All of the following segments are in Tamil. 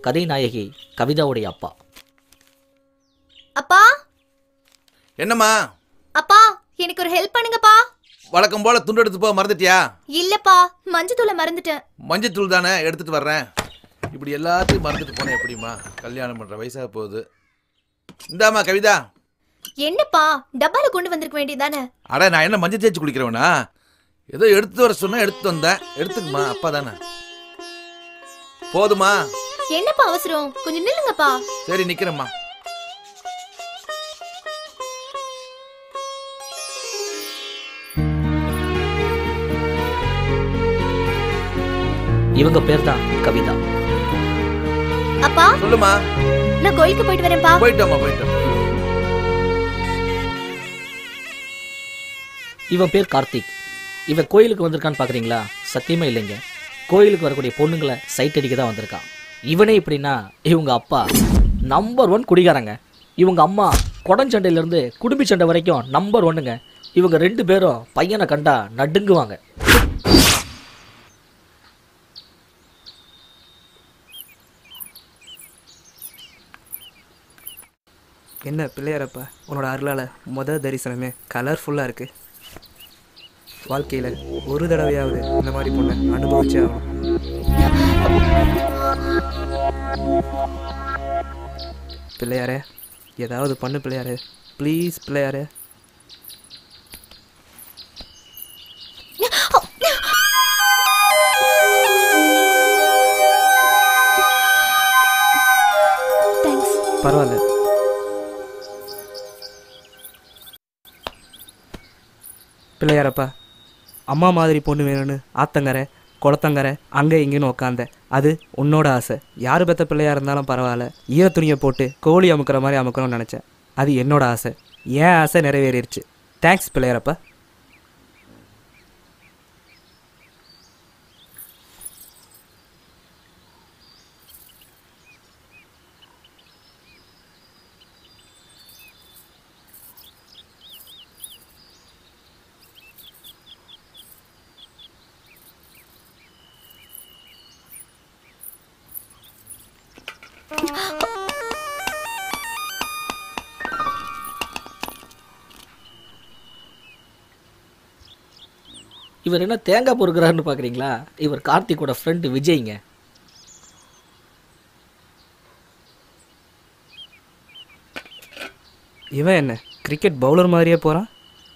கதை நாயகி கவிதாவுடைய அப்பா அப்பா என்னம்மா அப்பா எனக்கு ஒரு ஹெல்ப் பண்ணுங்கப்பா வழக்கம் போல துண்டு எடுத்து போக மறந்துட்டியா இல்லப்பா மஞ்சத்தூளை மறந்துட்டேன் மஞ்சத்தூள் தானே எடுத்துட்டு வர்றேன் இப்படி எல்லாத்தையும் மறந்துட்டு போனேன் எப்படிம்மா கல்யாணம் பண்ற வயசாக போகுது இந்தாம்மா கவிதா என்னப்பா டப்பால கொண்டு வந்திருக்க வேண்டியதானே அட நான் என்ன மஞ்சள் தேய்ச்சி குளிக்கிறவனா ஏதோ எடுத்து வர சொன்னா எடுத்து வந்தேன் எடுத்துக்குமா அப்பா தானே போதுமா என்னப்பா அவசரம் கொஞ்சம் நில்லுங்கப்பா சரி நிக்கிறேம்மா இவங்க பேர் தான் கவிதா அப்பா சொல்லுமா நான் கோயிலுக்கு போயிட்டு வரேன்ப்பா போயிட்டோம்மா போயிட்டோம் இவன் பேர் கார்த்திக் இவன் கோயிலுக்கு வந்திருக்கான்னு பார்க்குறீங்களா சத்தியமா இல்லைங்க கோயிலுக்கு வரக்கூடிய பொண்ணுங்களை சைட் அடிக்க தான் வந்திருக்கான் இவனே இப்படின்னா இவங்க அப்பா நம்பர் ஒன் குடிகாரங்க இவங்க அம்மா குடஞ்சண்டையிலேருந்து குடும்பி சண்டை வரைக்கும் நம்பர் ஒன்னுங்க இவங்க ரெண்டு பேரும் பையனை கண்டா நடுங்குவாங்க என்ன பிள்ளையாரப்பா உன்னோட அருளால் முத தரிசனமே கலர்ஃபுல்லாக இருக்கு வாழ்க்கையில் ஒரு தடவையாவது இந்த மாதிரி பொண்ணை அனுபவிச்சே ஆகணும் பிள்ளையாரே ஏதாவது பண்ணு பிள்ளையாரே ப்ளீஸ் பிள்ளையாரே தேங்க்ஸ் பரவாயில்ல பிள்ளையாரப்பா அம்மா மாதிரி பொண்ணு வேணும்னு ஆத்தங்கரை குளத்தங்கரை அங்கே இங்கேன்னு உக்காந்த அது உன்னோட ஆசை யார் பெத்த பிள்ளையா இருந்தாலும் பரவாயில்ல ஈர துணியை போட்டு கோழி அமுக்கிற மாதிரி அமுக்கணும்னு நினச்சேன் அது என்னோட ஆசை என் ஆசை நிறைவேறிடுச்சு தேங்க்ஸ் பிள்ளையாரப்பா இவர் என்ன தேங்காய் பொறுக்கிறாருன்னு பார்க்குறீங்களா இவர் கார்த்திக்கோட ஃப்ரெண்டு விஜய்ங்க இவன் என்ன கிரிக்கெட் பவுலர் மாதிரியே போகிறான்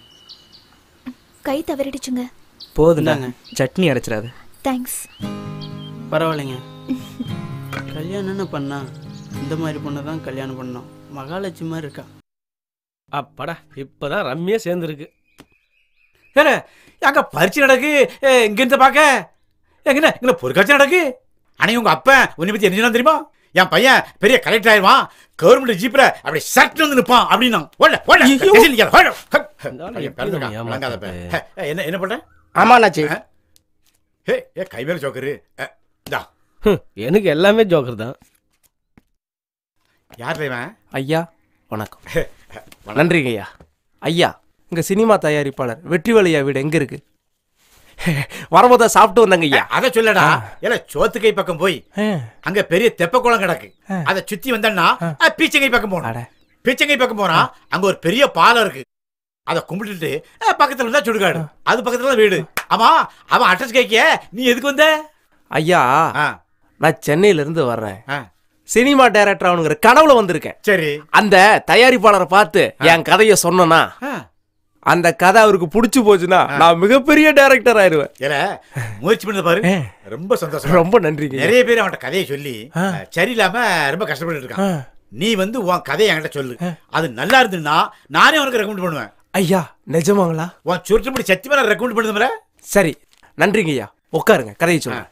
கை தவறிடுச்சுங்க போதுங்க இந்தாங்க. சட்னி அரைச்சிடாது தேங்க்ஸ் பரவாயில்லைங்க கல்யாணம்னு பண்ணா இந்த மாதிரி பொண்ணை தான் கல்யாணம் பண்ணோம் மகாலட்சுமி மாதிரி இருக்கா அப்பாடா இப்பதான் ரம்மியா சேர்ந்துருக்கு ஏல அங்க பரிச்சு நடக்கு ஏ, இங்க இருந்து பாக்க எங்கண்ணா இங்க பொருட்காட்சி நடக்கு அன்னைக்கு உங்க அப்பன் உன்னை பத்தி என்ன சொன்னா தெரியுமா என் பையன் பெரிய கலெக்டர் ஆயிடுவான் கவர்மெண்ட் ஜீப்ல அப்படி சட்டு வந்து நிப்பான் அப்படின்னா ஓடல ஓடல ஐயோ. எதில் நிக்காத, ஓடு. ஹக். இந்த ஆளு பையன் எப்படி பிறந்திருக்கான், நம்ம விளங்காத பையன். ஏமாத்துறது? ஹே, என்ன என்ன பண்ற ஆமாண்ணாச்சி ஹே ஏ கை மேல ஜோக்கரு அ, இந்தா எனக்கு எல்லாமே ஜோக்கர் தான் யார் இவன் ஐயா வணக்கம் நன்றிங்க ஐயா ஐயா இங்க சினிமா தயாரிப்பாளர் வெற்றிவலையா வீடு எங்க இருக்கு வரும்போதா சாப்பிட்டு வந்தாங்க ஐயா அத சொல்லடா ஏல சோத்துக்கை பக்கம் போய் அங்க பெரிய தெப்ப குளம் கிடக்கு அத சுத்தி வந்தன்னா பீச்சங்கை பக்கம் போகணும் அட. பீச்சங்கை பக்கம் போனா அங்க ஒரு பெரிய பாலம் இருக்கு அத கும்பிட்டுட்டு அஹ், பக்கத்துல இருந்தா சுடுகாடு அது பக்கத்துல தான் வீடு ஆமா அவன் அட்ரஸ் கேக்கிய நீ எதுக்கு வந்த ஐயா ஆ, நான் சென்னையில இருந்து வர்றேன் ஆ, சினிமா டைரக்டர் அவனுங்கிற கனவுல வந்திருக்கேன் சரி அந்த தயாரிப்பாளரை பார்த்து என் கதைய சொன்னனா ஆ, அந்த கதை அவருக்கு புடிச்சு போச்சுன்னா நான் மிகப்பெரிய டைரக்டர் ஆயிருவேன் ஏல முயற்சி பண்ணது பாரு ஆ. ரொம்ப சந்தோஷம் ரொம்ப நன்றிங்க ஐயா. நிறைய பேர் அவன்கிட்ட கதையை சொல்லி அஹ், சரியில்லாம ரொம்ப கஷ்டப்பட்டு ஆ. இருக்கான் நீ வந்து உன் கதையை என்கிட்ட சொல்லு அது நல்லா இருந்துன்னா நானே உனக்கு ரெக்கமெண்ட் பண்ணுவேன் ஐயா நிஜமாங்களா உன் சுருட்டுப்படி சத்தியமா நான் ரெக்கமெண்ட் பண்ணுதுல சரி நன்றிங்க ஐயா உட்காருங்க கதையை சொல்லுங்க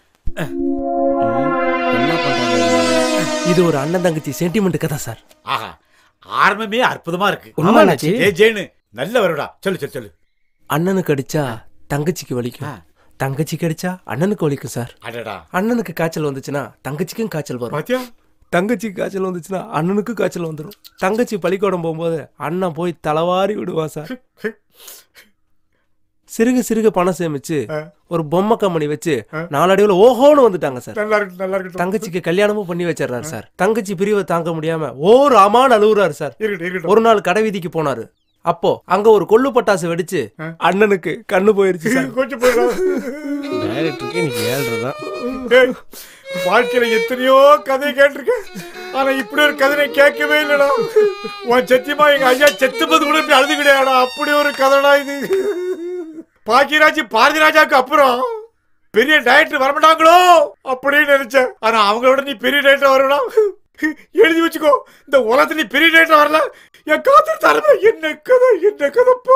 என்ன பண்றாங்க இது ஒரு அண்ணன் தங்கச்சி சென்டிமெண்ட் கதை சார் ஆஹா ஆரம்பமே அற்புதமா இருக்கு உண்மையாச்சு ஏ ஜெயினு நல்ல வருடா சொல்லு சொல்லு சொல்லு அண்ணனுக்கு அடிச்சா தங்கச்சிக்கு வலிக்கும் ஆ. தங்கச்சிக்கு அடிச்சா அண்ணனுக்கு வலிக்கும் சார் அடடா அண்ணனுக்கு காய்ச்சல் வந்துச்சுன்னா தங்கச்சிக்கும் காய்ச்சல் வரும் பாத்தியா தங்கச்சிக்கு காய்ச்சல் வந்துச்சுன்னா அண்ணனுக்கும் காய்ச்சல் வந்துடும் தங்கச்சி பள்ளிக்கூடம் போகும்போது அண்ணன் போய் தலவாரி விடுவான் சார் சிறுக சிறுக பணம் சேமிச்சு ஒரு பொம்மை கம்பெனி வச்சு நாளடைவுல ஓஹோன்னு வந்துட்டாங்க சார் நல்லா இருக்கு நல்லா இருக்கட்டும் தங்கச்சிக்கு கல்யாணமும் பண்ணி வச்சிடுறாரு சார் தங்கச்சி பிரிவை தாங்க முடியாம ஓ ராமான்னு அழுகுறாரு சார் இருக்கட்டும் இருக்கட்டும் ஒரு நாள் கடை வீதிக்கு போனாரு அப்போ அங்க ஒரு கொள்ளு பட்டாசு வெடிச்சு அண்ணனுக்கு கண்ணு போயிருச்சு சார் கொஞ்சம் போயிடலாம் டைரக்டருக்கு இன்னைக்கு ஏழ்ரை தான் ஏய், வாழ்க்கையில எத்தனையோ கதையை கேட்டிருக்கேன் ஆனா இப்படி ஒரு கதை நான் கேட்கவே இல்லடா உன் சத்தியமா எங்க ஐயா செத்துப்பது கூட இப்படி அழுது கிடையாடா அப்படி ஒரு கதைடா இது பாக்கியராஜ் பாரதிராஜாவுக்கு அப்புறம் பெரிய டைரக்டர் வரமாட்டாங்களோ அப்படின்னு நினைச்சேன் ஆனா அவங்களோட நீ பெரிய டைரக்டர் வரணும் எழுதி வச்சுக்கோ இந்த உலகத்துல நீ பெரிய டைரக்டர் வரல என் காத்து தரமே என்ன கதை என்ன கதைப்போ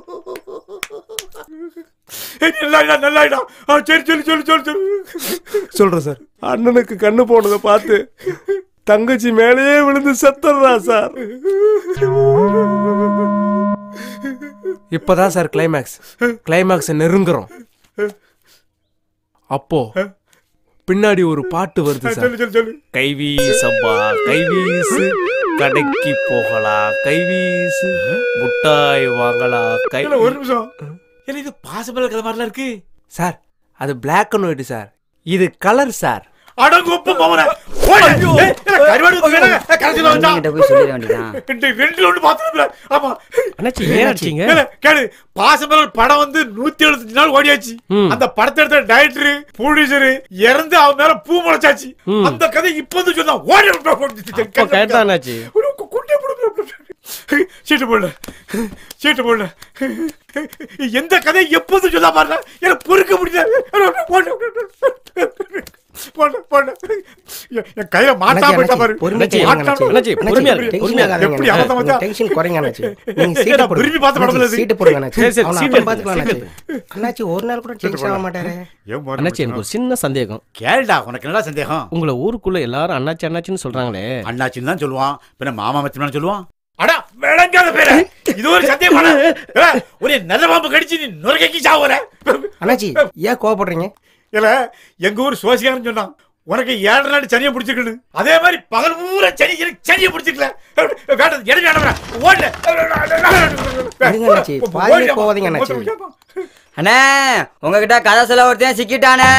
ஏய், நல்லாயிடா நல்லாயிடா ஆ, சரி சொல்லு சொல்லு சொல்லு சொல்லு சொல்றேன் சார் அண்ணனுக்கு கண்ணு போனதை பார்த்து தங்கச்சி மேலேயே விழுந்து செத்துறா சார் இப்பதான் சார் கிளைமேக்ஸ் கிளைமேக்ஸ் நெருங்குறோம் அப்போ பின்னாடி ஒரு பாட்டு வருது சார் சொல்லு சொல்லு சொல்லு கைவீசப்பா கைவீசு கடைக்கு போகலாம் கைவீசு முட்டாய் வாங்கலாம் கை இல்ல, ஒரு நிமிஷம் இல்ல இது பாசபல கதை மாதிரிலாம் இருக்கு சார் அது பிளாக் அண்ட் ஒயிட் சார் இது கலர் சார் அடங்கொப்ப மவன கருவாடு வேணாங்க கடைசியில் வந்தா கிட்ட போய் சொல்லிட வேண்டியதான் ரெண்டு ரெண்டு ஒன்று பார்த்துருப்பல ஆமா அண்ணாச்சி ஏன் அடிச்சீங்க இல்ல, கேளு பாசமலர் படம் வந்து நூத்தி எழுபத்தஞ்சு நாள் ஓடியாச்சு ம். அந்த படத்தை எடுத்த டைரக்டர் ப்ரொடியூசர் இறந்து அவன் மேல பூ முளைச்சாச்சு ம். அந்த கதை இப்ப வந்து சொன்னா ஓடி அப்போ கேட்டா அண்ணாச்சி குண்டே சீட்டு போடல சீட்டு போடல எந்த கதை எப்போது சொல்ல பாருல எனக்கு பொறுக்க முடியல போடு, போடு, போடு. என் என் கையில மாட்டா போயிட்டா பாரு அண்ணாச்சி, மாட்டாம- அண்ணாச்சி, பொறுமையா இரு, பொறுமையா இரு. எப்படி அபத்தம் வந்தா? டென்ஷன் குறைங்க அண்ணாச்சி நீங்க ஏய், சீட்டை நான் விரும்பி பார்த்த படம் போடுங்க இல்ல இது. சீட்டு போடுங்க அண்ணாச்சி சரி, சரி, அவனை சீட்டு அப்புறம் எடுத்து, பார்த்துக்கலாம் சீட்டு அண்ணாச்சி அண்ணாச்சி ஒரு நாள் கூட டென்ஷன் ஆக மாட்டாரு ஏன் போற அண்ணாச்சி எனக்கு ஒரு சின்ன சந்தேகம் கேளுடா உனக்கு என்னடா சந்தேகம் உங்களை ஊருக்குள்ள எல்லாரும் அண்ணாச்சி அண்ணாச்சின்னு சொல்றாங்களே அண்ணாச்சின்னு தான் சொல்லுவான் பின்ன மாமா மச்சமான்னு சொல்லுவான் அடா விளங்காத பேர இது ஒரு சந்தேகம் ஒரு நல்ல பாம்பு கடிச்சு நீ நுரைக்கி சாவுற அண்ணாச்சி ஏன் கோவப்படுறீங்க இல்ல எங்க ஊர் சோசியாரன் சொன்னான் உனக்கு ஏழரை நாள் சனியை பிடிச்சிருக்குன்னு அதே மாதிரி பகல் பூரா சனி எனக்கு சனியை பிடிச்சிக்கல வேண்டாம் எனக்கு வேண்டாம் ஓடல இருங்க அண்ணாச்சி, பாதியிலே போகாதீங்க அண்ணாச்சி. அண்ணே உங்ககிட்ட கதை சொல்ல ஒருத்தன் சிக்கிட்டானே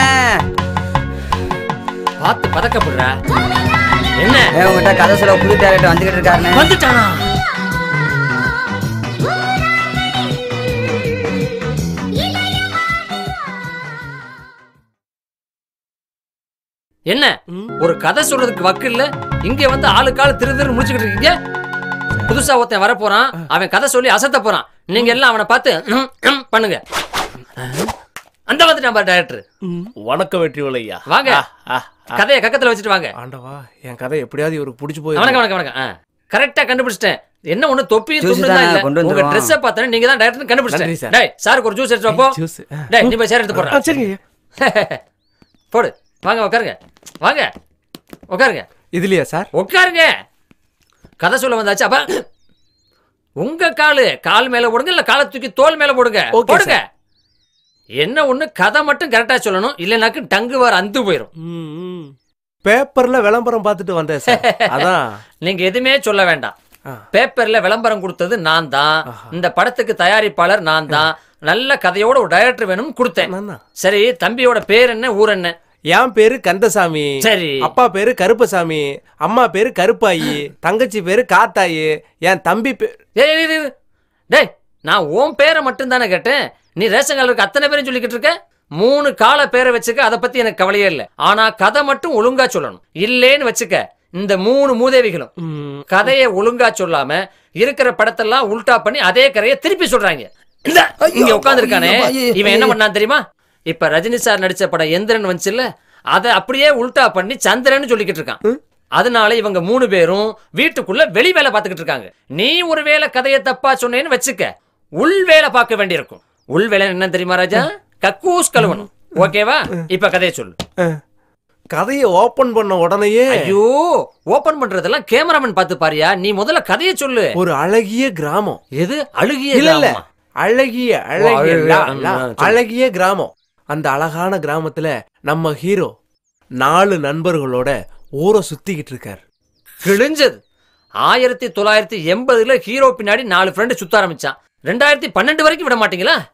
பார்த்து பதக்கப்படுற என்ன ஏ, உங்ககிட்ட கதை சொல்ல புது டேரக்டர் வந்துகிட்டு இருக்காருண்ணே வந்துட்டானா என்ன ஒரு கதை சொல்றதுக்கு வக்கு இல்ல இங்க வந்து ஆளுக்கு ஆளு திரு திரு முடிச்சுக்கிட்டு இருக்கீங்க புதுசா ஒருத்தன் வர போறான் அவன் கதை சொல்லி அசத்த போறான் நீங்க எல்லாம் அவனை பார்த்து ம், ம் பண்ணுங்க அந்த வந்துட்டான் பாரு டைரக்டர் வணக்கம் வெற்றி ஐயா வாங்க கதையை கக்கத்துல வச்சுட்டு வாங்க ஆண்டவா என் கதை எப்படியாவது இவருக்கு பிடிச்சி வணக்கம் போய் வணக்கம் வணக்கம் கரெக்டா கண்டுபிடிச்சிட்டேன் என்ன ஒண்ணு தொப்பியும் Juice துண்டு தான் தானே இல்ல கொண்டு உங்க வந்துருவோம். ட்ரெஸ்ஸை பார்த்தா நீங்க தான் டைரக்டர் நன்றி கண்டுபிடிச்சிட்டேன் சார். டேய் சாருக்கு ஒரு ஜூஸ் எடுத்து வைப்போ ஜூஸ் டேய் நீ போய் சேர் எடுத்து போடுற சரிங்க ஐயா போடு வாங்க உட்காருங்க வாங்க உட்காருங்க இதுலயா சார் உட்காருங்க கதை சொல்ல வந்தாச்சு அப்ப உங்க காலு கால் மேல போடுங்க இல்ல காலை தூக்கி தோல் மேல போடுங்க Okay, போடுங்க என்ன ஒண்ணு கதை மட்டும் கரெக்டா சொல்லணும் இல்லைனாக்கு டங்கு வார அந்து போயிரும் பேப்பர்ல விளம்பரம் பார்த்துட்டு வந்தேன் சார் அதான் நீங்க எதுவுமே சொல்ல வேண்டாம் ஆ. பேப்பர்ல விளம்பரம் கொடுத்தது நான் தான் இந்த படத்துக்கு தயாரிப்பாளர் நான் தான் நல்ல கதையோட ஒரு டைரக்டர் வேணும்னு கொடுத்தேன் நான்தான். சரி தம்பியோட பேர் என்ன ஊர் என்ன என் பேரு கந்தசாமி சரி அப்பா பேரு கருப்பசாமி அம்மா பேரு கருப்பாயி தங்கச்சி பேரு காத்தாயி என் தம்பி பேர் ஏய், இரு, இரு, இரு. டேய் நான் உன் பேரை மட்டும் தானே கேட்டேன் நீ ரேஷன் கார்டுக்கு அத்தனை பேரும் சொல்லிக்கிட்டு இருக்க மூணு கால பேரை வச்சுக்க அதை பத்தி எனக்கு கவலையே இல்லை ஆனா கதை மட்டும் ஒழுங்கா சொல்லணும் இல்லேன்னு வச்சுக்க இந்த மூணு மூதேவிகளும் கதையை ஒழுங்கா சொல்லாம இருக்கிற படத்தெல்லாம் உல்டா பண்ணி அதே கதையை திருப்பி சொல்றாங்க இந்த இங்க உட்கார்ந்திருக்கானே இவன் என்ன பண்ணான் தெரியுமா இப்ப ரஜினி சார் நடிச்ச படம் எந்திரன் வந்துச்சுல்ல அதை அப்படியே உல்டா பண்ணி சந்திரன் சொல்லிக்கிட்டு இருக்கான் அதனால இவங்க மூணு பேரும் வீட்டுக்குள்ள வெளி வேலை பார்த்துக்கிட்டு இருக்காங்க நீ ஒரு வேளை கதையை தப்பா சொன்னேன்னு வச்சுக்க உள் வேலை பார்க்க வேண்டியிருக்கும் உள் வேலை என்ன தெரியுமா ராஜா கக்கூஸ் கழுவணும் ஓகேவா இப்ப கதையை சொல்லு கதையை ஓபன் பண்ண உடனேயே ஐயோ ஓபன் பண்றதெல்லாம் கேமராமேன் பார்த்து பாரியா நீ முதல்ல கதையை சொல்லு ஒரு அழகிய கிராமம் எது அழுகிய இல்ல இல்ல கிராமமா? அழகிய அழகிய அழகிய, லா, ம், லா, ஆ, சொல்லு. அழகிய கிராமம் அந்த அழகான கிராமத்துல நம்ம ஹீரோ நாலு நண்பர்களோட ஊரை சுத்திக்கிட்டு இருக்காரு கிழிஞ்சது ஆயிரத்தி தொள்ளாயிரத்தி எண்பதுல ஹீரோ பின்னாடி நாலு ஃப்ரெண்டு சுத்த ஆரம்பிச்சான் ரெண்டாயிரத்தி பன்னெண்டு வரைக்கும் விட மாட்டீங்களா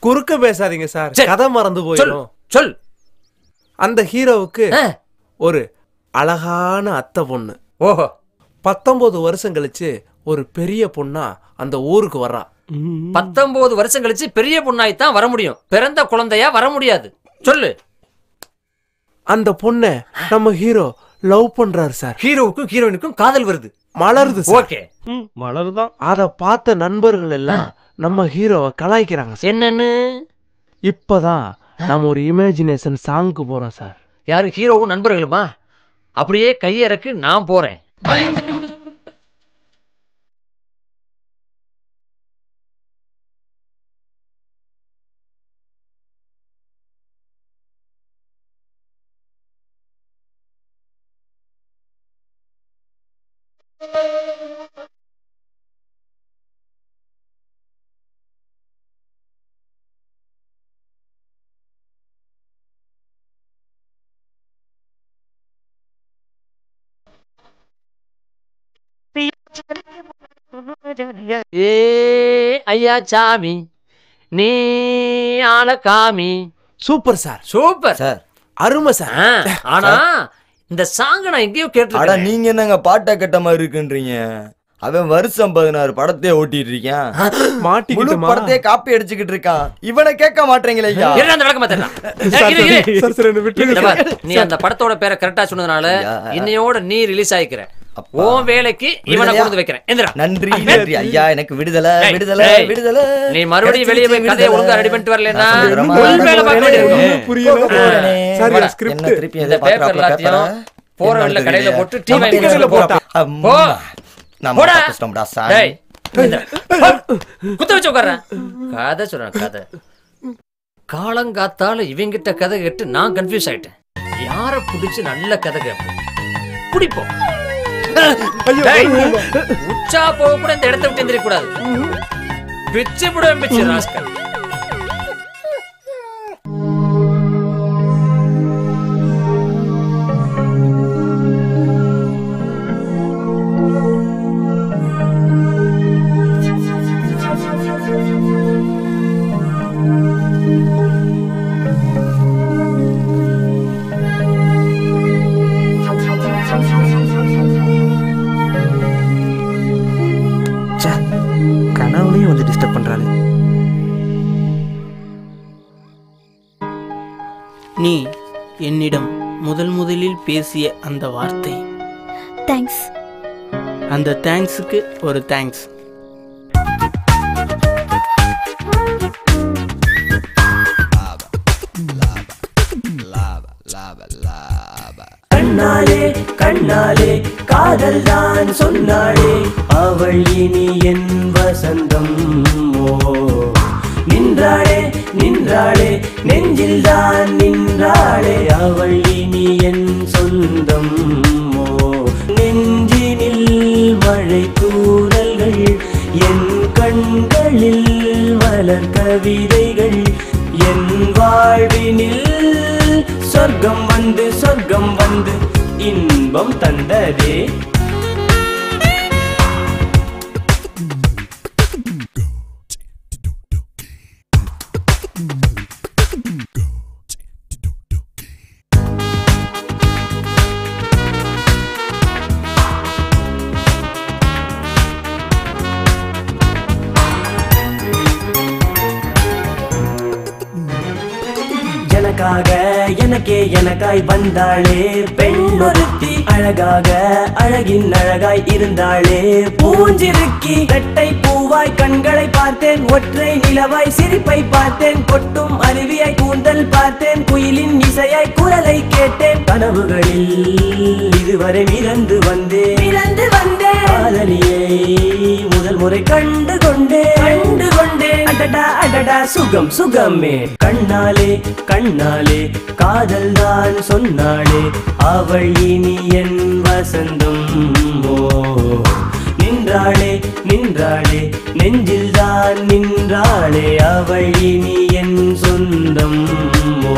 குறுக்க பேசாதீங்க சார் சரி. கதை மறந்து சொல் போயிடும் சொல் அந்த ஹீரோவுக்கு ஆ. ஒரு அழகான அத்தை பொண்ணு ஓஹோ பத்தொன்பது வருஷம் கழிச்சு ஒரு பெரிய பொண்ணா அந்த ஊருக்கு வர்றா பத்தொன்பது வருஷம் கழிச்சு பெரிய பொண்ணாய் தான் வர முடியும் பிறந்த குழந்தையா வர முடியாது சொல்லு அந்த பொண்ணை நம்ம ஹீரோ லவ் பண்றாரு சார் ஹீரோவுக்கும் ஹீரோயினுக்கும் காதல் வருது மலருது சார் ஓகே மலருதான் அத பார்த்த நண்பர்கள் எல்லாம் நம்ம ஹீரோவை கலாய்க்கிறாங்க சார் என்னன்னு இப்பதான் நம்ம ஒரு இமேஜினேஷன் சாங்க்கு போறோம் சார் யாரு ஹீரோவும் நண்பர்களுமா அப்படியே கையறக்கு நான் போறேன் ஏ ஐயா சாமி நீ ஆள காமி சூப்பர் சார் சூப்பர் சார் அருமை சார் ஆ, ஆனா இந்த சாங் நான் எங்கேயோ அட கேட்டிருக்கேன் நீங்க என்னங்க பாட்டை கட்ட மாதிரி இருக்குன்றீங்க அவன் வருஷம் பதினாறு படத்தையே ஓட்டிட்டு இருக்கான் முழு மாட்டிக்கிட்டுமா படத்தையே காப்பி அடிச்சுக்கிட்டு இருக்கான் இவனை கேட்க மாட்டேங்களே ஐயா என்ன அந்த விளக்கமா தெரியலாம் சார், சார், சார், என்னை விட்டுருங்க. நீ அந்த படத்தோட பேரை கரெக்டா சொன்னதுனால ஐயா. இன்னையோட நீ ரிலீஸ் ஆயிக்கிற அப்பா. உன் வேலைக்கு இவனை விடுதலையா? கொண்டு வந்து வைக்கிறேன் எந்திரா நன்றி நன்றி ஐயா எனக்கு விடுதலை ஏய், விடுதலை ஏய், விடுதலை நீ மறுபடியும் வெளியே போய் கிடைச்சிருச்சு, கதையை விடுதலை. ஒழுங்கா ரெடி பண்ணிட்டு வரலன்னா நான் சொல்லிடுறேம்மா. உள் வேலை பார்க்க வேண்டியிருக்கும் ஏய், புரியல. போக போறேனே. சார், வாடா, என் script. என்ன திருப்பி இந்த எதை பேப்பர் பார்க்கறாப்புல எல்லாத்தையும் பேப்பரை? போற என்னன்னு வழியில கடையில தெரியல. போட்டு டீ நம்ம வாங்கி கடையில போ. போட்டா. போ. அம்மா. நம்ம போடா. தப்பிச்சிட்டோம்டா, சாமி. டேய், இந்தா. போ. குத்த வச்சு உட்கார்றேன் கதை சொல்றேன் கதை காலங்காத்தால இவங்கிட்ட கதை கேட்டு நான் கன்ஃபியூஸ் ஆயிட்டேன் யார புடிச்சு நல்ல கதை கேட்போம் பிடிப்போம் டேய், உச்சா போக கூட இந்த இடத்த விட்டு எந்திரிக்க கூடாது பிச்சு விடுவேன் பிச்சு ராஸ்கல் ச்சே, கனவுலையும் வந்து டிஸ்டர்ப் பண்றாளே நீ என்னிடம் முதல் முதலில் பேசிய அந்த வார்த்தை தேங்க்ஸ் அந்த தேங்க்ஸுக்கு ஒரு தேங்க்ஸ் கண்ணாலே கண்ணாலே காதல் தான் சொன்னாளே அவள் இனி என் வசந்தம் ஓ நின்றாளே நின்றாளே நெஞ்சில் தான் நின்றாளே அவள் இனி என் சொந்தம் ஓ நெஞ்சினில் மழை தூறல்கள் என் கண்களில் மலர் கவிதைகள் என் வாழ்வினில் சொர்க்கம் வந்து சொர்க்கம் வந்து இன்பம் தந்ததே எனக்காக எனக்கே எனக்காய் வந்தாளே பெண் ஒருத்தி அழகாக அழகின் அழகாய் இருந்தாளே பூஞ்சிருக்கி ரெட்டை பூவாய் கண்களை பார்த்தேன் ஒற்றை நிலவாய் சிரிப்பை பார்த்தேன் கொட்டும் அருவியாய் கூந்தல் பார்த்தேன் குயிலின் இசையாய் குரலை கேட்டேன் கனவுகளில் இதுவரை மிதந்து வந்தேன் மிதந்து வந்தேன் காதலியை முதல் முறை கண்டு கொண்டேன் கண்டு கொண்டேன் அடடா அடடா சுகம் சுகமே கண்ணாலே கண்ணாலே காதல் தான் சொன்னாளே அவள் இனி என் வசந்தம் ஓ நின்றாளே நின்றாளே நெஞ்சில் தான் நின்றாளே அவள் இனி என் சொந்தம் ஓ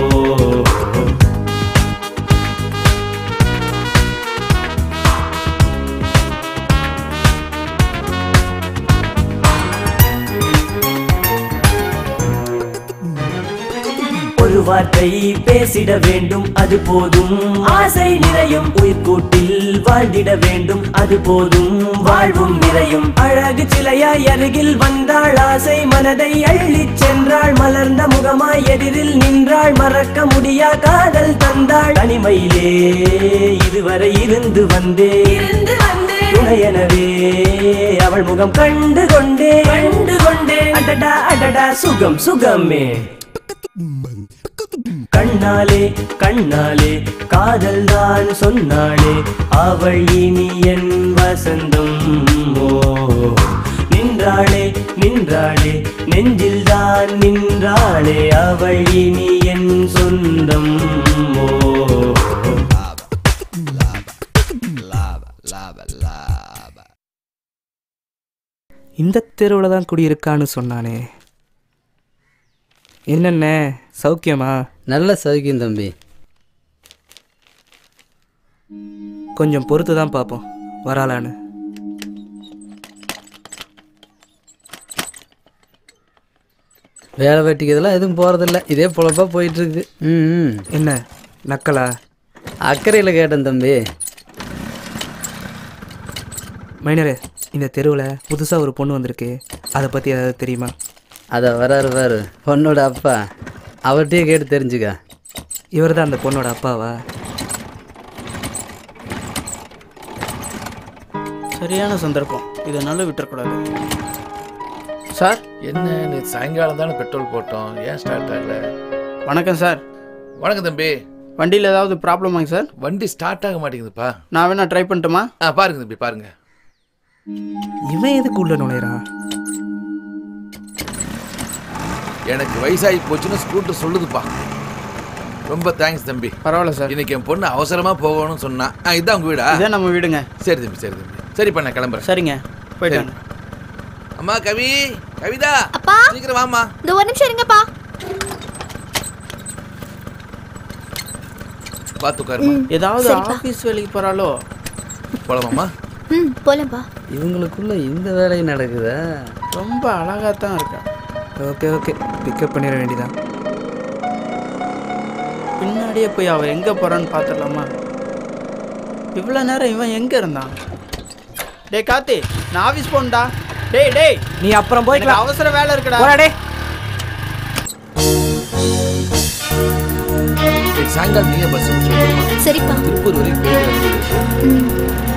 வார்த்தை பேசிட வேண்டும் அது போதும் ஆசை நிறையும் உயிர்கூட்டில் வாழ்ந்திட வேண்டும் அது போதும் வாழ்வும் நிறையும் அழகு சிலையாய் அருகில் வந்தாள் ஆசை மனதை அள்ளிச் சென்றாள் மலர்ந்த முகமாய் எதிரில் நின்றாள் மறக்க முடியா காதல் தந்தாள் தனிமையிலே இதுவரை இருந்து வந்தே துணையெனவே அவள் முகம் கண்டு கொண்டே கண்டு கொண்டே அடடா அடடா சுகம் சுகமே கண்ணாலே கண்ணாலே காதல் தான் சொன்னாளே அவள் இனி என் வசந்தம் ஓ நின்றாளே நின்றாளே நெஞ்சில் தான் நின்றாளே அவள் இனி என் சொந்தம் ஓ இந்த தெருவில் தான் குடியிருக்கான்னு சொன்னானே என்னென்ன சௌக்கியமா நல்ல சௌக்கியம் தம்பி கொஞ்சம் பொறுத்து தான் பார்ப்போம் வராளான்னு வேலை வெட்டிக்கு இதெல்லாம் எதுவும் போகிறதில்ல இதே பொழப்பா போயிட்டு இருக்கு ம் என்ன நக்கலா அக்கறையில் கேட்டேன் தம்பி மைனரே இந்த தெருவில் புதுசாக ஒரு பொண்ணு வந்திருக்கு அதை பற்றி ஏதாவது தெரியுமா அதை வராரு பாரு பொண்ணோட அப்பா அவர்கிட்டயே கேட்டு தெரிஞ்சுக்க இவர் தான் அந்த பொண்ணோட அப்பாவா சரியான சந்தர்ப்பம் இதனால விட்டுறக்கூடாது சார் என்ன நேற்று சாயங்காலம் தானே பெட்ரோல் போட்டோம் ஏன் ஸ்டார்ட் ஆகல வணக்கம் சார் வணக்கம் தம்பி வண்டியில் ஏதாவது ப்ராப்ளமாங்க சார் வண்டி ஸ்டார்ட் ஆக மாட்டேங்குதுப்பா நான் வேணா ட்ரை பண்ணட்டுமா ஆ பாருங்க தம்பி பாருங்க இவன் எதுக்கு உள்ள நுழையிறான் எனக்கு வயசாகி போச்சுன்னு ஸ்கூட்டர் சொல்லுதுப்பா ரொம்ப தேங்க்ஸ் தம்பி பரவாயில்ல சார் இன்னைக்கு என் பொண்ணு அவசரமா போகணும்னு சொன்னா ஆ இதான் உங்க வீடா இதான் நம்ம வீடுங்க சரி தம்பி சரி தம்பி சரிப்பா நான் கிளம்புறேன் சரிங்க போயிட்டு சரி. அம்மா கவி கவிதா அப்பா சீக்கிரம் வாம்மா இந்த ஒரு நிமிஷம் இருங்கப்பா பார்த்து உட்காருமா ஏதாவது சரிப்பா. ஆஃபீஸ் வேலைக்கு போகிறாலோ போலாமாம்மா ம் போலாம்ப்பா இவங்களுக்குள்ள இந்த வேலையும் நடக்குதா ரொம்ப அழகாக தான் இருக்கா ஓகே ஓகே பிக்கப் பண்ணிட வேண்டியதான் பின்னாடியே போய் அவள் எங்கே போகிறான்னு பார்த்துடலாமா இவ்வளோ நேரம் இவன் எங்கே இருந்தான் டேய் கார்த்தி நான் ஆஃபீஸ் போகணும்டா டேய் டேய் நீ அப்புறம் எனக்கு போய்க்கலாம் அவசர வேலை இருக்குடா போடா டேய் இன்னைக்கு சாயங்காலம் நீங்க பஸ் சொல்லுமா சரிப்பா திருப்பூர் வரைக்கும் போயிட்டு வருது. ம்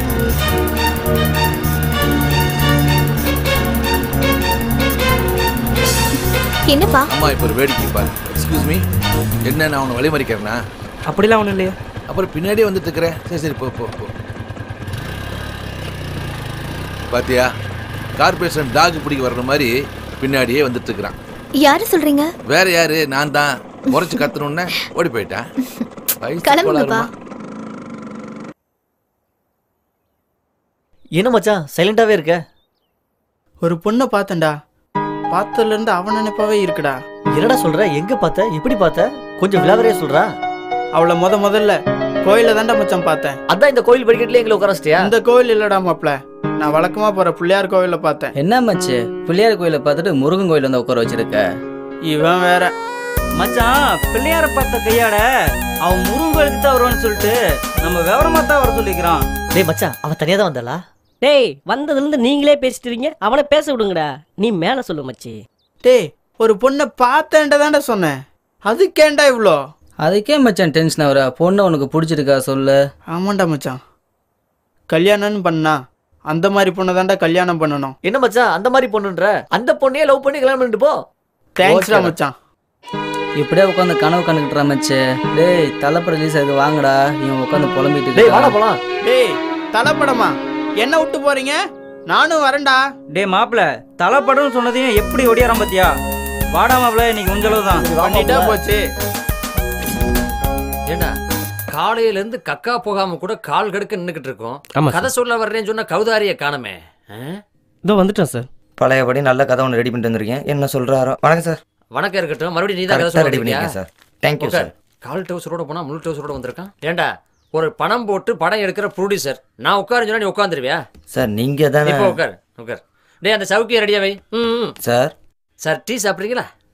என்னப்பா அம்மா இப்போ ஒரு வேடிக்கை பாரு எக்ஸ்கியூஸ் மீ என்ன நான் உன்னை வழிமறிக்கிறேன்னா அப்படிலாம் ஒன்றும் இல்லையா அப்புறம் பின்னாடியே வந்துட்டு இருக்கிறேன் சரி சரி போ போ போ பாத்தியா கார்பரேஷன் டாக் பிடிக்க வர்ற மாதிரி பின்னாடியே வந்துட்டு இருக்கிறான் யாரு சொல்றீங்க வேற யாரு நான் தான் முறைச்சு கத்தணுன்னே ஓடி போயிட்டேன் வயசு கிளம்புங்கப்பா கோளாறுமா. என்ன மச்சான் சைலண்டாவே இருக்க ஒரு பொண்ணை பார்த்தேன்டா பார்த்ததுலேருந்து அவன் நினைப்பாவே இருக்குடா என்னடா சொல்ற எங்க பார்த்த எப்படி பார்த்த கொஞ்சம் விளாவரியா சொல்றா அவளை முத முதல்ல கோயில தான்டா மச்சான் பார்த்தேன் அதான் இந்த கோயில் படிக்கட்டுல எங்களை உட்கார வச்சிட்டியா அந்த கோயில் இல்லடா மாப்ள நான் வழக்கமா போற பிள்ளையார் கோயில பார்த்தேன் என்ன மச்சு பிள்ளையார் கோயிலை பார்த்துட்டு முருகன் கோயில் வந்து உட்கார வச்சிருக்க இவன் வேற மச்சான் பிள்ளையார பார்த்த கையாட அவன் முருகன் கோயிலுக்கு தான் வருவான்னு சொல்லிட்டு நம்ம விவரமா தான் வர சொல்லிக்கிறான் டேய் மச்சான் அவ தனியா தான் வந்தாளா டேய் வந்ததுலேருந்து நீங்களே பேசிட்டு இருக்கீங்க அவனை பேச விடுங்கடா நீ மேலே சொல்லு மச்சி டேய் ஒரு பொண்ணை பார்த்தேன்டா தான்டா சொன்னேன் அதுக்கேண்டா இவ்வளோ அதுக்கே மச்சான் டென்ஷன் ஆகுற பொண்ணு உனக்கு பிடிச்சிருக்கா சொல்லு ஆமாண்டா மச்சான் கல்யாணம்னு பண்ணா அந்த மாதிரி பொண்ணை தான்டா கல்யாணம் பண்ணணும் என்ன மச்சான் அந்த மாதிரி பொண்ணுன்ற அந்த பொண்ணையே லவ் பண்ணி கல்யாணம் பண்ணிட்டு போ தேங்க்ஸ்டா Okay. மச்சான் இப்படியே உட்காந்து கனவு கண்டுக்கிட்டுறா மச்சு டேய் தலைப்பட ரிலீஸ் ஆகுது வாங்கடா இவன் உட்காந்து புலம்பிட்டு டேய் வாடா இருக்கான். போலாம் டேய் தலைப்படமா என்ன விட்டு போறீங்க நானும் வரேன்டா டேய் மாப்பிள தலைப்படம்னு சொன்னதையும் எப்படி ஒடியாராம் பாத்தியா வாடா மாப்பிள இன்னைக்கு உஞ்சளவு தான் பண்ணிட்டா போச்சு ஏண்டா காலையில இருந்து கக்கா போகாம கூட கால் கடுக்க நின்னுக்கிட்டு இருக்கோம் ஆமா கதை சொல்ல வர்றேன்னு சொன்ன கௌதாரிய காணமே ஆ? இதோ வந்துட்டேன் சார் பழையபடி நல்ல கதை ஒன்று ரெடி பண்ணிட்டு வந்திருக்கேன் என்ன சொல்றாரோ வணக்கம் சார் வணக்கம் இருக்கட்டும் மறுபடியும் நீ தான் கதை கரெக்டாக சொல்ல ரெடி வந்திருக்கியா? பண்ணிருக்கேன் சார் தேங்க்யூ உட்கார். சார் கால் டவுசரோட போனா முழு டவுசரோட வந்திருக்கான் ஏண்டா ஒரு பணம் போட்டு படம் எடுக்கிற ப்ரொடியூசர் நான் உட்காருன்னு சொன்னா நீ உட்காந்துருவியா சார் நீங்க தானே இப்போ உட்கார் உட்கார் டேய் அந்த சவுக்கியை ரெடியா வை ம் ம். சார் சார் டீ சாப்பிட்றீங்களா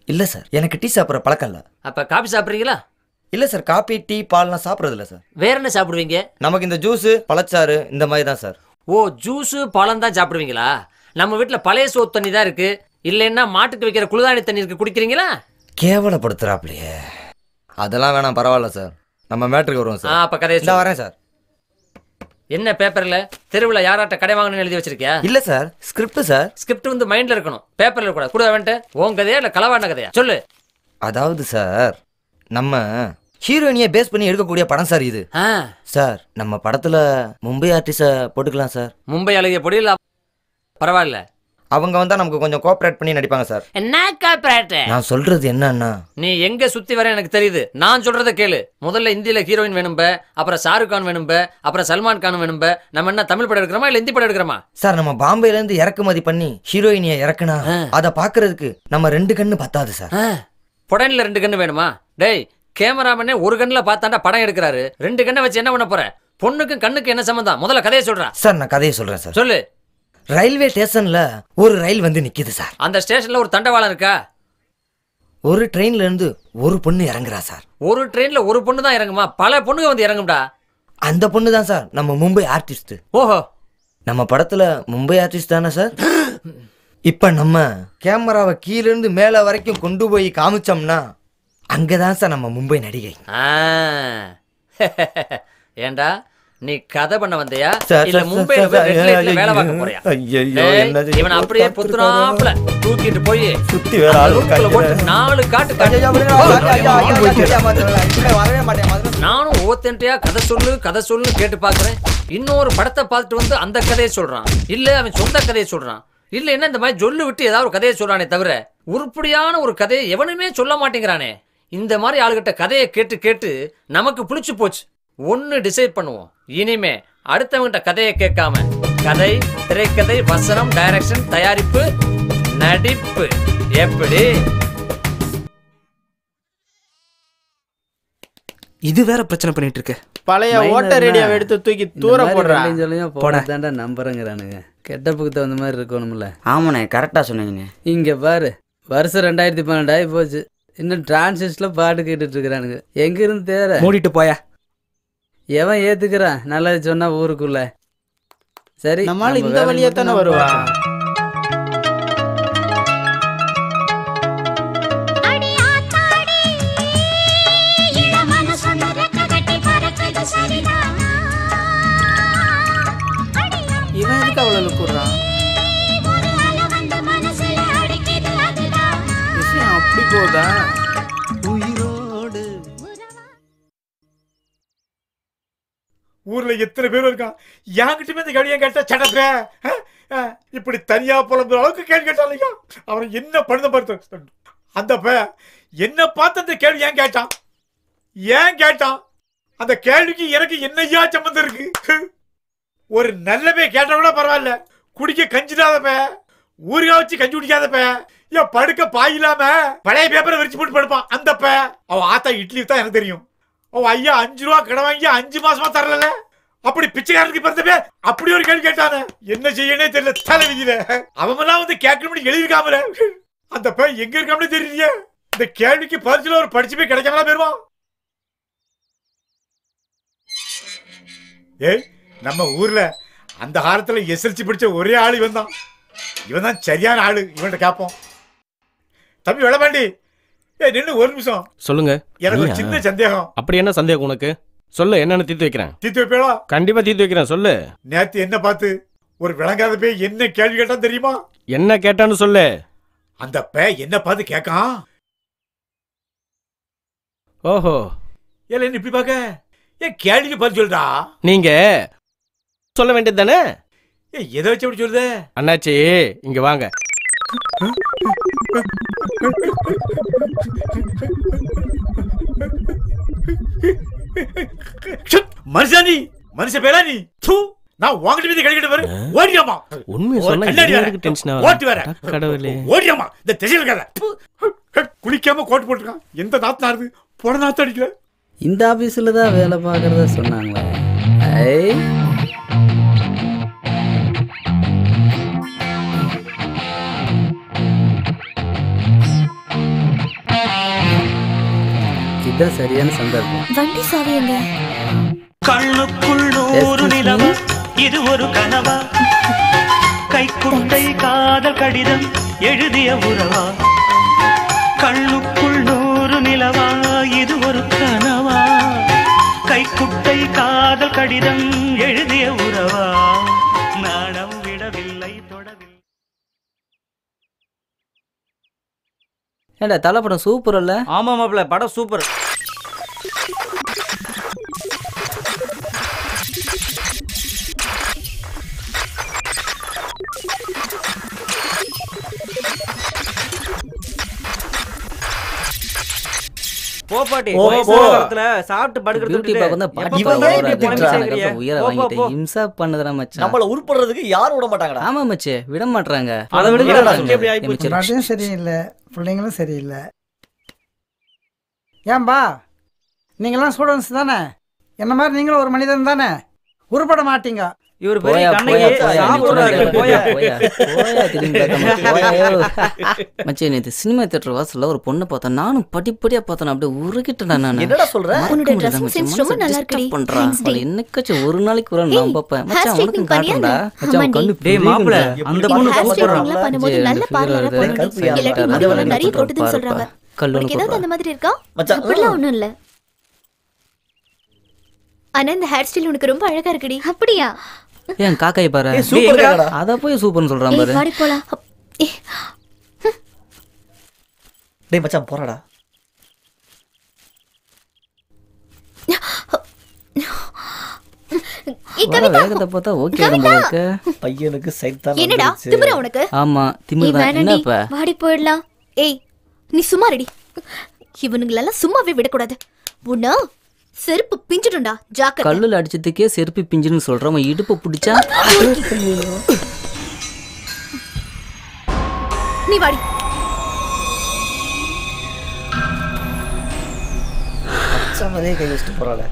இல்ல சார் எனக்கு டீ சாப்பிட்ற பழக்கம் இல்ல அப்ப காபி சாப்பிடுறீங்களா இல்ல சார் காபி டீ பால்லாம் சாப்பிட்றது இல்ல சார் வேற என்ன சாப்பிடுவீங்க நமக்கு இந்த ஜூஸ் பழச்சாறு இந்த மாதிரி தான் சார் ஓ ஜூஸு பழம் தான் சாப்பிடுவீங்களா நம்ம வீட்ல பழைய சோத்து தண்ணி தான் இருக்கு இல்லைன்னா மாட்டுக்கு வைக்கிற குளிர்தானி தண்ணி இருக்கு குடிக்கிறீங்களா கேவலப்படுத்துறாப்லையே அதெல்லாம் வேணாம் பரவாயில்ல சார் நம்ம மேட்ருக்கு வருவோம் ஆ, சார் அப்ப கதையை இந்த சொல்லு. வரேன் சார் என்ன பேப்பர்ல தெருவுல யாராட்ட கடை வாங்கணும்னு எழுதி வச்சிருக்கியா இல்ல சார் ஸ்கிரிப்ட் சார் ஸ்கிரிப்ட் வந்து மைண்ட்ல இருக்கணும் பேப்பர்ல இருக்க கூடாது கூட வந்துட்டு உன் கதையா இல்ல களவான கதையா சொல்லு அதாவது சார் நம்ம ஹீரோயினியை பேஸ் பண்ணி எடுக்கக்கூடிய படம் சார் இது ஆ, சார் நம்ம படத்துல மும்பை ஆர்டிஸ்ட போட்டுக்கலாம் சார் மும்பை அழகிய பொடியில் பரவாயில்ல அவங்க வந்தா நமக்கு கொஞ்சம் கோஆப்ரேட் பண்ணி நடிப்பாங்க சார் என்ன காப்பரேட் நான் சொல்றது என்னன்னா நீ எங்க சுத்தி வர எனக்கு தெரியுது நான் சொல்றத கேளு முதல்ல இந்தியில ஹீரோயின் வேணும்ப அப்புறம் ஷாருக் கான் வேணும்ப அப்புறம் சல்மான் கான் வேணும்ப நம்ம என்ன தமிழ் படம் எடுக்கிறோமா இல்ல இந்தி படம் எடுக்கிறோமா சார் நம்ம பாம்பேல இருந்து இறக்குமதி பண்ணி ஹீரோயினியை இறக்குனா அதை பாக்குறதுக்கு நம்ம ரெண்டு கண்ணு பத்தாது சார் புடனில ரெண்டு கண்ணு வேணுமா டேய் கேமராமேனே ஒரு கண்ணுல பார்த்தாண்டா படம் எடுக்கிறாரு ரெண்டு கண்ணை வச்சு என்ன பண்ண போற பொண்ணுக்கும் கண்ணுக்கு என்ன சம்மந்தம் முதல்ல கதையை சொல்றா சார் நான் கதையை சொல்றேன் சார் சொல்லு ரயில்வே ஸ்டேஷன்ல ஒரு ரயில் வந்து நிக்குது சார் அந்த ஸ்டேஷன்ல ஒரு தண்டவாளம் இருக்கா ஒரு ட்ரெயின்ல இருந்து ஒரு பொண்ணு இறங்குறா சார் ஒரு ட்ரெயின்ல ஒரு பொண்ணு தான் இறங்குமா பல பொண்ணுங்க வந்து இறங்கும்டா அந்த பொண்ணு தான் சார் நம்ம மும்பை ஆர்டிஸ்ட் ஓஹோ நம்ம படத்துல மும்பை ஆர்டிஸ்ட் தானே சார் இப்ப நம்ம கேமராவை கீழ இருந்து மேல வரைக்கும் கொண்டு போய் காமிச்சோம்னா அங்கதான் சார் நம்ம மும்பை நடிகை ஆ. ஏண்டா நீ கதை பண்ண வந்தியா சார், இல்ல சார், மும்பைல சார், போய் ரெட் லைட்ல ஐயோ, வேலை பார்க்க போறியா ஐயோ, டேய், என்னது இது? இவன் அப்படியே புத்துனாப்புல தூக்கிட்டு போய் சுத்தி வேற ஆளு ரூம்குள்ள போட்டு நாலு காட்டு காட்டு நானும் ஓத்தன்ட்டையா கதை சொல்லு கதை சொல்லு கேட்டு பாக்குறேன் இன்னொரு படத்தை பார்த்துட்டு வந்து அந்த கதையை சொல்றான் இல்ல அவன் சொந்த கதையை சொல்றான் இல்ல என்ன இந்த மாதிரி சொல்லு விட்டு ஏதாவது ஒரு கதையை சொல்றானே தவிர உருப்படியான ஒரு கதையை எவனுமே சொல்ல மாட்டேங்கிறானே இந்த மாதிரி ஆளுகிட்ட கதையை கேட்டு கேட்டு நமக்கு புளிச்சு போச்சு ஒன்னு டிசைட் பண்ணுவோம் இனிமே அடுத்தவங்கிட்ட கதையை கேட்காம கதை திரைக்கதை வசனம் டைரக்ஷன் தயாரிப்பு நடிப்பு எப்படி இது வேற பிரச்சனை பண்ணிட்டு இருக்கு பழைய ஓட்ட ரேடியோவை எடுத்து தூக்கி தூர போடுறா போடா. தாண்டா நம்புறேங்கிறானுங்க கெட்டப்புக்கு தகுந்த மாதிரி இருக்கணும்ல ஆமாண்ணே கரெக்டாக சொன்னீங்கண்ணே இங்க பாரு வருஷம் ரெண்டாயிரத்தி பன்னெண்டாயி போச்சு இன்னும் டிரான்சிஸ்ட்ல பாட்டு கேட்டுட்டு இருக்கிறானுங்க எங்க இருந்து தேர மூடிட்டு போயா எவன் ஏத்துக்கிறான் நல்லது சொன்னா ஊருக்குள்ள சரி நம்மால நம்ம இந்த வேலையை வழியா மட்டும் தானே நம்ம வருவா பார்ப்போம். இவன் எதுக்கு அவ்வளோ லுக்குறான் விஷயம் அப்படி போதா ஊர்ல எத்தனை பேர் இருக்கான் என்கிட்டயுமே இந்த கேள்வி ஏன் கேட்டா சடக்குற இப்படி தனியா புலம்புற அளவுக்கு கேள்வி கேட்டான் அவன் என்ன பண்ணுத பார்த்து அந்த ப என்ன பார்த்து அந்த கேள்வி ஏன் கேட்டான் ஏன் கேட்டான் அந்த கேள்விக்கு எனக்கு என்னையா சம்மந்தம் இருக்கு ஒரு நல்லவே கேட்ட விட பரவாயில்ல குடிக்க கஞ்சிடாத பே ஊறுகாய் வச்சு கஞ்சி குடிக்காத பே ஏன் படுக்க பாய் இல்லாம பழைய பேப்பரை விரிச்சு போட்டு படுப்பான் அந்த பே அவன் ஆத்தா இட்லி தான் எனக்கு தெரியும் அவன் ஐயா அஞ்சு ரூபா கடை வாங்கி அஞ்சு மாசமா தரல அப்படி பிச்சைக்காரனுக்கு பிறந்தவே அப்படி ஒரு கேள்வி கேட்டானே என்ன செய்யனே தெரியல தலை விதியில அவமெல்லாம் வந்து கேட்கணும்னு எழுதிருக்காமல அந்த பையன் எங்க இருக்காமனு தெரியலையே இந்த கேள்விக்கு பரிசுல ஒரு படிச்சு போய் கிடைக்காமலாம் போயிருவான் ஏய் நம்ம ஊர்ல அந்த காலத்துல எஸ்எல்சி படிச்ச ஒரே ஆள் இவன் தான் இவன் தான் சரியான ஆளு இவன்கிட்ட கேட்போம் தம்பி வெளபாண்டி ஏய் நின்னு ஒரு நிமிஷம் சொல்லுங்க எனக்கு ஒரு ஐயா. சின்ன சந்தேகம் அப்படி என்ன சந்தேகம் உனக்கு சொல்லு என்னன்னு தீர்த்து வைக்கிறேன் தீர்த்து வைப்பேளா கண்டிப்பா தீர்த்து வைக்கிறேன் சொல்லு நேத்து என்ன பார்த்து ஒரு விளங்காத பேய் என்ன கேள்வி கேட்டான் தெரியுமா என்ன கேட்டான்னு சொல்லு அந்த பேய் என்ன பார்த்து கேட்கான் ஓஹோ ஏல என்ன இப்படி பார்க்க ஏன் கேள்விக்கு பதில் சொல்றா நீங்க சொல்ல வேண்டியது தானே ஏய் எதை வச்சு அப்படி சொல்லுத அண்ணாச்சி இங்க வாங்க மனுஷா நீ மனுஷ பேரா நீ தூ நான் உங்ககிட்ட மீது கேள்வி கேட்டு பாரு ஓடியாமா உண்மையை ஒரு சொன்னா கண்ணாடி வேற. எனக்கு டென்ஷன் ஓட்டு வேற கடவுளே ஓடியாமா இந்த திசையில் இருக்காத தூ. குளிக்காம கோட்டு போட்டுருக்கான் எந்த நாத்து நாடுது போன நாத்து அடிக்கல இந்த ஆபீஸ்ல தான் வேலை பார்க்கறதா சொன்னாங்களே ஐ இதுதான் சரியான சந்தர்ப்பம் வண்டி சாவி எங்க கண்ணுக்குள் நூறு நிலவா இது ஒரு கனவா கைக்குட்டை காதல் கடிதம் எழுதிய உறவா கண்ணுக்குள் நூறு நிலவா இது ஒரு கனவா கைக்குட்டை காதல் கடிதம் எழுதிய உறவா நாணம் விடவில்லை தொடவில்லை ஏண்டா தலை படம் சூப்பர் இல்ல ஆமா மாப்பிள்ள படம் சூப்பர் போ பாட்டி போ, வயசான போ. காலத்துல சாப்பிட்டு படுக்கிறது பியூட்டி விட்டுட்டு பார்க்க வந்து பாட்டி எப்ப பார்க்க பார்த்தாலும் இப்படி வராங்க. புலம்பி சேர்க்கறியே. உயிரை போ, போ, வாங்கிட்டு போ. இம்சா பண்ணுதுடா மச்சான் நம்மள உருப்படுறதுக்கு யாரும் விட மாட்டாங்கடா ஆமா மச்சே விட மாட்றாங்க அதை விடுங்க, விட நமக்கு எப்படி மாட்றாங்க. ஆயிப்போச்சு? மச்சி, பொண்டாட்டியும் சரியில்லை பிள்ளைங்களும் சரியில்லை ஏன்பா நீங்களாம் ஸ்டூடெண்ட்ஸ் தானே என்ன மாதிரி நீங்களும் ஒரு மனிதன் தானே உருப்பட மாட்டீங்க இவர் பெரிய போயா, கண்ணகி, போயா, போயா, சாப்பிடுறாரு, நீ போயா. போயா, போயா, திரும்பி பார்க்காம போயாயோ. மச்சி நேத்து சினிமா தியேட்டர் வாசல்ல ஒரு பொண்ணை பார்த்தேன் நானும் படிப்படியா பார்த்தேன் அப்படியே உருகிட்டேன் நானு என்னடா சொல்ற? மறக்க உன்னோட முடியல dressing மச்சி, sense ரொம்ப மனசை நல்லா disturb இருக்குடி. பண்றா Thanks டி. அவளை என்னைக்காச்சும் ஒரு நாளைக்கு ஒரு நாள் நான் பார்ப்பேன் hair மச்சான் உனக்கும் straightening பண்ணியா காட்டுறா என்ன? மச்சான் அவன் ஆமாண்டி. கண்ணு டேய், மாப்பிள, அந்த பொண்ணு ஹேர் சூப்பரா ஸ்டைலிங்லாம் பண்ணும்போது ஜி, நல்ல எனக்கு பார்லரா feel வருது. போகணும் கருப்பு இல்லாட்டி யாரு முடிவுல பாரு, நிறைய பாரு, கொட்டுதுன்னு பாரு, சொல்றாங்க கல்லு உனக்கு ஏதாவது போடுறா. அந்த மாதிரி இருக்கா மச்சான், அப்படிலாம் ஒண்ணும் இல்ல ஆனா இந்த ஹேர் ஸ்டைல் உனக்கு ரொம்ப அழகா இருக்குடி அப்படியா ஏன் காக்காய் பாரு ஏய், சூப்பர் காக்கடா. அத போய் சூப்பர்னு சொல்றான் ஏய் பாரு வாடி போலாம் ஏய், டேய் மச்சான் போறடா ஏய் வர கவிதா வேகத்தை பார்த்தா ஓகே போல இருக்கு பையனுக்கு சைத்தான் என்னடா வந்துருச்சு. திமிரா உனக்கு ஆமா ஏய் திமிர் தான் என்ன வேணாண்டி இப்ப வாடி போயிடலாம் ஏய் நீ சும்மா ரெடி இவனுங்களெல்லாம் சும்மாவே விடக்கூடாது உன்ன செருப்பு பிஞ்சிடும்டா ஜாக்கிரதை கல்லுல அடிச்சதுக்கே செருப்பு பிஞ்சுன்னு சொல்றான் அவன் இடுப்பு பிடிச்சா நீ வாடி மச்சான் மேலேயே கை வச்சுட்டு போறாளே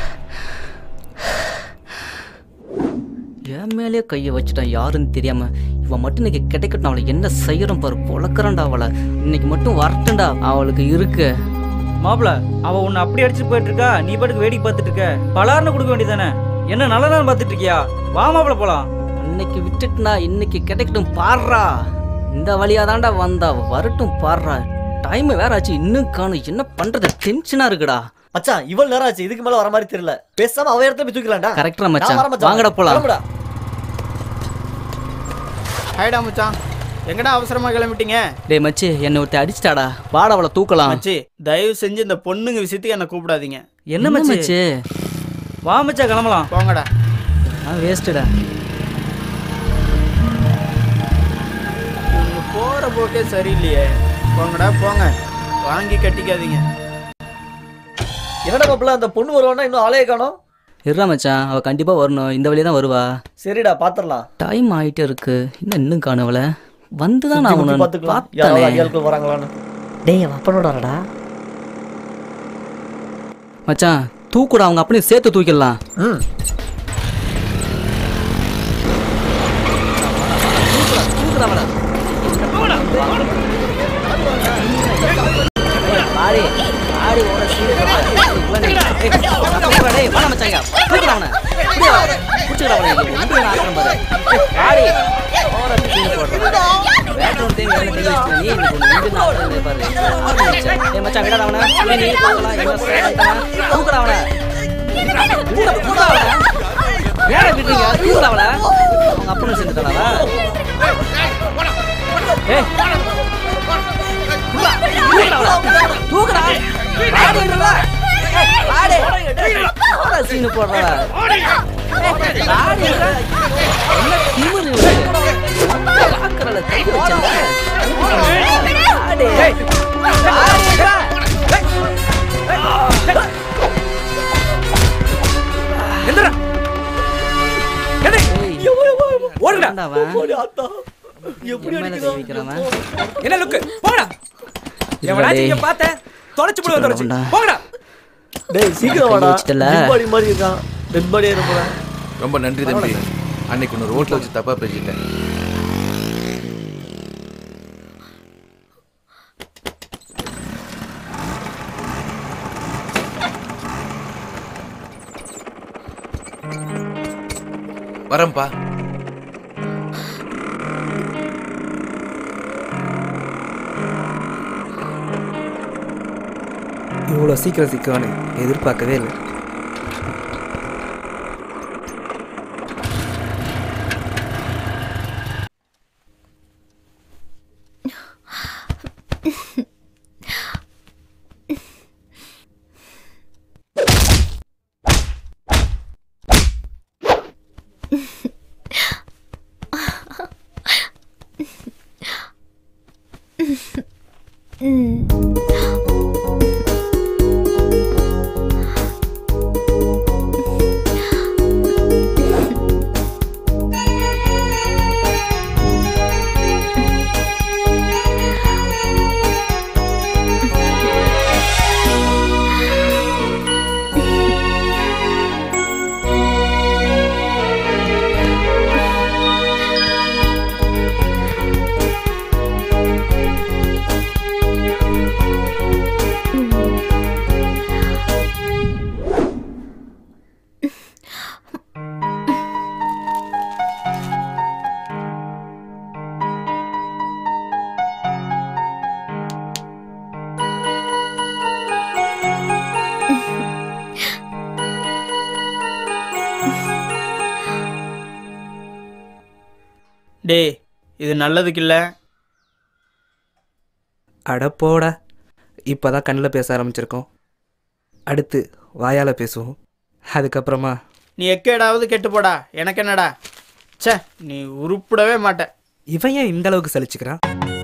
என் மேலே கையை வச்சுட்டான் யாருன்னு தெரியாம இவன் மட்டும் இன்னைக்கு கிடைக்கட்டும் அவளை என்ன செய்யறோம் பாரு பொழக்கறான்டா அவளை இன்னைக்கு மட்டும் வரட்டும்டா அவளுக்கு இருக்கு மாப்பிள அவ உன்னை அப்படி அடிச்சுட்டு போயிட்டு இருக்கா நீ பாட்டுக்கு வேடிக்கை பார்த்துட்டு இருக்க பலார்னு கொடுக்க வேண்டியதானே என்ன நல்ல நேரம் பார்த்துட்டு இருக்கியா வா மாப்பிள போலாம் இன்னைக்கு விட்டுட்டுனா இன்னைக்கு கிடைக்கட்டும் பாடுறா இந்த வழியா தான்டா வந்தா வரட்டும் பாடுறா டைம் வேற ஆச்சு இன்னும் காணும் என்ன பண்றது டென்ஷனா இருக்குடா மச்சான் இவ்வளவு நேரம் ஆச்சு இதுக்கு மேல வர மாதிரி தெரியல பேசாம அவ இடத்துல போய் தூக்கலாம்டா கரெக்டா நான் மச்சான் வரேன் மச்சான். வாங்கடா போலாம் கிளம்புடா. ஹாய்டா மச்சான் எங்கடா அவசரமா கிளம்பிட்டீங்க டேய் மச்சி என்னை ஒருத்த அடிச்சிட்டாடா வாடா அவளை தூக்கலாம் மச்சி தயவு செஞ்சு இந்த பொண்ணுங்க விஷயத்துக்கு என்ன கூப்பிடாதீங்க என்ன மச்சி வா மச்சா கிளம்பலாம் போங்கடா வேஸ்ட்டுடா இவங்க போற போக்கே சரியில்லையே போங்கடா போங்க வாங்கி கட்டிக்காதீங்க என்னடா மாப்பிள்ள அந்த பொண்ணு வருவானா இன்னும் ஆளையே காணோம் இருடா மச்சான் அவ கண்டிப்பா வரணும் இந்த வழியா தான் வருவா சரிடா பாத்துரலாம் டைம் ஆயிட்டே இருக்கு இன்னும் இன்னும் காணும் அவளை வந்துதான் சுத்தி நான் முத்தி உன்னை பாத்துக்கலாம் யாராவது பார்த்தேனே அடியாட்கள் வராங்களான்னு டேய் அவன் அப்பனோடா மச்சான் தூக்குடா அவங்க அப்படியே சேர்த்து தூக்கிடலாம் ம் ஆடி ஆடி ஓட சீடு டேய் வாடா மச்சாங்க தூக்குடா அவனை இப்படியே வா. புடிச்சுக்கடா அவனை இங்க நான் ஆக்குறேன் பாரு ஆடி ஓட சீடு போடுறேன் பேக்ரவுண்ட் தேங்க வேலை தேங்க வச்சுக்க நீ இந்த பொண்ணு இங்க நான் ஆக்குறேன் பாரு ஏய் மச்சான் விடாத அவனை இப்படி நீ போகலாம் என்ன செய்யலாம் தூக்குடா அவனை தூக்குடா தூக்குடா அவனை ஏன் விடுறீங்க தூக்குடா அவனை அவங்க அப்பனும் சேர்ந்துட்டானா ஏய் தூக்குடா தூக்குடா ஆடு ஆடு சீனு போடுறா ஆடு என்ன திமிரு ஆக்கறல கை வச்சல ஆடு ஆடுடா எந்திரா ஓடுடா போடி ஆத்தா எப்படி என் மேல கை வைக்கிறவன் என்ன லுக்கு போடா எவனாச்சும் இங்க பார்த்தேன் தொலைச்சு போடுவேன் தொலைச்சு போங்கடா டேய் சீக்கிரம் வாடா வச்சிட்டல. டெட் பாடி மாதிரி இருக்கான் டெட் பாடியா இருப்பேன் ரொம்ப நன்றி தம்பி அன்னைக்கு ஒன்று ரோட்டில் வச்சு தப்பாக பேசிட்டேன் வரேன்ப்பா இவ்வளோ சீக்கிரம் சிக்குவானு எதிர்பார்க்கவே இல்லை டேய் இது நல்லதுக்கு இல்லை அட போடா இப்போ தான் கண்ணில் பேச ஆரம்பிச்சிருக்கோம் அடுத்து வாயால் பேசுவோம் அதுக்கப்புறமா நீ எக்கேடாவது கெட்டு போடா எனக்கு என்னடா ச்சே நீ உருப்பிடவே மாட்ட இவன் ஏன் இந்த அளவுக்கு சலிச்சுக்கிறான்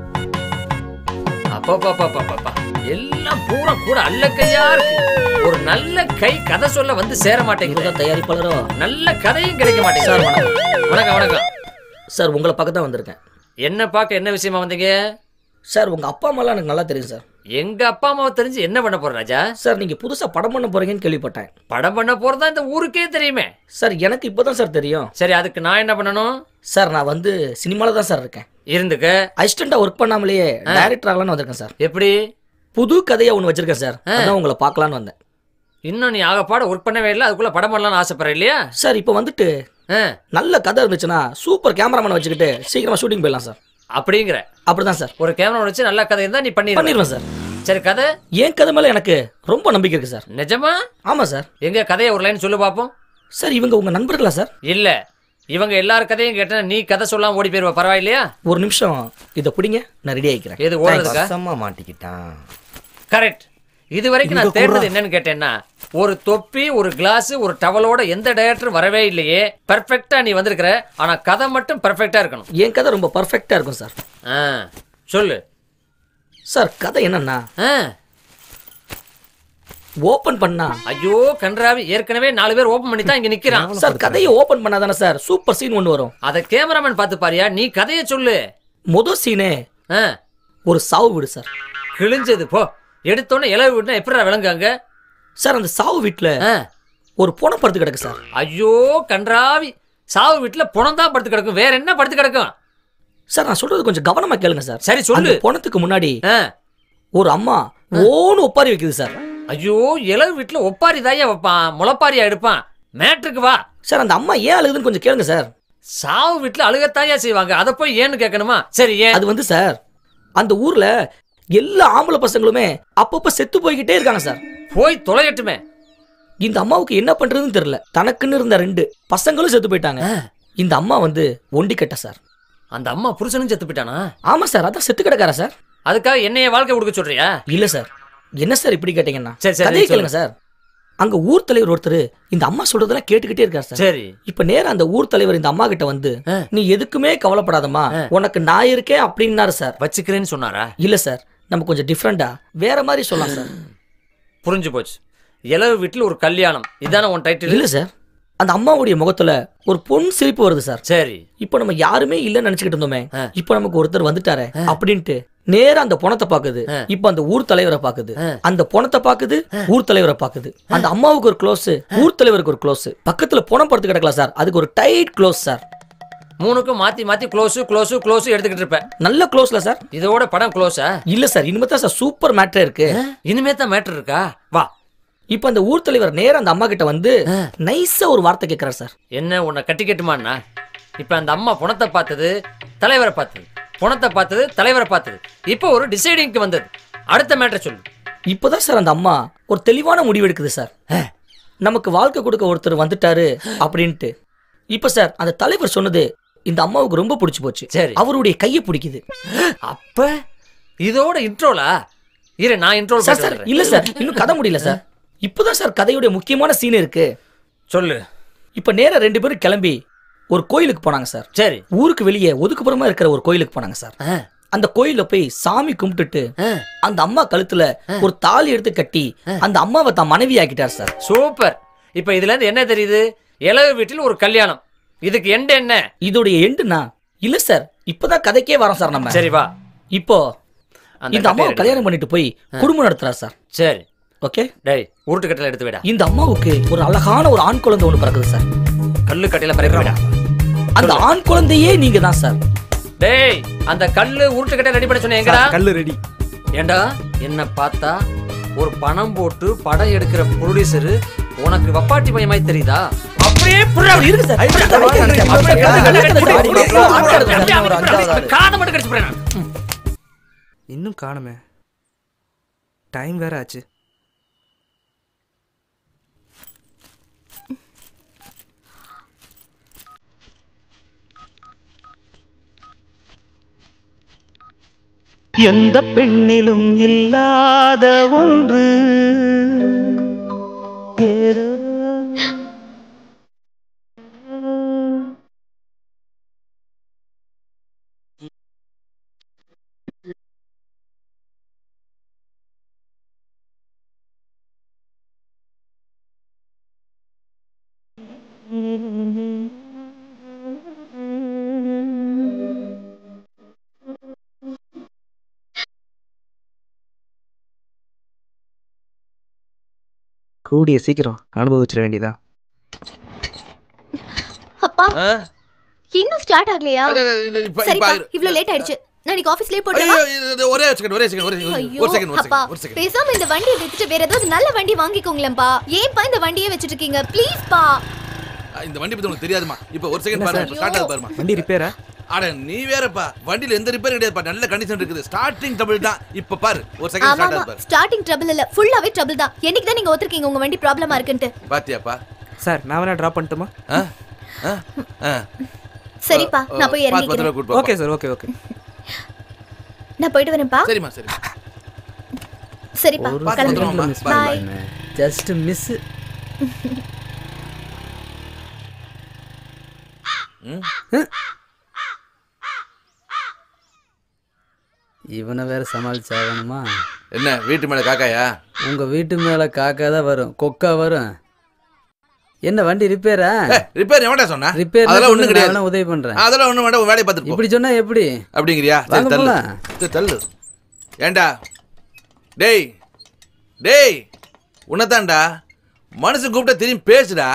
அப்பா எல்லாம் பூரா கூட அல்லக்கையா இருக்கு ஒரு நல்ல கை கதை சொல்ல வந்து சேர மாட்டேங்குது தயாரிப்பாளரோ நல்ல கதையும் கிடைக்க மாட்டேங்குது சார் வணக்கம் வணக்கம் வணக்கம் சார் உங்களை பார்க்க தான் வந்திருக்கேன் என்ன பார்க்க என்ன விஷயமா வந்தீங்க சார் உங்க அப்பா அம்மாலாம் எனக்கு நல்லா தெரியும் சார் எங்க அப்பா அம்மாவை தெரிஞ்சு என்ன பண்ண போற ராஜா சார் நீங்க புதுசா படம் பண்ண போறீங்கன்னு கேள்விப்பட்டேன் படம் பண்ண போறதா இந்த ஊருக்கே தெரியுமே சார் எனக்கு இப்போதான் சார் தெரியும் சரி அதுக்கு நான் என்ன பண்ணணும் சார் நான் வந்து சினிமால தான் சார் இருக்கேன் இருந்துக்க அசிஸ்டண்டா ஒர்க் பண்ணாமலேயே டைரக்டர் ஆகலாம்னு வந்திருக்கேன் சார் எப்படி புது கதையை ஒன்று வச்சிருக்கேன் சார் அதான் உங்களை பார்க்கலான்னு வந்தேன் இன்னும் நீ ஆகப்பாட ஒர்க் பண்ணவே இல்லை அதுக்குள்ள படம் பண்ணலாம்னு ஆசைப்படுற இல்லையா சார் இப்போ வந்துட்டு நல்ல கதை இருந்துச்சுன்னா சூப்பர் கேமராமேன் வச்சுக்கிட்டு சீக்கிரமா ஷூட்டிங் போயிடலாம் சார் அப்படிங்கிற அப்படிதான் சார் ஒரு கேமரா வச்சு நல்ல கதை இருந்தா நீ பண்ணி பண்ணிடுவேன் சார் சரி கதை என் கதை மேல எனக்கு ரொம்ப நம்பிக்கை இருக்கு சார் நிஜமா ஆமா சார் எங்க கதையை ஒரு லைன் சொல்லு பாப்போம் சார் இவங்க உங்க நண்பர்களா சார் இல்ல இவங்க எல்லார் கதையும் கேட்டா நீ கதை சொல்லாம ஓடி போயிருவ பரவாயில்லையா ஒரு நிமிஷம் இதை பிடிங்க நான் ரெடி ஆகிக்கிறேன் எது ஓடுறதுக்கா வசமா மாட்டிக்கிட்டான் கரெக்ட் இது வரைக்கும் நான் தேடுறது என்னன்னு கேட்டேன்னா ஒரு தொப்பி ஒரு கிளாஸ் ஒரு டவலோட எந்த டைரக்டர் வரவே இல்லையே பெர்ஃபெக்ட்டா நீ வந்திருக்கிற ஆனா கதை மட்டும் பெர்ஃபெக்ட்டா இருக்கணும் என் கதை ரொம்ப பர்ஃபெக்டா இருக்கும் சார் ஆ சொல்லு சார் கதை என்னன்னா ஆ ஓபன் பண்ணா ஐயோ கன்றாவி ஏற்கனவே நாலு பேர் ஓபன் பண்ணி தான் இங்க நிக்கிறான் சார் கதையை ஓபன் பண்ணாதானே சார் சூப்பர் சீன் ஒன்று வரும் அத கேமராமேன் பார்த்து பாரியா நீ கதையை சொல்லு முத சீனே ஆ ஒரு சாவு வீடு சார் கிழிஞ்சது போ எடுத்தோன்னே இலவு விட்டுனா எப்படிடா விளங்குங்க சார் அந்த சாவு வீட்டுல ஒரு புணம் படுத்து கிடக்கு சார் ஐயோ கன்றாவி சாவு வீட்டுல புணம் தான் படுத்து கிடக்கும் வேற என்ன படுத்து கிடக்கும் சார் நான் சொல்றது கொஞ்சம் கவனமா கேளுங்க சார் சரி சொல்லு அந்த புணத்துக்கு முன்னாடி ஒரு அம்மா ஓன்னு ஒப்பாரி வைக்குது சார் ஐயோ இலவு வீட்டுல ஒப்பாரி தாயா வைப்பான் முளப்பாரியா எடுப்பான் மேட்ருக்கு வா சார் அந்த அம்மா ஏன் அழுகுதுன்னு கொஞ்சம் கேளுங்க சார் சாவு வீட்டுல அழுகத்தாயா செய்வாங்க அதை போய் ஏன்னு கேட்கணுமா சரி ஏன் அது வந்து சார் அந்த ஊர்ல எல்லா ஆம்பளை பசங்களுமே அப்பப்ப செத்து போய்கிட்டே இருக்காங்க சார் போய் தொலையட்டுமே இந்த அம்மாவுக்கு என்ன பண்றதுன்னு தெரியல தனக்குன்னு இருந்த ரெண்டு பசங்களும் செத்து போயிட்டாங்க இந்த அம்மா வந்து ஒண்டி கட்ட சார் அந்த அம்மா புருஷனும் செத்து போயிட்டானா ஆமா சார் அதான் செத்து கிடக்காரா சார் அதுக்காக என்னைய வாழ்க்கை கொடுக்க சொல்றியா இல்ல சார் என்ன சார் இப்படி கேட்டீங்கன்னா சரி, சரி, கதையை சொல்லு. கேளுங்க சார் அங்க ஊர் தலைவர் ஒருத்தர் இந்த அம்மா சொல்றதெல்லாம் கேட்டுக்கிட்டே இருக்கார் சார் சரி இப்ப நேரா அந்த ஊர் தலைவர் இந்த அம்மா கிட்ட வந்து நீ எதுக்குமே கவலைப்படாதம்மா உனக்கு நான் இருக்கேன் அப்படின்னாரு சார் வச்சுக்கிறேன்னு சொன்னாரா இல்ல சார் நம்ம கொஞ்சம் டிஃப்ரெண்டா வேற மாதிரி சொல்லலாம் சார் புரிஞ்சு போச்சு இலவு வீட்டுல ஒரு கல்யாணம் இதானே உன் டைட்டில் இல்ல சார் அந்த அம்மாவுடைய முகத்துல ஒரு பொன் சிரிப்பு வருது சார் சரி இப்போ நம்ம யாருமே இல்லைன்னு நினைச்சுக்கிட்டு இருந்தோமே இப்போ நமக்கு ஒருத்தர் வந்துட்டாரே அப்படின்ட்டு நேரா அந்த பொணத்தை பாக்குது இப்போ அந்த ஊர் தலைவரை பாக்குது அந்த பொணத்தை பாக்குது ஊர் தலைவரை பாக்குது அந்த அம்மாவுக்கு ஒரு க்ளோஸ் ஊர் தலைவருக்கு ஒரு க்ளோஸ் பக்கத்துல பொணம் படுத்து கிடக்கலாம் சார் அதுக்கு ஒரு டைட் க்ளோஸ் சார் மூணுக்கும் மாத்தி மாத்தி க்ளோஸ் க்ளோஸ் க்ளோஸ் எடுத்துக்கிட்டு இருப்பேன் நல்ல க்ளோஸ்ல சார் இதோட படம் க்ளோஸா இல்ல சார் இனிமே தான் சார் சூப்பர் மேட்ரே இருக்கு இனிமே தான் மேட்டர் இருக்கா வா இப்போ அந்த ஊர் தலைவர் நேரா அந்த அம்மா கிட்ட வந்து நைஸா ஒரு வார்த்தை கேட்கிறார் சார் என்ன உன்னை கட்டி கட்டுமாண்ணா இப்போ அந்த அம்மா பணத்தை பார்த்தது தலைவரை பார்த்தது பணத்தை பார்த்தது தலைவரை பார்த்தது இப்போ ஒரு டிசைடிங்க்கு வந்தது அடுத்த மேட்டரை சொல்லு இப்போதான் சார் அந்த அம்மா ஒரு தெளிவான முடிவு எடுக்குது சார் நமக்கு வாழ்க்கை கொடுக்க ஒருத்தர் வந்துட்டாரு அப்படின்ட்டு இப்போ சார் அந்த தலைவர் சொன்னது இந்த அம்மாவுக்கு ரொம்ப பிடிச்சு போச்சு சரி அவருடைய கையை பிடிக்குது அப்ப இதோட இன்ட்ரோலா இரு நான் இன்ட்ரோல் சார் சார் இல்ல சார் இன்னும் கதை முடியல சார் இப்போதான் சார் கதையுடைய முக்கியமான சீன் இருக்கு சொல்லு இப்போ நேரா ரெண்டு பேரும் கிளம்பி ஒரு கோயிலுக்கு போனாங்க சார் சரி ஊருக்கு வெளியே ஒதுக்குப்புறமா இருக்கிற ஒரு கோயிலுக்கு போனாங்க சார் அந்த கோயில்ல போய் சாமி கும்பிட்டுட்டு அந்த அம்மா கழுத்துல ஒரு தாலி எடுத்து கட்டி அந்த அம்மாவை தான் மனைவி ஆக்கிட்டார் சார் சூப்பர் இப்போ இதுல இருந்து என்ன தெரியுது இளவு வீட்டில் ஒரு கல்யாணம் இதுக்கு எண்டு என்ன இதோடைய எண்டுனா இல்ல சார் இப்பதான் கதைக்கே வரோம் சார் நம்ம சரி வா இப்போ அந்த இந்த அம்மாவை கட்டையை கல்யாணம் பண்ணிட்டு போய் குடும்பம் நடத்துறார் சார் சரி ஓகே டேய் உருட்டு கட்டையில எடுத்து விடா இந்த அம்மாவுக்கு ஒரு அழகான ஒரு ஆண் குழந்தை ஒன்று பிறகுது சார் கல்லு கட்டையில பறக்க விடா அந்த ஆண் குழந்தையே நீங்க தான் சார் டேய் அந்த கல்லு உருட்டு கட்டை ரெடி பண்ண சொன்னேன் எங்கடா கல்லு ரெடி ஏண்டா என்ன பார்த்தா ஒரு பணம் போட்டு படம் எடுக்கிற ப்ரொடியூசர் உனக்கு வப்பாட்டி பையன் மாதிரி தெரியுதா அப்படியே புறா இருக்கு சார் காதை மட்டும் கடிச்சு போறேன் இன்னும் காணுமே டைம் வேற ஆச்சு எந்த பெண்ணிலும் இல்லாத ஒன்று ஏதோ கூடிய சீக்கிரம் அனுபவிச்சிட வேண்டியதா அப்பா இன்னும் ஸ்டார்ட் ஆகலையா இப்ப- சரிப்பா இப்ப- இவ்ளோ லேட் ஆயிடுச்சு நான் இன்னைக்கு ஆபீஸ்லயே ஐயோ, போட்டுறவா இது- ஒரே செகண்ட் ஒரே செகண்ட் ஒரே second, ஐயோ ஒரு செகண்ட் ஒரு அப்பா செகண்ட் ஒரு செகண்ட் பேசாம இந்த வண்டியை வித்துட்டு வேற ஏதாவது நல்ல வண்டி வாங்கிக்கோங்களேன்ப்பா ஏன்பா இந்த வண்டியே வச்சிட்டு இருக்கீங்க ப்ளீஸ் பா இந்த வண்டி பத்தி உனக்கு தெரியாதுமா இப்போ ஒரு செகண்ட் என்ன பாரு சார்? ஸ்டார்ட் ஆகுது பாருமா வண்டி ரிப்பேரா அட நீ வேறப்பா வண்டியில எந்த ரிப்பேர் கிடையாதுப்பா நல்ல கண்டிஷன் இருக்குது ஸ்டார்டிங் டபுள் தான் இப்ப பாரு ஒரு செகண்ட் ஆமா ஸ்டார்ட் ஆமா ஆகுது பாரு ஸ்டார்டிங் ட்ரபிள் இல்ல ஃபுல்லாவே ட்ரபிள் தான் என்னைக்கு தான் நீங்க ஒத்துருக்கீங்க உங்க வண்டி ப்ராப்ளமா இருக்குன்ட்டு பாத்தியாப்பா சார் நான் வேணா ட்ராப் பண்ணட்டுமா ஆ? ஆ? ஆ. சரிப்பா நான் போய் பார்த்து பத்திரமா இறங்கிக்கிறேன் கூட்டு வாப்பா. ஓகே சார் ஓகே ஓகே நான் போயிட்டு வரேன்ப்பா சரிம்மா சரி சரிப்பா பார்த்து கிளம்புறேன் பத்திரமா மிஸ் பாய் ஜஸ்ட் மிஸ் இவனை வேற சமாளிச்சாகணுமா என்ன வீட்டு மேல காக்காயா உங்க வீட்டு மேல காக்கா தான் வரும் கொக்கா வரும் என்ன வண்டி ரிப்பேரா ரிப்பேர் எவன்டா சொன்னா ரிப்பேர் அதெல்லாம் ஒண்ணும் கிடையாது உதவி பண்றேன் அதெல்லாம் ஒண்ணும் வேண்டாம் உன் வேலையை பார்த்துட்டு போ இப்படி சொன்னா எப்படி அப்படிங்கிறியா சரி வாங்க தள்ளு போலாம். சரி, தள்ளு ஏண்டா டேய் டேய் உன்னதான்டா மனுஷன் கூப்பிட்டா திரும்பி பேசுடா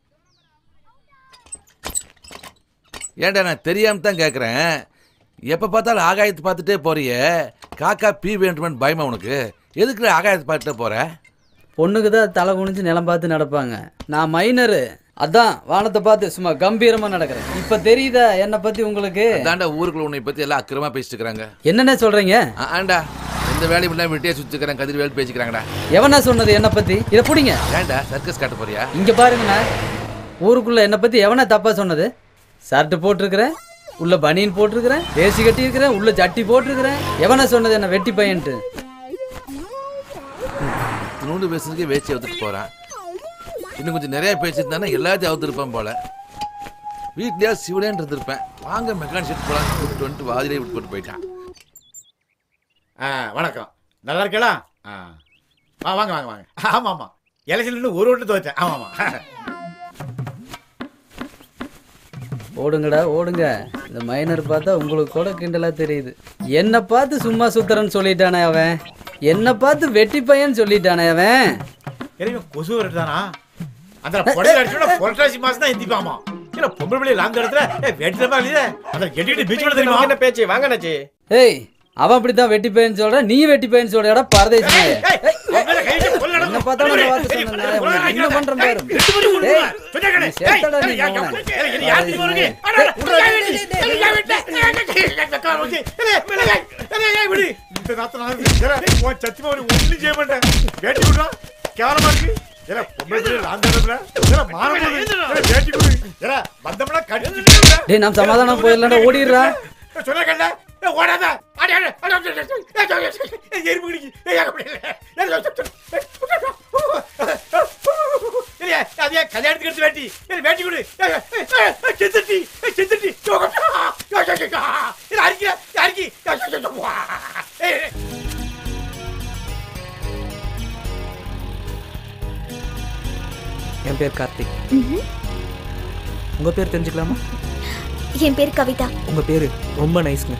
ஏன்டா நான் தெரியாம தான் கேட்குறேன் எப்போ பார்த்தாலும் ஆகாயத்தை பார்த்துட்டே போறியே காக்கா பீ வேண்டுமென்னு பயமா உனக்கு எதுக்கு ஆகாயத்தை பார்த்துட்டே போற பொண்ணுக்கு தான் தலை குனிஞ்சு நிலம் பார்த்து நடப்பாங்க நான் மைனரு அதான் வானத்தை பார்த்து சும்மா கம்பீரமா நடக்கிறேன் இப்ப தெரியுதா என்னை பத்தி உங்களுக்கு தாண்டா ஊருக்குள்ள உன்னை பத்தி எல்லாம் அக்கிரமா பேசிட்டு இருக்கிறாங்க என்னென்ன சொல்றீங்க ஆண்டா எந்த வேலையும் இல்லாம வெட்டியே சுத்திக்கிறேன் கதிர் வேலை பேசிக்கிறாங்கடா எவனா சொன்னது என்னை பத்தி இதை பிடிங்க ஏன்டா சர்க்கஸ் காட்ட போறியா இங்க பாருங்கண்ணா ஊருக்குள்ள என்னை பத்தி எவனா தப்பா சொன்னது ஷர்ட் போட்டிருக்கிறேன் உள்ள பனியன் போட்டிருக்கிறேன் வேசி கட்டி இருக்கிறேன் உள்ள சட்டி போட்டிருக்கிறேன் எவனா சொன்னது என்ன வெட்டி பையன்ட்டு நூண்டு பேசுறதுக்கே வேச்சி அவுத்துட்டு போறான் இன்னும் கொஞ்சம் நிறைய பேசியிருந்தானே எல்லாத்தையும் அவுத்திருப்பேன் போல வீட்லயா சிவனேன்னு இருந்திருப்பேன் வாங்க மெக்கானிக் ஷெட் போலாம் கூப்பிட்டு வந்துட்டு வாதிலே விட்டு போட்டு போயிட்டான் ஆ வணக்கம் நல்லா இருக்கலா ஆ ஆ வாங்க வாங்க வாங்க ஆமாம் ஆமாம் எலெக்ஷன் இன்னும் ஒரு ஓட்டு துவைச்சேன் ஆமாம் ஆமாம் ஓடுங்கடா ஓடுங்க இந்த மைனர் பார்த்தா உங்களுக்கு கூட கிண்டலா தெரியுது என்னை பார்த்து சும்மா சுத்துறன்னு சொல்லிட்டானே அவன் என்னை பார்த்து வெட்டி பையன் சொல்லிட்டானே அவன் எனக்கு கொசு வரட்டுதானா அந்த புடவை அடிச்சோட புரட்டாசி மாசம் தான் எந்திப்பாமா இல்ல பொம்பளை பிள்ளை லாந்த இடத்துல வெட்டில இல்லையே அதை கெட்டிட்டு பீச் கூட தெரியுமா என்ன பேச்சு வாங்க அண்ணாச்சி ஏய் அவன் அப்படித்தான் வெட்டி பையன் சொல்றான் நீ வெட்டி பையன் சொல்றடா பரதேசி நாயே. உன் மேல கை வச்சு கொல்லணும் என்ன பார்த்தாலும் அந்த வார்த்தை சொன்னா உனக்கு என்ன பண்றேன் பாரு டேய், நீ செத்தடா நீ மகனே. டேய் நாம் சமாதானம் போயிடலாம்டா ஓடிடுறா ஓடாத அடி, அடி, அடி, அடி, அடி, அடி, அடி, அடி, எறும்பு கடிக்கு. ஏய், அங்க அப்படி இல்லை. ஏய், இல்லையா, அது ஏன் கல்யாணத்துக்கு எடுத்து வேட்டி ஏய், வேட்டி கொடு ஏய், ஏய், ஏய், ஏய், செத்துட்டி ஏய், செத்துட்டி இல்லை அரிக்கிற அரிக்கி ஏய், ஏய். என் பேர் கார்த்திக் ம்ஹும். உங்க பேர் தெரிஞ்சுக்கலாமா என் பேர் கவிதா உங்க பேரு ரொம்ப நைஸ்ங்க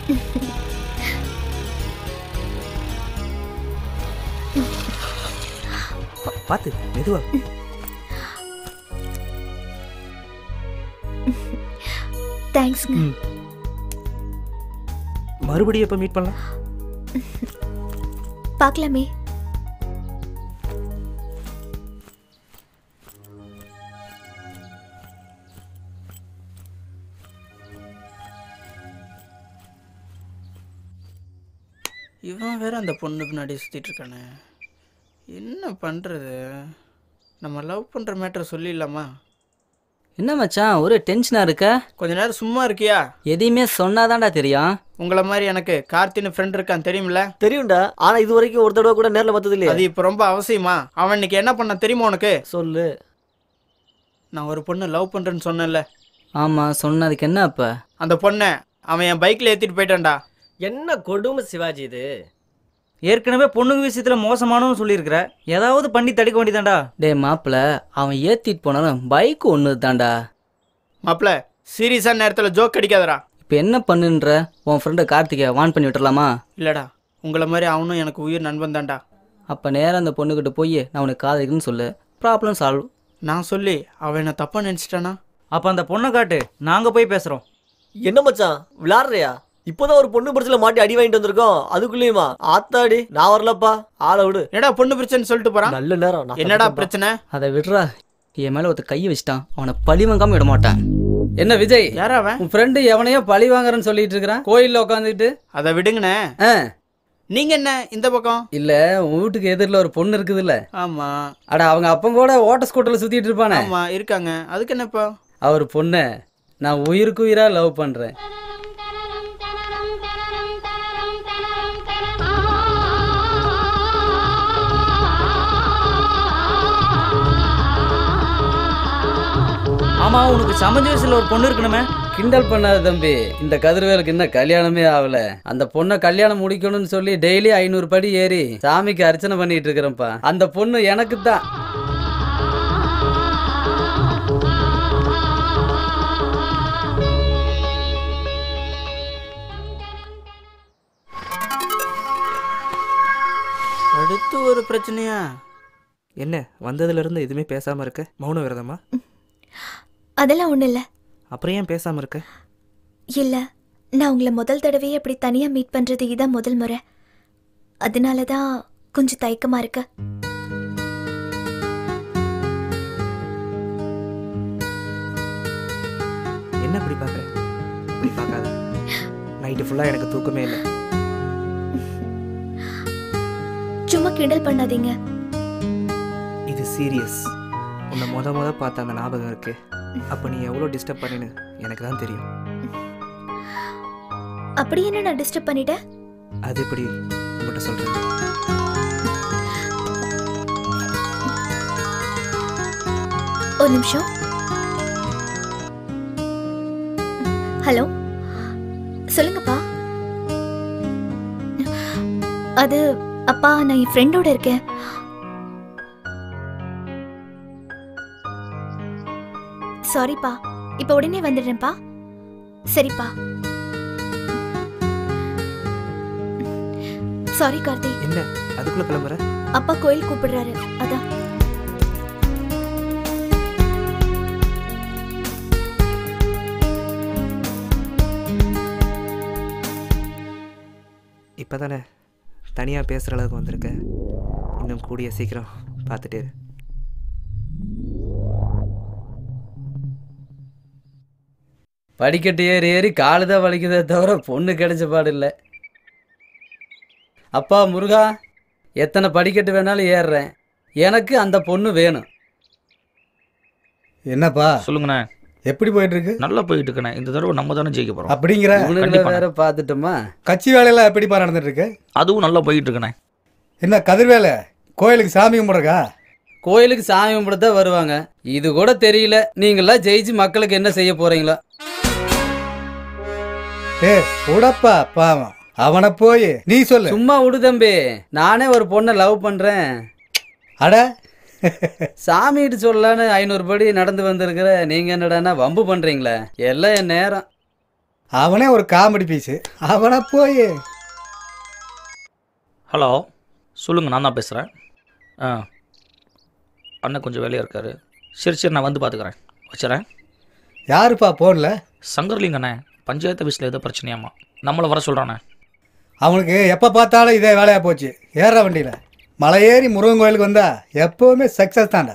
பார்த்து மெதுவா தேங்க்ஸ்ங்க ம். மறுபடியும் எப்போ மீட் பண்ணலாம் பார்க்கலாமே இவன் வேற அந்த பொண்ணு பின்னாடி சுற்றிட்டு இருக்கானே என்ன பண்ணுறது நம்ம லவ் பண்ணுற மேட்டரை சொல்லிடலாமா என்ன மச்சான் ஒரு டென்ஷனா இருக்க கொஞ்ச நேரம் சும்மா இருக்கியா எதையுமே சொன்னாதான்டா தெரியும் உங்களை மாதிரி எனக்கு கார்த்தின்னு ஃப்ரெண்ட் இருக்கான் தெரியுமில்ல தெரியும்டா ஆனா இது வரைக்கும் ஒரு தடவை கூட நேர்ல பார்த்தது இல்லையா அது இப்போ ரொம்ப அவசியமா அவன் இன்னைக்கு என்ன பண்ண தெரியுமா உனக்கு சொல்லு நான் ஒரு பொண்ணு லவ் பண்ணுறேன்னு சொன்னேன்ல ஆமா சொன்னதுக்கு என்ன அப்ப அந்த பொண்ணை அவன் என் பைக்கில் ஏற்றிட்டு போயிட்டான்டா என்ன கொடுமை சிவாஜி இது ஏற்கனவே பொண்ணுங்க விஷயத்துல மோசமானவன்னு சொல்லியிருக்கிற ஏதாவது பண்ணி தடுக்க வேண்டியதாண்டா டேய் மாப்பிள அவன் ஏத்திட்டு போனாலும் பைக் ஒன்று தான்டா மாப்பிள சீரியஸான நேரத்தில் ஜோக் அடிக்காதடா இப்போ என்ன பண்ணுன்ற உன் ஃப்ரெண்டை கார்த்திகை வான் பண்ணி விட்டுறலாமா இல்லடா உங்களை மாதிரி அவனும் எனக்கு உயிர் நண்பன் தான்டா அப்போ நேராக அந்த பொண்ணுக்கிட்ட போய் நான் உனக்கு காதலிக்குன்னு சொல்லு ப்ராப்ளம் சால்வ் நான் சொல்லி அவன் என்ன தப்பாக நினச்சிட்டானா அப்ப அந்த பொண்ணை காட்டு நாங்க போய் பேசுறோம் என்ன மச்சான் விளாடுறியா இப்போதான் ஒரு பொண்ணு பிரச்சனை மாட்டி அடி வாங்கிட்டு வந்திருக்கோம் அதுக்குள்ளேயுமா ஆத்தாடி நான் வரலப்பா ஆளை விடு என்னடா பொண்ணு பிரச்சனை சொல்லிட்டு போறான் நல்ல நேரம் நான் என்னடா தப்பிச்சேன்ப்பா. பிரச்சனை அதை விடுறா என் மேலே ஒருத்த கையை வச்சிட்டான் அவனை பழி வாங்காம விட மாட்டான் என்ன விஜய் யாரா அவன் உன் ஃப்ரெண்டு எவனையோ பழி வாங்குறேன்னு சொல்லிட்டு இருக்கிறான் கோயில்ல உட்காந்துக்கிட்டு அதை விடுங்கண்ணே நீங்க என்ன இந்த பக்கம் இல்ல உன் வீட்டுக்கு எதிரில் ஒரு பொண்ணு இருக்குதுல்ல ஆமா அட அவங்க அப்பன் கூட ஓட்ட ஸ்கூட்டர்ல சுத்திட்டு இருப்பானே ஆமா இருக்காங்க அதுக்கு என்னப்பா அவர் பொண்ணை நான் உயிருக்கு உயிரா லவ் பண்றேன் ஆமா உனக்கு சமஞ்ச வயசுல ஒரு பொண்ணு இருக்கணுமே கிண்டல் பண்ணாத தம்பி இந்த கதிர்வேலுக்கு இன்னும் கல்யாணமே ஆகல அந்த பொண்ணை கல்யாணம் முடிக்கணும்னு சொல்லி டெய்லி ஐநூறு படி ஏறி சாமிக்கு அர்ச்சனை பண்ணிட்டு இருக்கிறேன்ப்பா அந்த பொண்ணு எனக்கு தான் அடுத்து ஒரு பிரச்சனையா என்ன வந்ததுலேருந்து எதுவுமே பேசாமல் இருக்க மௌன விரதமா அதெல்லாம் ஒன்றும் இல்லை அப்புறம் ஏன் பேசாமல் இருக்க இல்லை நான் உங்களை முதல் தடவையே அப்படி தனியாக மீட் பண்ணுறது இதான் முதல் முறை அதனால தான் கொஞ்சம் தயக்கமாக இருக்கு என்ன இப்படி பார்க்குற இப்படி பார்க்காத நைட்டு ஃபுல்லாக எனக்கு தூக்கமே இல்லை சும்மா கிண்டல் பண்ணாதீங்க இது சீரியஸ் உன்னை முத முத பார்த்த அந்த ஞாபகம் இருக்கு அப்போ நீ எவ்வளோ டிஸ்டர்ப் பண்ணின்னு எனக்கு தான் தெரியும் அப்படி என்ன நான் டிஸ்டர்ப் பண்ணிட்டேன் அது எப்படி உங்கள்கிட்ட சொல்கிறேன் ஒரு நிமிஷம் ஹலோ சொல்லுங்கப்பா அது அப்பா நான் என் ஃப்ரெண்டோட இருக்கேன் சாரிப்பா இப்போ உடனே வந்துடுறேன்ப்பா சரிப்பா சாரி கார்த்தி என்ன அதுக்குள்ளே கிளம்புற அப்பா கோயில் கூப்பிடுறாரு அதான் இப்போ தானே தனியாக பேசுகிற அளவுக்கு வந்திருக்க இன்னும் கூடிய சீக்கிரம் பார்த்துட்டு இரு. படிக்கட்டு ஏறி ஏறி காலு தான் வலிக்குதே தவிர பொண்ணு கிடைச்ச பாடு இல்லை அப்பா முருகா எத்தனை படிக்கட்டு வேணாலும் ஏறுறேன் எனக்கு அந்த பொண்ணு வேணும் என்னப்பா சொல்லுங்கண்ணே எப்படி போயிட்டு இருக்கு நல்லா போயிட்டு இருக்கண்ணே இந்த தடவை நம்ம தானே ஜெயிக்க போறோம் அப்படிங்கிற இவனுங்களை வேற பார்த்துட்டோமா கட்சி வேலையெல்லாம் எப்படிப்பா நடந்துட்டு இருக்கு அதுவும் நல்லா போயிட்டு இருக்கண்ணே என்ன கதிர் வேலை கோயிலுக்கு சாமி கும்பிட்றக்கா கோயிலுக்கு சாமி கும்பிடத்தான் வருவாங்க இது கூட தெரியல நீங்களாம் ஜெயிச்சு மக்களுக்கு என்ன செய்ய போறீங்களா ஏ உடப்பா பாவம் அவனை போய் நீ சொல்லு சும்மா விடு தம்பி நானே ஒரு பொண்ணை லவ் பண்றேன் அட சாமிகிட்ட சொல்லலான்னு ஐநூறு படி நடந்து வந்திருக்கிற நீங்க என்னடான்னா வம்பு பண்றீங்களே எல்லாம் என் நேரம் அவனே ஒரு காமெடி பீஸு அவனை போய் ஹலோ சொல்லுங்கள் நான் தான் பேசுகிறேன் ஆ அண்ணன் கொஞ்சம் வேலையாக இருக்காரு சரி சரி நான் வந்து பார்த்துக்கிறேன் வச்சுறேன் யாருப்பா போன்ல சங்கர்லிங்கண்ணே பஞ்சாயத்து ஆஃபீஸில் ஏதோ பிரச்சனையாமா நம்மளை வர சொல்கிறானே அவனுக்கு எப்போ பார்த்தாலும் இதே வேலையாக போச்சு ஏற வண்டியில் மலை ஏறி முருகன் கோயிலுக்கு வந்தா எப்போவுமே சக்ஸஸ் தான்டா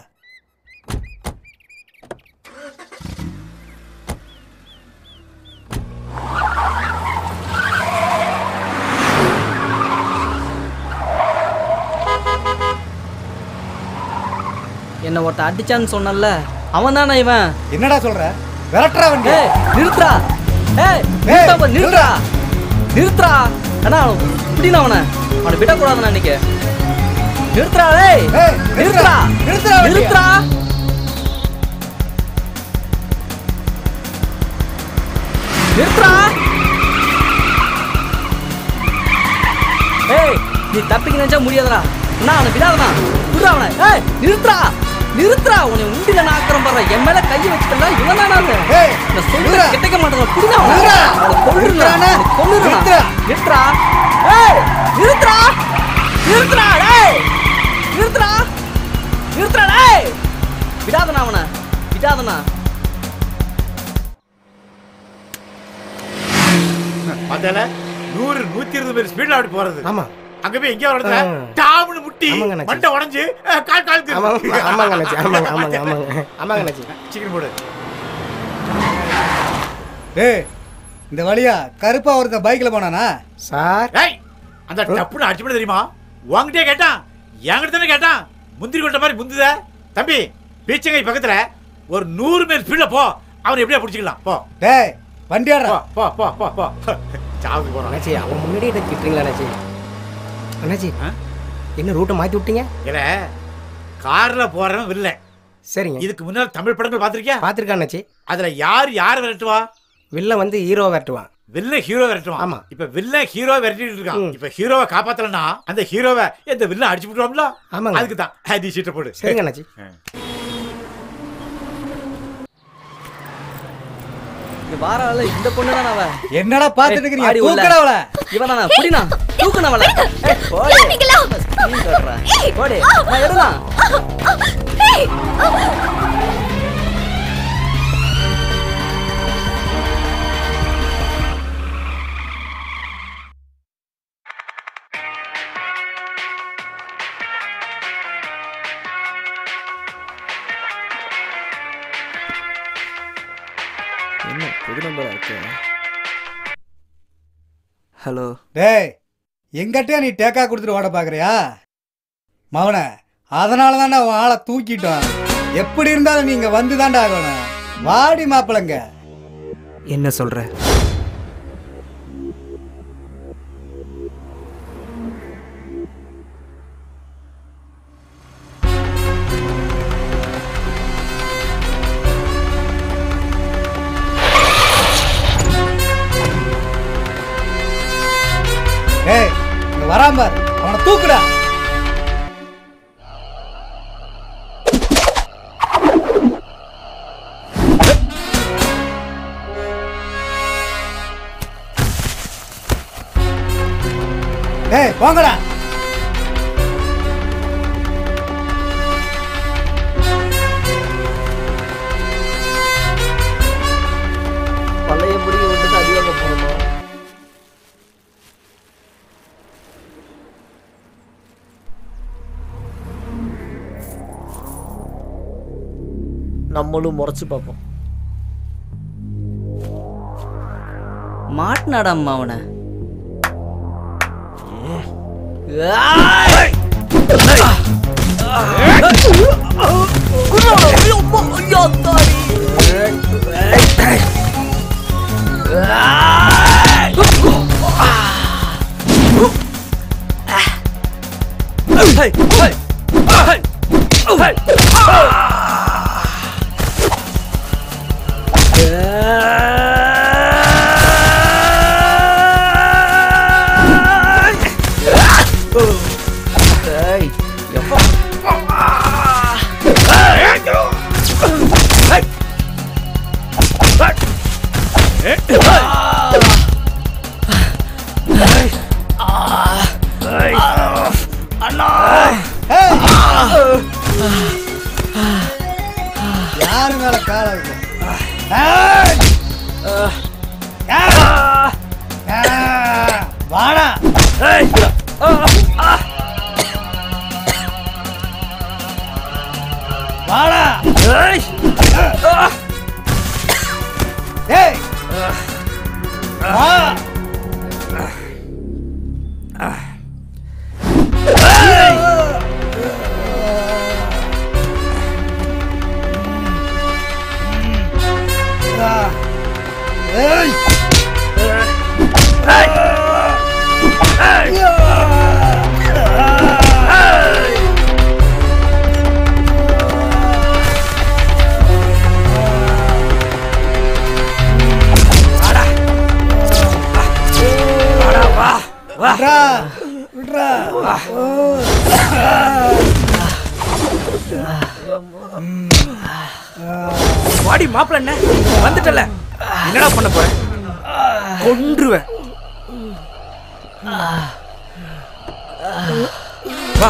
என்ன ஒருத்த அடிச்சான்னு சொன்னல அவன் தானே இவன் என்னடா சொல்ற விரட்டுறா வண்டி ஏய் நிறுத்துறா ஏய் நிறுத்தா பாரு, நிறுத்துறா நிறுத்துறா அண்ணா இப்படின்னு அவனை அவனை விடக்கூடாதுண்ணா இன்னைக்கு நிறுத்துறா டேய் நிறுத்துறா நிறுத்துறா வண்டிய. நிறுத்துறா நிறுத்துறா ஏய் நீ தப்பிக்க நினைச்சா முடியாதுடா அண்ணா அவனை விடாதண்ணா விடுறா அவனை ஏய் நிறுத்துறா நிறுத்துறா உன்னை உண்டில நாக்குறேன் பாரு என் மேல கையை வச்சுட்டா இவன் தானா நான் சொல்றேன் கிட்டக்க மாட்டேன் புரியுதா நிறுத்துறா. கொல்லுறானே கொல்லுறா நிறுத்துறா. நிறுத்துறா ஏய் நிறுத்துறா நிறுத்துறா டேய் நிறுத்துறா நிறுத்துறா டேய் விடாதண்ணா அவனை விடாதண்ணா பார்த்தால நூறு நூத்தி இருபது பேர் ஸ்பீட்ல அப்படி போறது ஆமா அங்க போய் எங்கேயோ வரதுல ஆ. டாம்னு முட்டி ஆமாங்க அண்ணாச்சி. மண்டை உடைஞ்சு அஹ், கால் கால் ஆமா, ஆமாங்க அண்ணாச்சி, ஆமாங்க, ஆமாங்க, ஆமாங்க. ஆமாங்க அண்ணாச்சி. சீக்கிரம் போடு டேய் இந்த வழியா கருப்பா ஒருத்தன் பைக்கில் போனானா சார் ஏய் அந்த டப்புன்னு அடிச்சு பண்ண தெரியுமா உங்ககிட்டயே கேட்டான் என்கிட்ட தானே கேட்டான் முந்திரி கொட்ட மாதிரி முந்துத தம்பி பீச்சங்கை பக்கத்துல ஒரு நூறு மேல் ஸ்பீட்ல போ அவனை எப்படியா பிடிச்சிக்கலாம் போ டேய் வண்டி ஆடுறா போ போ போ போ சாவுக்கு போறான் அண்ணாச்சி அவன் முன்னாடியே இதை திட்டுறீங்களா அண்ணாச்சி அண்ணாச்சி என்ன ரூட்டை மாற்றி விட்டீங்க இல்ல கார்ல போறவன் வில்ல சரிங்க இதுக்கு முன்னால தமிழ் படங்கள் பாத்திருக்கியா பார்த்துருக்கேன் அண்ணாச்சி அதுல யார் யார் விரட்டுவா வில்ல வந்து ஹீரோ விரட்டுவான் வில்ல ஹீரோ விரட்டுவான் ஆமா. இப்ப வில்ல ஹீரோ விரட்டிட்டு இருக்கான் ம். இப்ப ஹீரோவை காப்பாத்தலன்னா அந்த ஹீரோவை இந்த வில்ல அடிச்சு விட்டுருவோம்ல ஆமாங்க. அதுக்கு தான் நீ சீட்டை போடு சரிங்க அண்ணாச்சி இங்க வாரால இந்த பொண்ணு தானே அவ என்னடா பார்த்துட்டு இருக்கிறீங்க? ஆடி உள்ள. தூக்குடா அவளை. இவன் தானா புடினா தூக்குன அவள ஏய், போடி. நீ கட்டுறா. போடி நான் எடுதான் என்ன புது நம்பரா இருக்கு ஹலோ டேய் எங்கிட்டே நீ டேக்கா கொடுத்துட்டு ஓட பார்க்குறியா மவனே அதனால தான்டா உன் ஆளை தூக்கிட்டோம் எப்படி இருந்தாலும் நீங்க வந்து தான்டா ஆகணும் வாடி மாப்பிளங்க என்ன சொல்ற டேய் இங்க வராம பாரு அவனை தூக்குடா டேய் போங்கடா பழைய முடிய விட்டு அடிவாங்க போகணுமா நம்மளும் முறைச்சு பார்ப்போம் மாட்டினாடா அம்மா அவனை யாரு மேல கால வைக்க வாடா வாடா ஏய் வா ஏய் விட்றா விட்றா வாடி மாப்பிள்ள என்ன வந்துட்டல என்னடா பண்ண போற கொன்றுவேன் வா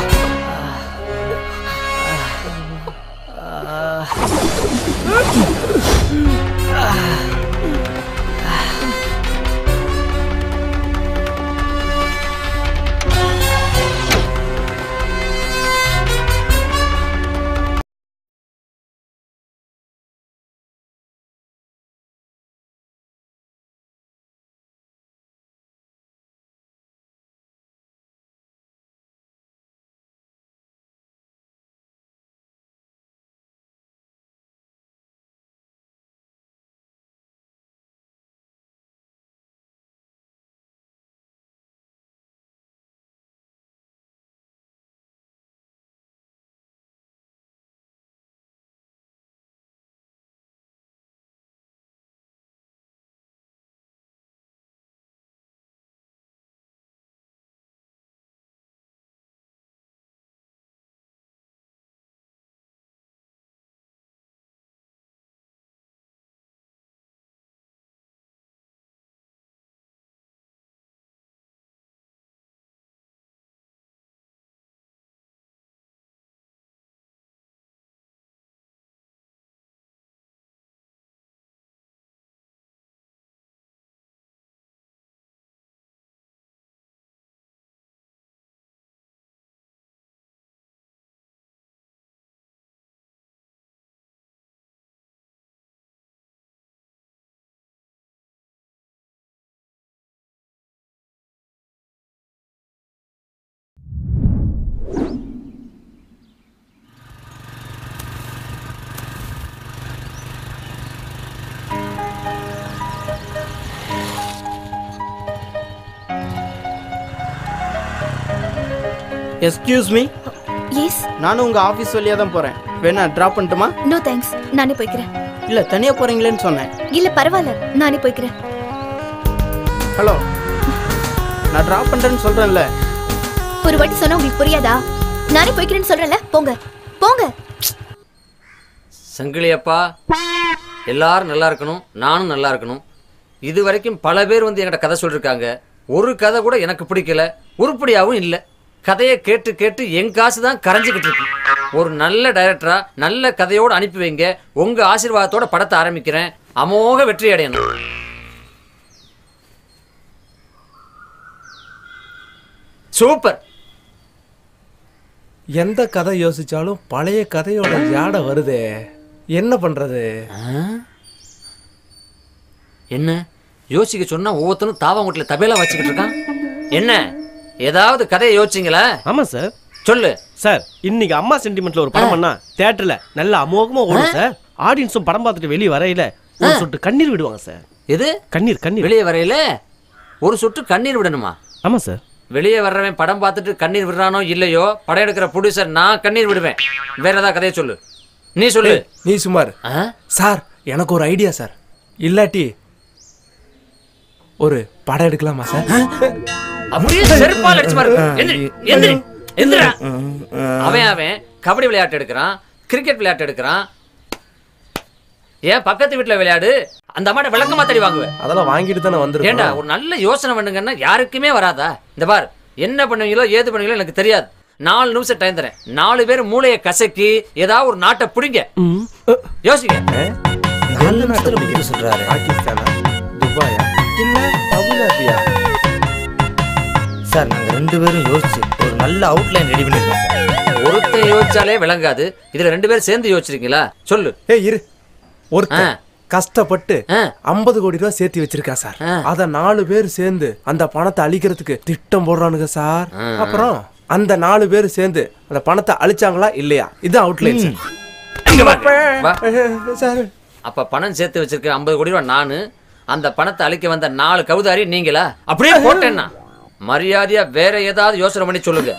எஸ்கியூஸ் மீ எஸ் நானும் உங்க ஆபீஸ் வழியா தான் போறேன் வேணா டிராப் பண்ணட்டுமா நோ தேங்க்ஸ் நானே போய்க்கிறேன் இல்ல தனியா போறீங்களேன்னு சொன்னேன் இல்ல பரவாயில்ல நானே போய்க்கிறேன் ஹலோ நான் டிராப் பண்றேன்னு சொல்றேன்ல ஒரு வாட்டி சொன்னா உங்களுக்கு புரியாதா நானே போய்க்கிறேன்னு சொல்றேன்ல போங்க போங்க சங்கிலியப்பா எல்லாரும் நல்லா இருக்கணும் நானும் நல்லா இருக்கணும் இது வரைக்கும் பல பேர் வந்து என்கிட்ட கதை சொல்லியிருக்காங்க ஒரு கதை கூட எனக்கு பிடிக்கல உருப்படியாகவும் இல்லை கதையை கேட்டு கேட்டு என் காசு தான் கரைஞ்சிக்கிட்டு இருக்கு ஒரு நல்ல டைரக்டரா நல்ல கதையோடு அனுப்பி வைங்க உங்க ஆசீர்வாதத்தோட படத்தை ஆரம்பிக்கிறேன் அமோக வெற்றி அடையணும் சூப்பர் எந்த கதை யோசிச்சாலும் பழைய கதையோட ஜாடை வருதே என்ன பண்றது என்ன யோசிக்க சொன்னா ஒவ்வொருத்தனும் தாவாங்குட்டில் தபேலா வச்சுக்கிட்டு இருக்கான் என்ன ஏதாவது கதையை யோசிச்சிங்களா ஆமா சார் சொல்லு சார் இன்னைக்கு அம்மா சென்டிமெண்ட்ல ஒரு படம் பண்ணா தியேட்டர்ல நல்ல அமோகமா ஓடும் சார் ஆடியன்ஸும் படம் பார்த்துட்டு வெளியே வரையில ஒரு சொட்டு கண்ணீர் விடுவாங்க சார் எது கண்ணீர் கண்ணீர் வெளியே வரையில ஒரு சொட்டு கண்ணீர் விடணுமா ஆமா சார் வெளியே வர்றவன் படம் பார்த்துட்டு கண்ணீர் விடுறானோ இல்லையோ படம் எடுக்கிற ப்ரொடியூசர் நான் கண்ணீர் விடுவேன் வேற ஏதாவது கதையை சொல்லு நீ சொல்லு ஏய், நீ சுமார் சார் எனக்கு ஒரு ஐடியா சார் இல்லாட்டி ஒரு படம் எடுக்கலாமா சார் அப்படியே செருப்பால் அடிச்சு பாரு எந்திரி எந்திரி எந்திரா அவன் அவன் கபடி விளையாட்டு எடுக்கிறான் கிரிக்கெட் விளையாட்டு எடுக்கிறான் ஏன் பக்கத்து வீட்டுல விளையாடு அந்த அம்மாட்ட விளக்கமா தடி வாங்குவேன் அதெல்லாம் வாங்கிட்டு தானே ஏண்டா வந்துருக்கேன் ஒரு நல்ல யோசனை பண்ணுங்கன்னா யாருக்குமே வராதா இந்த பார் என்ன பண்ணுவீங்களோ ஏது பண்ணுவீங்களோ எனக்கு தெரியாது நாலு நிமிஷம் டைம் தரேன் நாலு பேர் மூளையை கசக்கி ஏதாவது ஒரு நாட்டை பிடிங்க யோசிங்க நாலு நிமிஷத்துல முடிக்க சொல்றாரு பாகிஸ்தானா துபாயா இல்ல அபுதாபியா சார் நாங்க ரெண்டு பேரும் யோசிச்சு ஒரு நல்ல அவுட்லைன் ரெடி பண்ணிருக்கோம் சார் ஒருத்தன் யோசிச்சாலே விளங்காது இதுல ரெண்டு பேரும் சேர்ந்து யோசிச்சிருக்கீங்களா சொல்லு ஏய் இரு ஒருத்தன் கஷ்டப்பட்டு ஐம்பது கோடி ரூபாய் சேர்த்து வச்சிருக்கா சார் அத நாலு பேர் சேர்ந்து அந்த பணத்தை அழிக்கிறதுக்கு திட்டம் போடுறானுங்க சார் அப்புறம் அந்த நாலு பேர் சேர்ந்து அந்த பணத்தை அழிச்சாங்களா இல்லையா இது அவுட்லைன் இங்க வா. வா. சார் அப்ப பணம் சேர்த்து வச்சிருக்க ஐம்பது கோடி ரூபா நானு அந்த பணத்தை அழிக்க வந்த நாலு கவுதாரி நீங்களா அப்படியே போட்டேன்னா மரியாதையா வேற ஏதாவது யோசனை பண்ணி சொல்லுங்க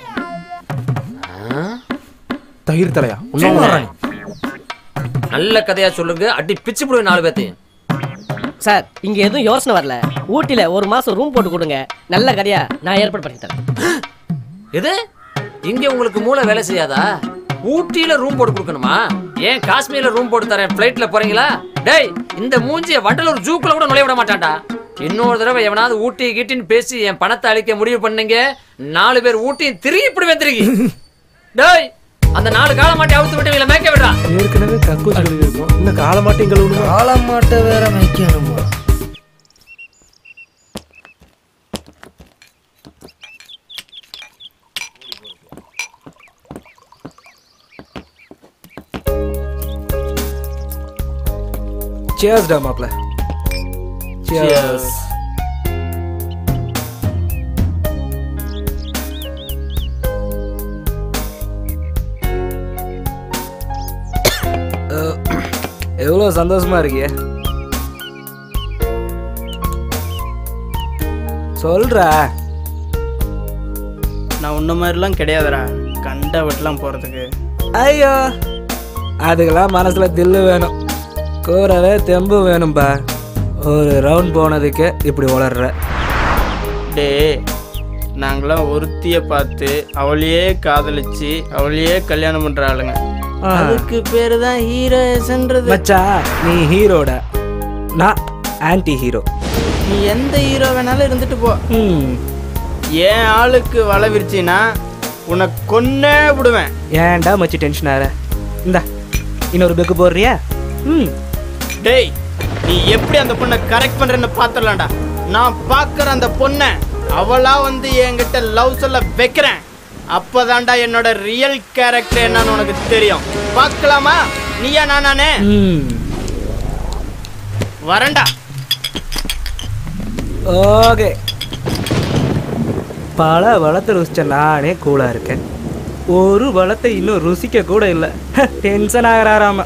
தயிர் தலையா என்ன? நல்ல கதையா சொல்லுங்க அடி பிச்சு போடுவேன் நாலு பேத்தையும் சார் இங்க எதுவும் யோசனை வரல ஊட்டில ஒரு மாசம் ரூம் போட்டு கொடுங்க நல்ல கதையா நான் ஏற்பாடு பண்ணி தரேன் எது இங்க உங்களுக்கு மூளை வேலை செய்யாதா ஊட்டியில ரூம் போட்டு கொடுக்கணுமா ஏன் காஷ்மீர்ல ரூம் போட்டு தரேன் ஃபிளைட்ல போறீங்களா டேய் இந்த மூஞ்சிய வண்டலூர் ஜூக்குள்ள கூட நுழைய விட மாட்டான்டா இன்னொரு தடவை எவனாவது ஊட்டி கீட்டின்னு பேசி என் பணத்தை அழிக்க முடிவு பண்ணீங்க நாலு பேர் ஊட்டி திருகி இப்படி திருகி டேய் அந்த நாலு கால மாட்டி அவுத்து விட்டு இவங்களை மேய்க்க விடுறா ஏற்கனவே கக்கூஸ் கழுவி இருக்கும் இன்னும் கால மாட்டையும் கழுவுங்க காலமாட்ட வேற மேய்க்கணுமா சியர்ஸ் டா மாப்ள சியர்ஸ் எவ்வளோ சந்தோஷமா இருக்கிய சொல்றா நான் உன்ன மாதிரிலாம் கிடையாதுடா கண்ட வெட்டலாம் போகிறதுக்கு ஐயோ அதுக்கெல்லாம் மனசுல தில்லு வேணும் கூறவே தெம்பு வேணும்பா ஒரு ரவுண்ட் போனதுக்கு இப்படி வளர்ற டே நாங்களாம் ஒருத்தியை பார்த்து அவளையே காதலிச்சு அவளையே கல்யாணம் பண்ற ஆளுங்க ஆ. அதுக்கு பேரு தான் ஹீரோஸ்ன்றது மச்சா நீ ஹீரோட நான் ஆன்டி ஹீரோ நீ எந்த ஹீரோ வேணாலும் இருந்துட்டு போ என் ஆளுக்கு வலை விரிச்சினா உன்னை கொன்னே விடுவேன் ஏன்டா மச்சி டென்ஷன் ஆற இந்தா இன்னொரு பெக்கு போடுறியா ம் டேய் நீ எப்படி அந்த பொண்ணை கரெக்ட் பண்றேன்னு பாத்துடலாம்டா நான் பார்க்குற அந்த பொண்ணை அவளா வந்து என்கிட்ட லவ் சொல்ல வைக்கிறேன் அப்பதான்டா என்னோட ரியல் கேரக்டர் என்னன்னு உனக்கு தெரியும் பார்க்கலாமா நீயா நானே ம் வரேன்டா ஓகே பல வளத்தை ருசிச்ச நானே கூலாக இருக்கேன் ஒரு வளத்தை இன்னும் ருசிக்க கூட இல்லை டென்ஷன் ஆகிறாராம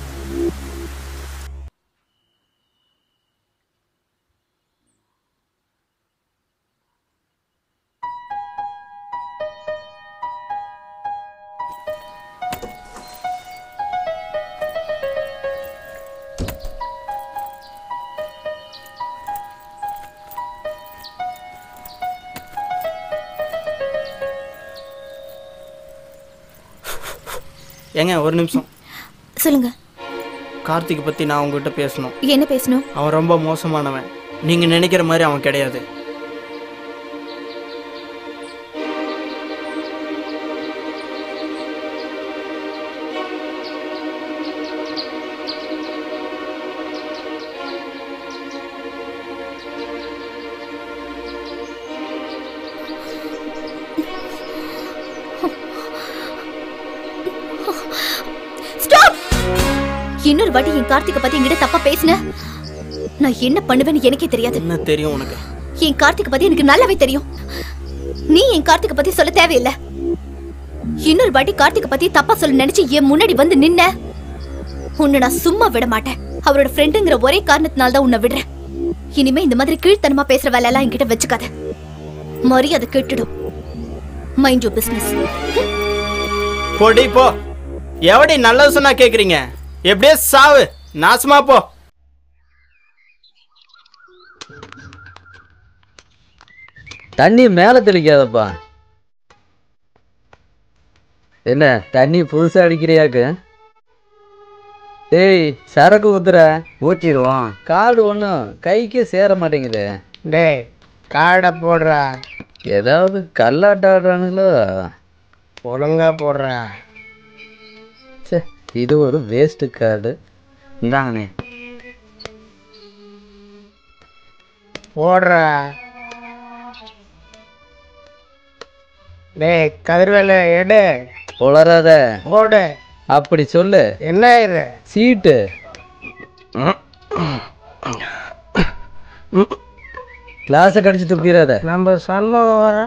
ஏங்க ஒரு நிமிஷம் சொல்லுங்க கார்த்திக் பத்தி நான் உங்ககிட்ட பேசணும் என்ன பேசணும் அவன் ரொம்ப மோசமானவன் நீங்க நினைக்கிற மாதிரி அவன் கிடையாது ஸ்டாப் இன்னொரு வாட்டி என் கார்த்திகை பத்தி என்கிட்ட தப்பா பேசுன நான் என்ன பண்ணுவேன்னு எனக்கே தெரியாது என்ன தெரியும் உனக்கு என் கார்த்திகை பத்தி எனக்கு நல்லாவே தெரியும் நீ என் கார்த்திகை பத்தி சொல்ல தேவையில்லை இன்னொரு வாட்டி கார்த்திகை பத்தி தப்பா சொல்ல நினைச்சு என் முன்னாடி வந்து நின்ன உன்னை நான் சும்மா விட மாட்டேன் அவரோட ஃப்ரெண்டுங்கிற ஒரே காரணத்தினால தான் உன்னை விடுறேன் இனிமே இந்த மாதிரி கீழ்த்தனமா பேசுற வேலை எல்லாம் என்கிட்ட வச்சுக்காத மரியாதை கெட்டுடும் மைண்ட் யூ பிசினஸ் பொடி போ எவடி நல்லது சொன்னா கேக்குறீங்க எப்படியே சாவு நாசமா போ தண்ணி மேலே தெளிக்காதப்பா என்ன தண்ணி புதுசாக அடிக்கிறியாக்கு டேய் சரக்கு ஊத்துற ஊற்றிடுவோம் காடு ஒன்றும் கைக்கே சேர மாட்டேங்குது டேய் காடை போடுறா ஏதாவது கல்லாட்டம் ஆடுறானுங்களோ ஒழுங்கா போடுறா சே இது ஒரு வேஸ்ட்டு கார்டு இந்தாங்கண்ணே போடுறா டேய் கதிர்வேலு எடு உளராத போடு அப்படி சொல்லு என்ன இது சீட்டு கிளாஸை கடிச்சு துப்பிடாத நம்ம சண்முகம் வர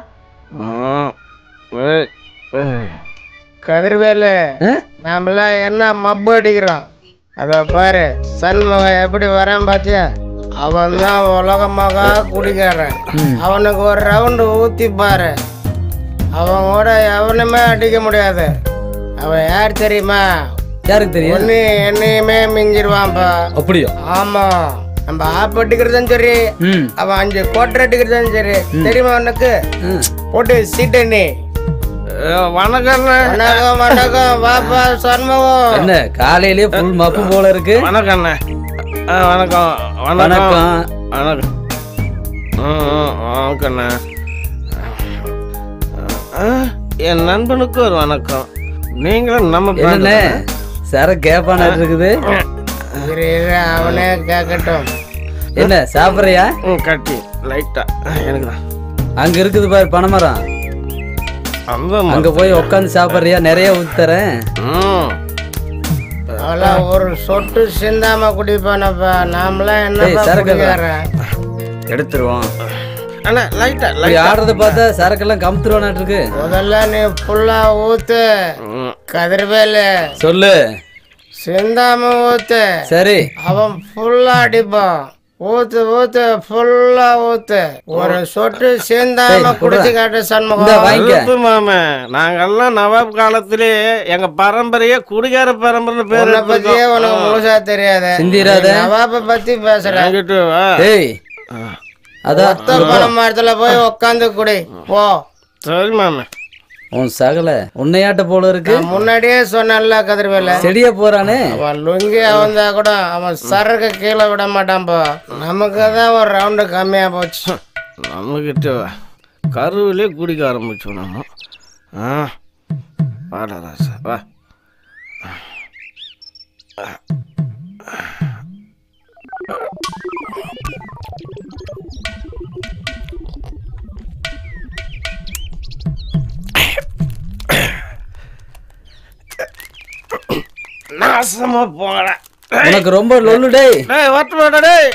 கதிர்வேலு நாமெல்லாம் என்ன மப்பு அடிக்கிறோம் அத பாரு சண்முகம் எப்படி வரான் பாத்தியா அவன் தான் உலகமாக குடிக்காரன் அவனுக்கு ஒரு ரவுண்டு ஊத்தி பாரு அவன் கூட எவனுமே அடிக்க முடியாது அவன் யார் தெரியுமா யாருக்கு தெரியும் ஒன்னு என்னையுமே மிஞ்சிருவான்ப்பா அப்படியா ஆமா நம்ம ஆப் அடிக்கிறதும் சரி ம் அவன் அஞ்சு கோட்டர் அடிக்கிறதும் சரி தெரியுமா உனக்கு போட்டு சீட்டு நீ வணக்கம் வணக்கம் வணக்கம் வாப்பா சண்முகம் என்ன காலையிலேயே ஃபுல் மப்பு போல இருக்கு வணக்கம் வணக்கம் வணக்கம். வணக்கம் வணக்கண்ணா என் நண்பனுக்கு ஒரு வணக்கம் நீங்களும் நம்ம என்னண்ணே சர கேப்பான இருக்குது இரு இரு அவனே கேட்கட்டும் என்ன சாப்பிட்றியா ம் கட்டி லைட்டா எனக்கு தான் அங்க இருக்குது பாரு பனைமரம் அங்க போய் உட்காந்து சாப்பிட்றியா நிறைய ஊத்தி தரேன் அவெல்லாம் ஒரு சொட்டு சிந்தாம குடிப்பானப்பா நாமெல்லாம் ஏய், என்ன சரக்கு குடிக்கிறேன் எடுத்துருவோம் அண்ணா லைட்டா இப்படி லைட்டா ஆடுறத பார்த்தா சரக்கெல்லாம் கமுத்துருவானாட்டு இருக்கு முதல்ல நீ ஃபுல்லா ஊத்து கதிர்வேலு சொல்லு சிந்தாம ஊத்து சரி அவன் ஃபுல்லா அடிப்பான் ஊத்து ஊத்து ஃபுல்லா ஊத்து ஒரு சொட்டு சிந்தாம டேய், குடிச்சு குடுறா. காட்டு இந்தா, சண்முகம் வாங்கிக்க. அழுப்பு மாமே நாங்கெல்லாம் நவாப் காலத்திலே எங்க பரம்பரையே குடிகார பரம்பரை பேர் பத்தியே உனக்கு முழுசா தெரியாது சிந்திராத. நீ நவாப்ப பத்தி பேசுறேன் டேய் அதான் ஒத்த பணம் மரத்துல போய் உட்காந்து குடி போ சரி மாமே உன் சகல உன்னையாட்ட போல இருக்கு நான் முன்னாடியே சொன்னேன்ல கதிர்வேல செடியா போறானே அவன் லுங்கி வந்தா கூட அவன் சரக்கு கீழே விட மாட்டான்ப்பா நமக்கு தான் ஒரு ரவுண்டு கம்மியா போச்சு நம்மக்கிட்ட கருவிலே குடிக்க ஆரம்பிச்சோம் நம்ம ஆ வாடா ராசா வா நாசமா போகல உனக்கு ரொம்ப லொல்லு டேய் டேய் வரட்டு டேய்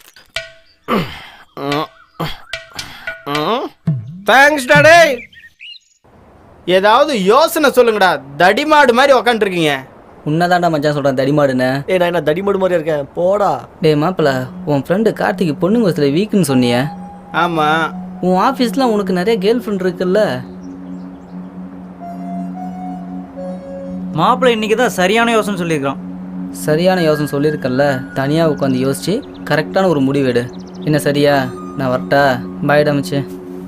தேங்க்ஸ் டேய் ஏதாவது யோசனை சொல்லுங்கடா தடிமாடு மாதிரி உக்காந்துருக்கீங்க உன்னதாண்டா மச்சான் சொல்கிறேன் தடிமாடுன்னு ஏ நான் என்ன தடிமாடு மாதிரி இருக்கேன் போடா டேய் மாப்பிள உன் ஃப்ரெண்டு கார்த்திக் பொண்ணுங்க வயசுல வீக்குன்னு சொன்னியே ஆமா உன் ஆஃபீஸில் உனக்கு நிறைய கேர்ள் ஃப்ரெண்ட் இருக்குல்ல மாப்பிள்ளை இன்னைக்கு தான் சரியான யோசனை சொல்லியிருக்கான் சரியான யோசனை சொல்லியிருக்கல்ல தனியாக உட்காந்து யோசிச்சு கரெக்டான ஒரு முடிவு எடு என்ன சரியா நான் வரட்டா பாய்டா மச்சு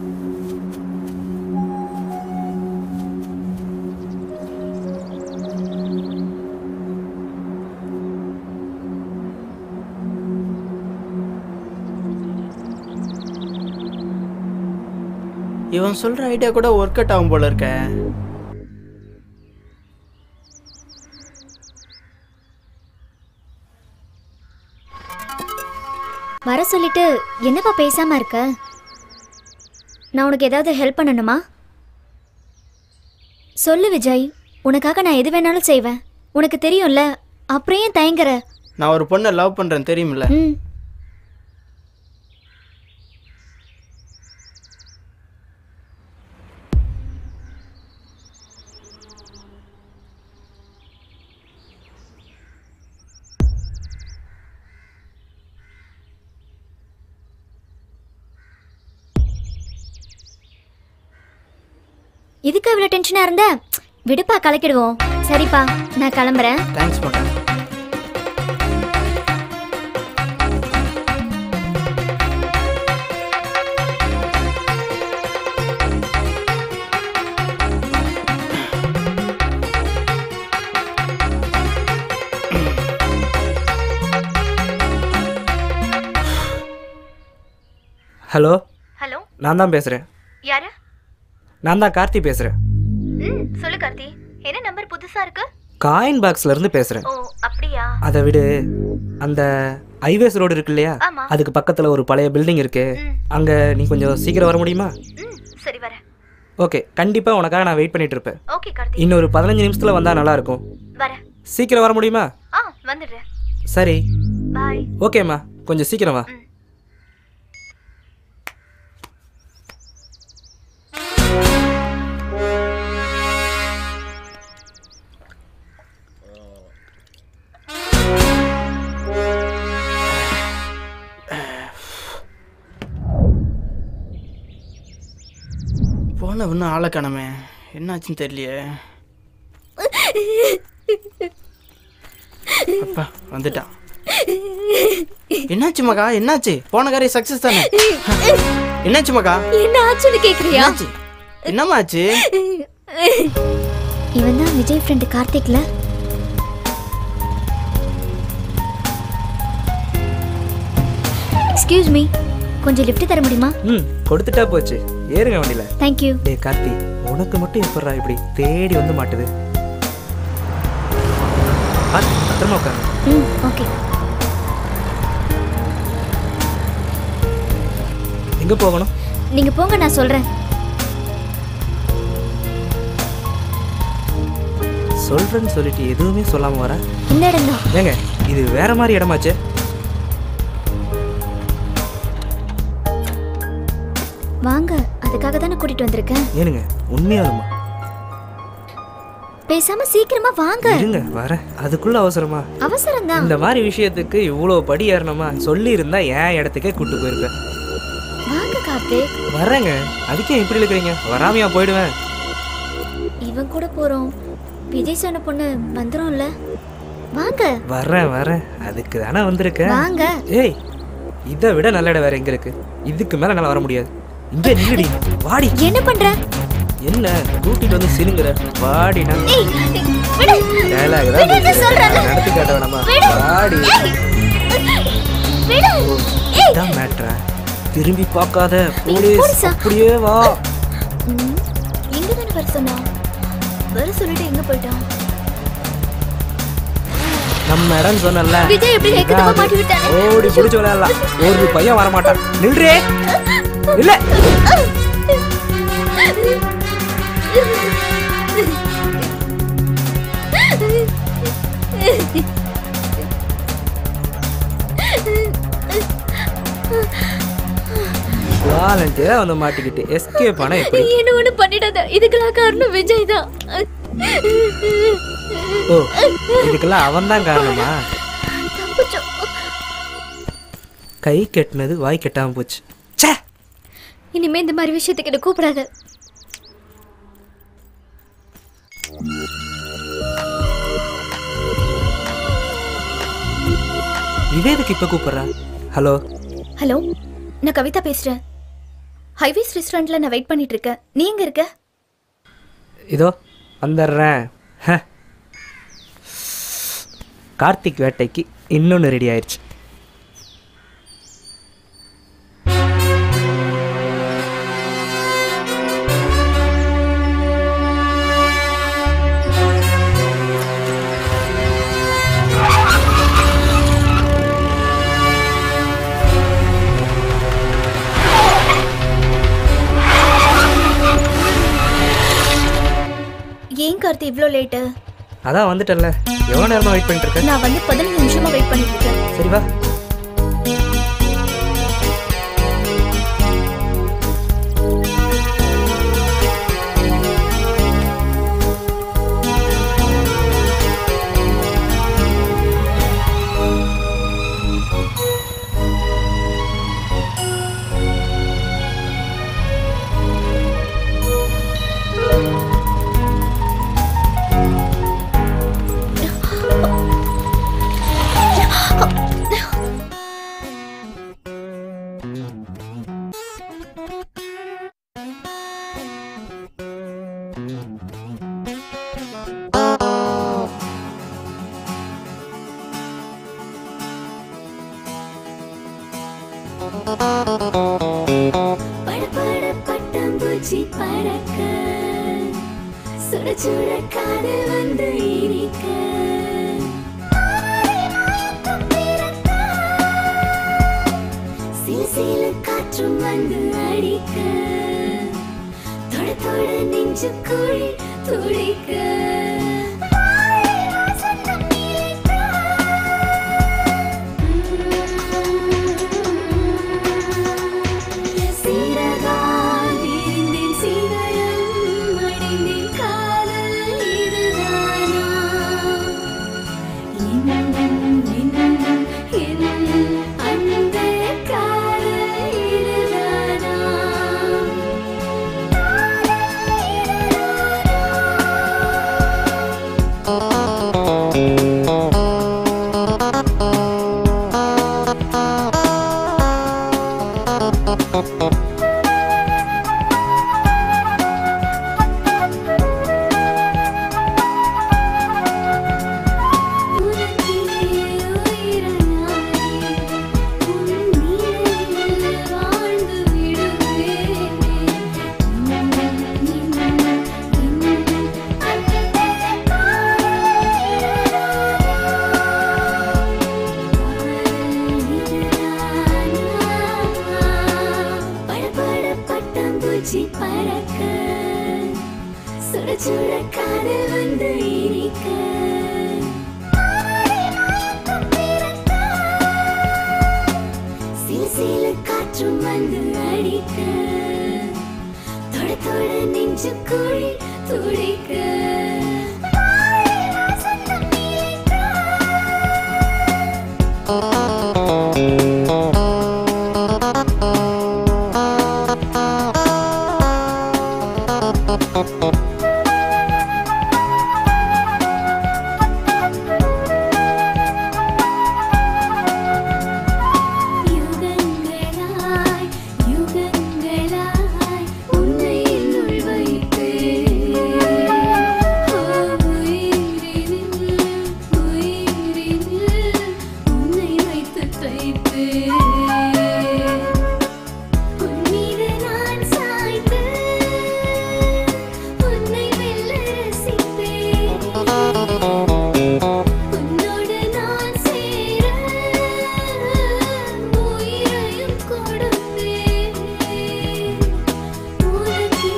இவன் சொல்ற ஐடியா கூட ஒர்க் அவுட் ஆகும் போல இருக்க வர சொல்லிட்டு என்னப்பா பேசாம இருக்க நான் உனக்கு ஏதாவது ஹெல்ப் பண்ணணுமா சொல்லு விஜய் உனக்காக நான் எது வேணாலும் செய்வேன் உனக்கு தெரியும்ல அப்புறம் ஏன் தயங்குற நான் ஒரு பொண்ணை லவ் பண்றேன் தெரியுமில்ல ம் இதுக்கு இவ்வளோ டென்ஷனாக இருந்த விடுப்பா கலக்கிடுவோம் சரிப்பா நான் கிளம்புறேன் தேங்க்ஸ் மகா ஹலோ ஹலோ நான் தான் பேசுகிறேன் யாரு நான் தான் கார்த்தி பேசுகிறேன் ம் சொல்லு கார்த்தி என்ன நம்பர் புதுசா இருக்கு காயின் பாக்ஸ்ல இருந்து பேசுகிறேன் ஓ அப்படியா அதை விடு அந்த ஹைவேஸ் ரோடு இருக்கு இல்லையா ஆமா. அதுக்கு பக்கத்தில் ஒரு பழைய பில்டிங் இருக்கு அங்கே நீ கொஞ்சம் சீக்கிரம் வர முடியுமா ம் சரி வரேன் ஓகே கண்டிப்பாக உனக்காக நான் வெயிட் பண்ணிட்டு இருப்பேன் ஓகே கார்த்தி இன்னொரு பதினஞ்சு நிமிஷத்தில் வந்தால் நல்லா இருக்கும் வரேன் சீக்கிரம் வர முடியுமா ஆ வந்துடுறேன் சரி பாய் ஓகேம்மா கொஞ்சம் சீக்கிரம் வா போன இன்னும் ஆளை காணமே என்னாச்சுன்னு தெரியலையே அப்பா வந்துட்டான் என்னாச்சு மகா என்னாச்சு போன காரியம் சக்சஸ் தானே என்னாச்சு மகா என்ன ஆச்சுன்னு கேக்குறியா என்னாச்சு என்னம்மா ஆச்சு இவன் தான் விஜய் ஃப்ரெண்டு கார்த்திக்ல எக்ஸ்கியூஸ் மீ கொஞ்சம் லிஃப்ட் தர முடியுமா ம் கொடுத்துட்டா போச்சு ஏறுங்க வண்டியில் தேங்க்யூ டே கார்த்தி உனக்கு மட்டும் எப்பட்றா இப்படி தேடி வந்து மாட்டுது பார்த்து பத்திரமா உட்காருங்க ம் ஓகே எங்கே போகணும் நீங்க போங்க நான் சொல்றேன் சொல்கிறேன்னு சொல்லிட்டு எதுவுமே சொல்லாமல் வர இந்த இடம் தான் ஏங்க இது வேற மாதிரி இடமாச்சே வாங்க அதுக்காக தானே கூட்டிட்டு வந்திருக்கேன் ஏனுங்க உண்மையாலுமா பேசாம சீக்கிரமா வாங்க இருங்க வரேன் அதுக்குள்ள அவசரமா அவசரம் தான் இந்த மாதிரி விஷயத்துக்கு இவ்வளோ படி ஏறணுமா சொல்லி இருந்தா என் இடத்துக்கே கூட்டு போயிருப்பேன் வாங்க கார்த்திக் வரேங்க அதுக்கே இப்படி இருக்கிறீங்க வராமையா போயிடுவேன் இவன் கூட போறோம் விஜய் சொன்ன பொண்ணு வந்துரும்ல வாங்க வரேன் வரேன் அதுக்கு தானே வந்திருக்கேன் வாங்க. ஏய் இதை விட நல்ல இடம் வேற எங்க இருக்கு இதுக்கு மேல என்னால வர முடியாது இங்க நில்லுடி வாடி என்ன பண்ற என்ன கூட்டிட்டு வந்து சிலுங்குற வாடி நான் ஏய் விடு டயலாக் தான் விடுன்னு பேசுறேன். சொல்றேன்ல. நடத்தி காட்ட வேணாமா விடு. வாடி ஏய் விடு ஏய் இதான் மேட்ரா திரும்பி பார்க்காத நீ போலீஸ் போலீஸா? அப்படியே வா ம், இங்க தானே வர சொன்னா வர சொல்லிட்டு எங்க போயிட்டான் நம்ம இடம் சொன்னல விஜய் எப்படி ஏக்கத்தமா மாட்டி விட்டானே. ஓடி பிடிச்சு விளையாடலாம் ஒரு பையன் வர மாட்டான் நில்றே இல்ல வாலண்டியரா வந்து மாட்டிக்கிட்டு எஸ்கேப் ஆனா எப்படி என்ன ஒண்ணு பண்ணிடாத இதுக்கெல்லாம் காரணம் விஜய் தான் ஓ இதுக்கெல்லாம் அவன் தான் காரணமா கை கெட்டினது வாய் கெட்டாம போச்சு இனிமே இந்த மாதிரி விஷயத்துக்கு என்ன கூப்பிடாத விவேதுக்கு இப்ப கூப்பிடுறா ஹலோ ஹலோ நான் கவிதா பேசுறேன் ஹைவேஸ் ரெஸ்டாரண்ட்ல நான் வெயிட் பண்ணிட்டு இருக்கேன் நீ எங்க இருக்க இதோ வந்துடுறேன் ஹ. கார்த்திக் வேட்டைக்கு இன்னொன்று ரெடி ஆயிடுச்சு ஏன் கார்த்தி இவ்ளோ லேட்டு அதான் வந்துட்டல எவ்வளோ நேரமா வெயிட் பண்ணிட்டு இருக்க நான் வந்து பதினஞ்சு நிமிஷமா வெயிட் பண்ணிட்டு இருக்கேன் சரி வா படபட பட்டாம்பூச்சி பறக்க சுட சுட காதல் வந்து இனிக்க சில சில காற்றும் வந்து அடிக்க தொட தொட நெஞ்சு குழி துடிக்க சீரகால் விரிந்தேன் சீதளம் அடைந்தேன் காதல் இதுதானா இன்னும் இன்னும் என் அந்த காதல் இதுதானா படபட பட்டாம்பூச்சி பறக்க சுட சுட காதல் வந்து இனிக்க சில சில காற்றும் வந்து அடிக்க தொட தொட நெஞ்சு குழி துடிக்க யுகங்களாய் யுகங்களாய் உன்னை என்னுள் வைத்தேன் ஓ உயிரினில் உயிரினில் உன்னை வைத்து தைத்தேன் உன் மீது நான் சாய்ந்து உன்னை வெல்ல ரசித்தேன் உன்னோடு நான் சேர உயிரையும் கொடுப்பேன் உனக்கே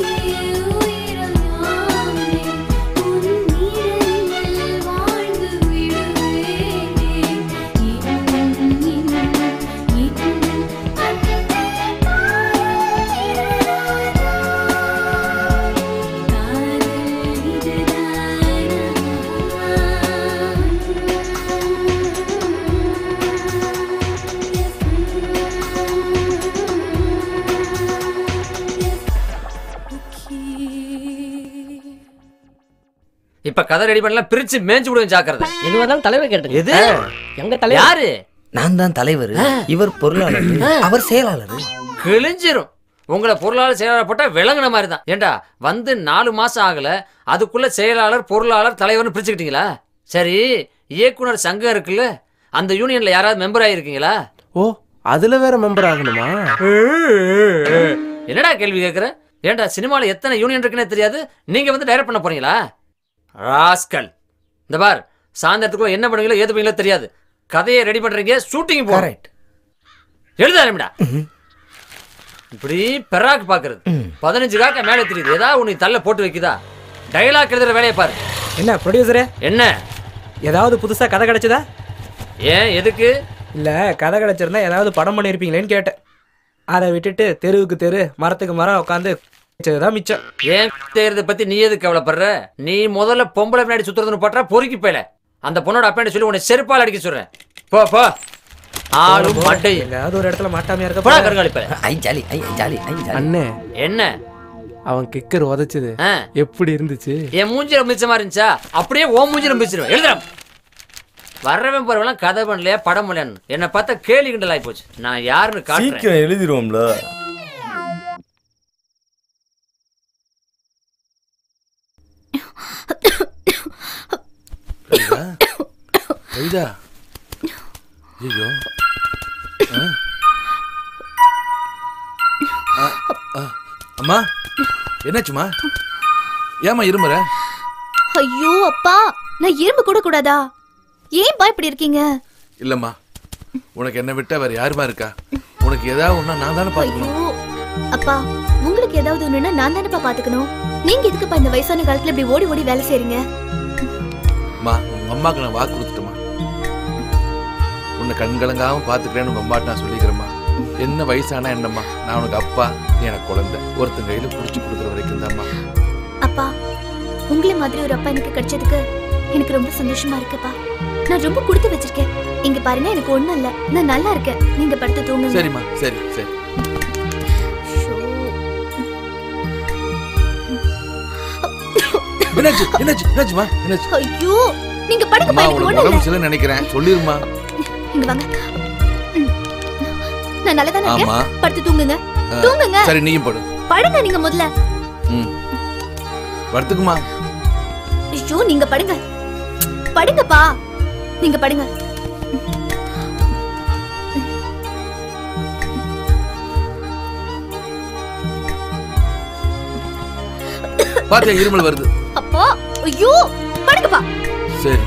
உயிரானே உன் நிழலில் வாழ்ந்து விடுவேன் இன்னும் இன்னும் இன்னும் இப்ப கதை ரெடி பண்ணலாம் பிரிச்சு மேய்ஞ்சு விடுவேன் ஜாக்கிரதை எதுவாக தலைவர் கேட்டேன் எது எங்க தலைவர் யாரு நான் தான் தலைவர் இவர் பொருளாளர் அவர் செயலாளர் கிழிஞ்சிரும் உங்களை பொருளாளர் செயலாளர் போட்டா விளங்குன மாதிரி தான் ஏண்டா வந்து நாலு மாசம் ஆகல அதுக்குள்ள செயலாளர் பொருளாளர் தலைவர்னு பிரிச்சுக்கிட்டீங்களா சரி இயக்குனர் சங்கம் இருக்குல்ல அந்த யூனியன்ல யாராவது மெம்பர் ஆயிருக்கீங்களா ஓ அதுல வேற மெம்பர் ஆகணுமா என்னடா கேள்வி கேட்குற ஏன்டா சினிமாவில் எத்தனை யூனியன் இருக்குன்னே தெரியாது நீங்க வந்து டைரக்ட் பண்ண போறீங்களா ராஸ்கல் இந்த பார் சாயந்தரத்துக்குள்ள என்ன பண்ணுவீங்களோ ஏது பண்ணுவீங்களோ தெரியாது கதையை ரெடி பண்றீங்க ஷூட்டிங் போ எழுத ஆரம்பிடா இப்படி பெராக்கு பாக்குறது பதினஞ்சு காக்க மேலே தெரியுது ஏதாவது உனக்கு தள்ள போட்டு வைக்குதா டைலாக் எழுதுற வேலையை பாரு என்ன ப்ரொடியூசரே என்ன ஏதாவது புதுசா கதை கிடைச்சதா ஏன் எதுக்கு இல்ல கதை கிடைச்சிருந்தா ஏதாவது படம் பண்ணியிருப்பீங்களேன்னு கேட்டேன் அதை விட்டுட்டு தெருவுக்கு தெரு மரத்துக்கு மரம் உட்காந்து தான் மிச்சம் ஏன் செய்யறத பத்தி நீ எதுக்கு கவலைப்படுற நீ முதல்ல பொம்பளை பின்னாடி சுத்துறதுன்னு பட்டா பொறுக்கி போயில அந்த பொண்ணோட அப்பா சொல்லி உன்னை செருப்பால் அடிக்க சொல்றேன் போ போ ஆளும் மட்டை ஏதாவது ஒரு இடத்துல மாட்டாமையா இருக்க போடா கருங்காலி பையல. ஐ ஜாலி ஐ ஜாலி ஐ ஜாலி அண்ணே என்ன அவன் கிக்கர் உதைச்சது ஆ. எப்படி இருந்துச்சு என் மூஞ்சில மிச்சமா இருந்துச்சா அப்படியே ஓ மூஞ்சில மிச்சிருவேன் எழுதுறேன் வர்றவன் போறவெல்லாம் கதை பண்ணலையா படம் பண்ணலையான்னு என்னை பார்த்தா கேலி கிண்டல் ஆகி போச்சு நான் யாருன்னு காட்டுறேன் சீக்கிரம் எழுதிருவோம்ல கவிதா கவிதா ஐயோ ஆ? ஆ, ஆ. அம்மா என்னாச்சுமா ஏமா இருமுற ஐயோ அப்பா நான் இரும்பு கூட கூடாதா ஏன்பா இப்படி இருக்கீங்க இல்லம்மா உனக்கு என்ன விட்டா வேற யாருமா இருக்கா உனக்கு ஏதாவது ஒண்ணா நான் தானே பாத்துக்கணும் ஐயோ அப்பா உங்களுக்கு ஏதாவது ஒண்ணுன்னா நான் தானேப்பா பாத்துக்கணும் நீங்க எதுக்குப்பா இந்த வயசான காலத்துல இப்படி ஓடி ஓடி வேலை செய்றீங்க அம்மா உங்க அம்மாக்கு நான் வாக்கு கொடுத்துட்டேம்மா உன்னை கண் கலங்காம பாத்துக்கிறேன்னு உங்க அம்மாட்ட நான் சொல்லிக்கிறேம்மா என்ன வயசானா என்னம்மா நான் உனக்கு அப்பா நீ எனக்கு குழந்தை ஒருத்தன் கையில புடிச்சு கொடுக்குற வரைக்கும் தான்மா அப்பா உங்களை மாதிரி ஒரு அப்பா எனக்கு கிடைச்சதுக்கு எனக்கு ரொம்ப சந்தோஷமா இருக்குப்பா நான் ரொம்ப கொடுத்து வச்சிருக்கேன் இங்க பாருங்க எனக்கு ஒண்ணும் இல்ல நான் நல்லா இருக்கேன் நீங்க படுத்து தூங்குங்க சரிம்மா சரி சரி என்னாச்சு என்னாச்சு என்னாச்சுமா என்னாச்சு ஐயோ நீங்க படுங்கப்பா அம்மா எனக்கு உனக்கு ஒண்ணும் உடம்பு இல்ல சரியில்லைன்னு நினைக்கிறேன் சொல்லிருமா இங்க வாங்க ம். நான் நல்லா தானே ஆமா. இருக்கேன் படுத்து தூங்குங்க ஆ, தூங்குங்க சரி நீயும் படு படுங்க நீங்க முதல்ல ம் படுத்துக்குமா ஐயோ நீங்க படுங்க படுங்கப்பா நீங்க படுங்க பாத்தியா இருமல் வருது அப்பா ஐயோ படுங்கப்பா சரி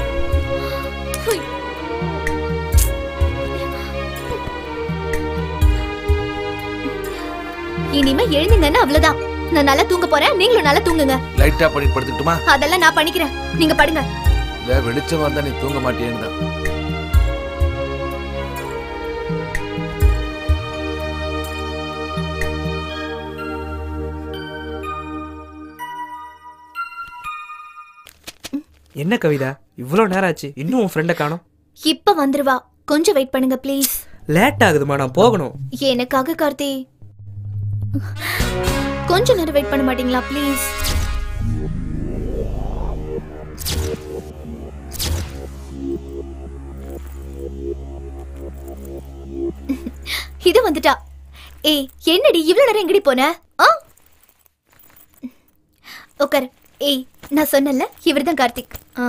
இனிமே எழுந்தீங்கன்னா அவ்வளவுதான் நான் நல்லா தூங்க போறேன் நீங்களும் நல்லா தூங்குங்க லைட்டா பண்ணி படுத்துக்கிட்டுமா அதெல்லாம் நான் பண்ணிக்கிறேன் நீங்க படுங்க இல்ல வெளிச்சமா இருந்தா நீ தூங்க மாட்டேன்னு தான் என்ன கவிதா இவ்வளோ நேரம் ஆச்சு இன்னும் உன் ஃப்ரெண்டை காணோம் இப்ப வந்துருவா கொஞ்சம் வெயிட் பண்ணுங்க ப்ளீஸ் லேட் ஆகுதுமா நான் போகணும் எனக்காக கார்த்தி கொஞ்ச நேரம் வெயிட் பண்ண மாட்டீங்களா ப்ளீஸ் இது வந்துட்டா ஏய் என்னடி இவ்வளவு நேரம் எங்கடி போன ஆ உட்கார் ஏய் நான் சொன்னல இவர்தான் கார்த்திக் ஆ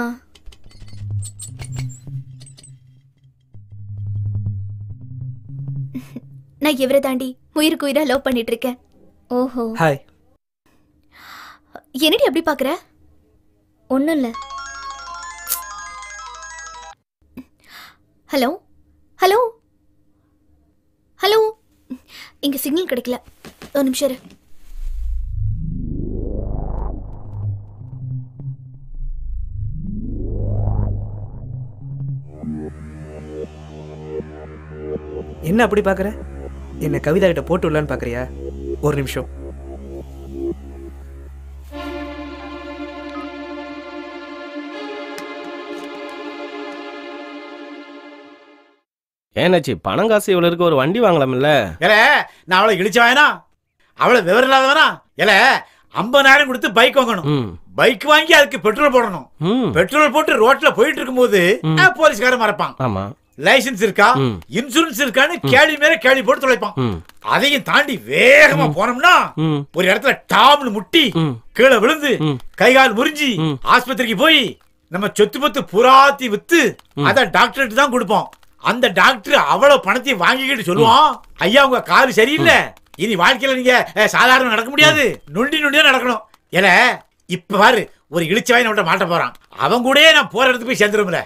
நான் இவரை தாண்டி உயிருக்கு உயிரா லவ் பண்ணிட்டு இருக்கேன் ஓஹோ ஹாய் என்னடி அப்படி பாக்குற ஒன்றும் இல்லை ஹலோ ஹலோ ஹலோ இங்க சிக்னல் கிடைக்கல ஒரு நிமிஷம் இரு. என்ன அப்படி பார்க்குற என்ன கவிதா கிட்ட போட்டு விடலான்னு பார்க்குறியா ஒரு நிமிஷம் ஏன்னாச்சு பணம் காசு இவ்வளோ இருக்கு ஒரு வண்டி வாங்கலாம்ல ஏல நான் அவளை இழிச்சு வாயனா அவளை விவரம் இல்லாதவனா ஏல ஐம்பதாயிரம் கொடுத்து பைக் வாங்கணும் ம் பைக் வாங்கி அதுக்கு பெட்ரோல் போடணும் ம் பெட்ரோல் போட்டு ரோட்ல போயிட்டு இருக்கும்போது ம். ஆ, போலீஸ்காரன் மறப்பான் ஆமாம் லைசென்ஸ் இருக்கா ம். இன்சூரன்ஸ் இருக்கான்னு கேள்வி மேல கேள்வி போட்டு தொலைப்பான் ம் அதையும் தாண்டி வேகமா போனோம்னா ம் ஒரு இடத்துல டாம்னு முட்டி கீழே விழுந்து கை கால் முறிஞ்சி ஆஸ்பத்திரிக்கு போய் நம்ம சொத்து பத்து புறாத்தி வித்து அத டாக்டர்கிட்ட தான் கொடுப்போம் அந்த டாக்டர் அவ்வளவு பணத்தையும் வாங்கிக்கிட்டு சொல்லுவான் ஐயா உங்க கால் சரியில்லை இனி வாழ்க்கையில நீங்க அஹ், சாதாரண நடக்க முடியாது நொண்டி நொண்டியா நடக்கணும் ஏல இப்ப பாரு ஒரு இழிச்சவாய் நம்மகிட்ட மாட்ட போறான் அவன் கூடயே நான் போற இடத்துக்கு போய் சேர்ந்துரும்ல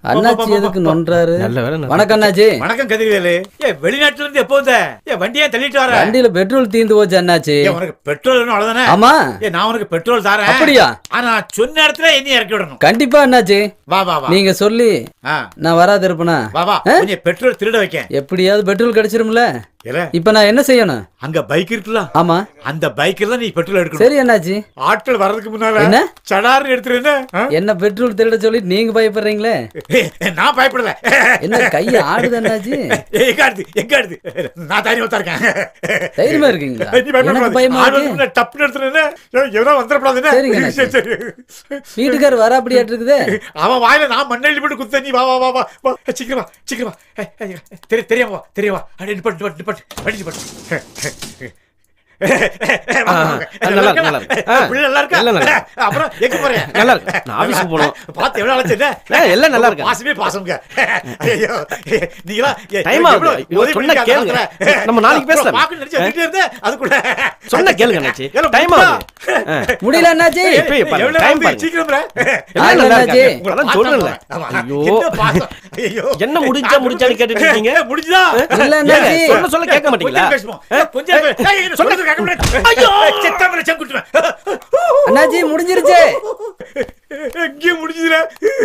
அண்ணாச்சி எதுக்கு நொன்றாரு நல்ல வேளை நான் வணக்கம் அண்ணாச்சி வணக்கம் கதிர்வேலு ஏ வெளிநாட்டுல இருந்து எப்போ வந்த ஏ வண்டியே தள்ளிட்டு வர வண்டியில பெட்ரோல் தீர்ந்து போச்சு அண்ணாச்சி ஏ உனக்கு பெட்ரோல் வேணும் அவ்வளவுதானே ஆமா. ஏ நான் உனக்கு பெட்ரோல் தரேன் அப்படியா? ஆனா சொன்ன இடத்துல என்ன இறக்கி விடணும் கண்டிப்பா அண்ணாச்சி வா வா வா நீங்க சொல்லி ஆ. நான் வராது இருப்பேனா வா வா ஆ? கொஞ்சம் பெட்ரோல் திருட வைக்க எப்படியாவது பெட்ரோல் கிடைச்சிரும்ல இல்ல இப்ப நான் என்ன செய்யணும் அங்க பைக் இருக்குல்ல ஆமா அந்த பைக்ல தான் நீ பெட்ரோல் எடுக்கணும் சரி அண்ணாச்சி ஆட்கள் வர்றதுக்கு முன்னால என்ன? சடார்னு எடுத்துரு என்ன பெட்ரோல் திருட சொல்லி நீங்க பயப்படுறீங்களே நான் பயப்படல என்ன கைய ஆடுது அண்ணாச்சி எங்க ஆடுது எங்க ஆடுது நான் தைரியமா தான் இருக்கேன் தைரியமா இருக்கீங்களா? நீ பயப்படக்கூடாது. எனக்கு பயமா ஆள் இருக்கு. வந்து டப்புன்னு எடுத்துருன்னு எவனோ வந்துடக்கூடாதுன்னு சரிங்க அண்ணாச்சி. சரி சரி வீட்டுக்காரர் வர அப்படியாட்டு இருக்குது அவன் வாயில நான் மண்ணெள்ளி போட்டு குத்த நீ வா வா வா வா வா சீக்கிரம் வா சீக்கிரம் வா ஏய், ஏய், தெரிய தெரியாம வா தெரியாம வா அடி நிப்பட்டு நிப்பட்டு நிப்பட்டு அடி நிப்பட்டு ஆ, நல்லா இருக்கு, நல்லா இருக்கு. ஆ, பிள்ளை நல்லா இருக்கா எல்லாம் நல்லா இருக்கு. அப்புறம் எங்க போறேன் நல்லா இருக்கு. நான் ஆபீஸ்க்கு போகணும். பார்த்து எவ்வளவு அழைச்சு ஆ, எல்லாம் நல்லா இருக்கு. பாசமே பாசம்ங்க ஐயோ நீங்களா Time ஆகுது. ஐயோ, சொன்னா கேளுங்க. நம்ம நாளைக்கு பேசலாம். பாக்கணும் நினைச்சு வந்துட்டே இருந்தேன் அதுக்குள்ள சொன்னா கேளுங்க அண்ணாச்சி. எல்லாம் Time முடிஞ்சா? ஆகுது. ஆ. முடியல அண்ணாச்சி ஏய், இப்பயே பாருங்க. எவ்வளவு Time ஆகுது? பாருங்க. சீக்கிரம் வர. எல்லாம் நல்லா அண்ணாச்சி. இருக்காங்க. உங்களை அதான் பார்த்தா சொல்றேன்ல. ஆமா. ஐயோ. என்ன பாசம்? ஐயோ. என்ன முடிஞ்சா முடிஞ்சான்னு கேட்டுட்டு இருக்கீங்க? முடிஞ்சா இல்ல அண்ணாச்சி. ஏங்க, சொல்ல சொல்ல கேட்க மாட்டீங்களா? கொஞ்சம் பேசுவோம். கொஞ்சம் பே- ஏய், என்ன சொல்றது கேட்க மாட்டேன். ஐயோ செத்தாமரை செங்குட்டுவேன் அண்ணாச்சி முடிஞ்சிருச்சு எங்கேயும் முடிஞ்சதுல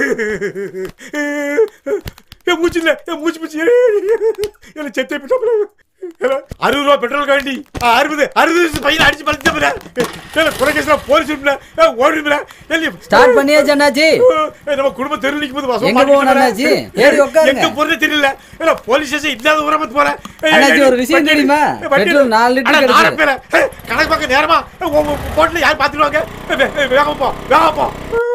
என் மூச்சு இல்ல என் மூச்சு மூச்சு என்ன செத்தே போயிட்டா அறுபது ரூபா பெட்ரோல் காண்டி அறுபது அறுபது வயசு பையன் அடிச்சு பழத்த குறைக்கேஸ்ல போலீஸ் ஓடுமில ஸ்டார்ட் பண்ணியாச்சு அண்ணாச்சி நம்ம குடும்பம் தெரு நிக்கும் போது எங்க போகணும் அண்ணாச்சி? ஏறி உட்காருங்க. எங்க போறது தெரியல ஏன்னா போலீஸ் ஸ்டேஷன் இல்லாத ஊரமத்து போறேன் அண்ணாச்சி, ஒரு விஷயம் தெரியுமா? பெட்ரோல் நாலு லிட்டர் கிடைச்சது. கணக்கு பார்க்க நேரமா போட்டுல யார் பாத்துருவாங்க வேகமா போ வேகமா போ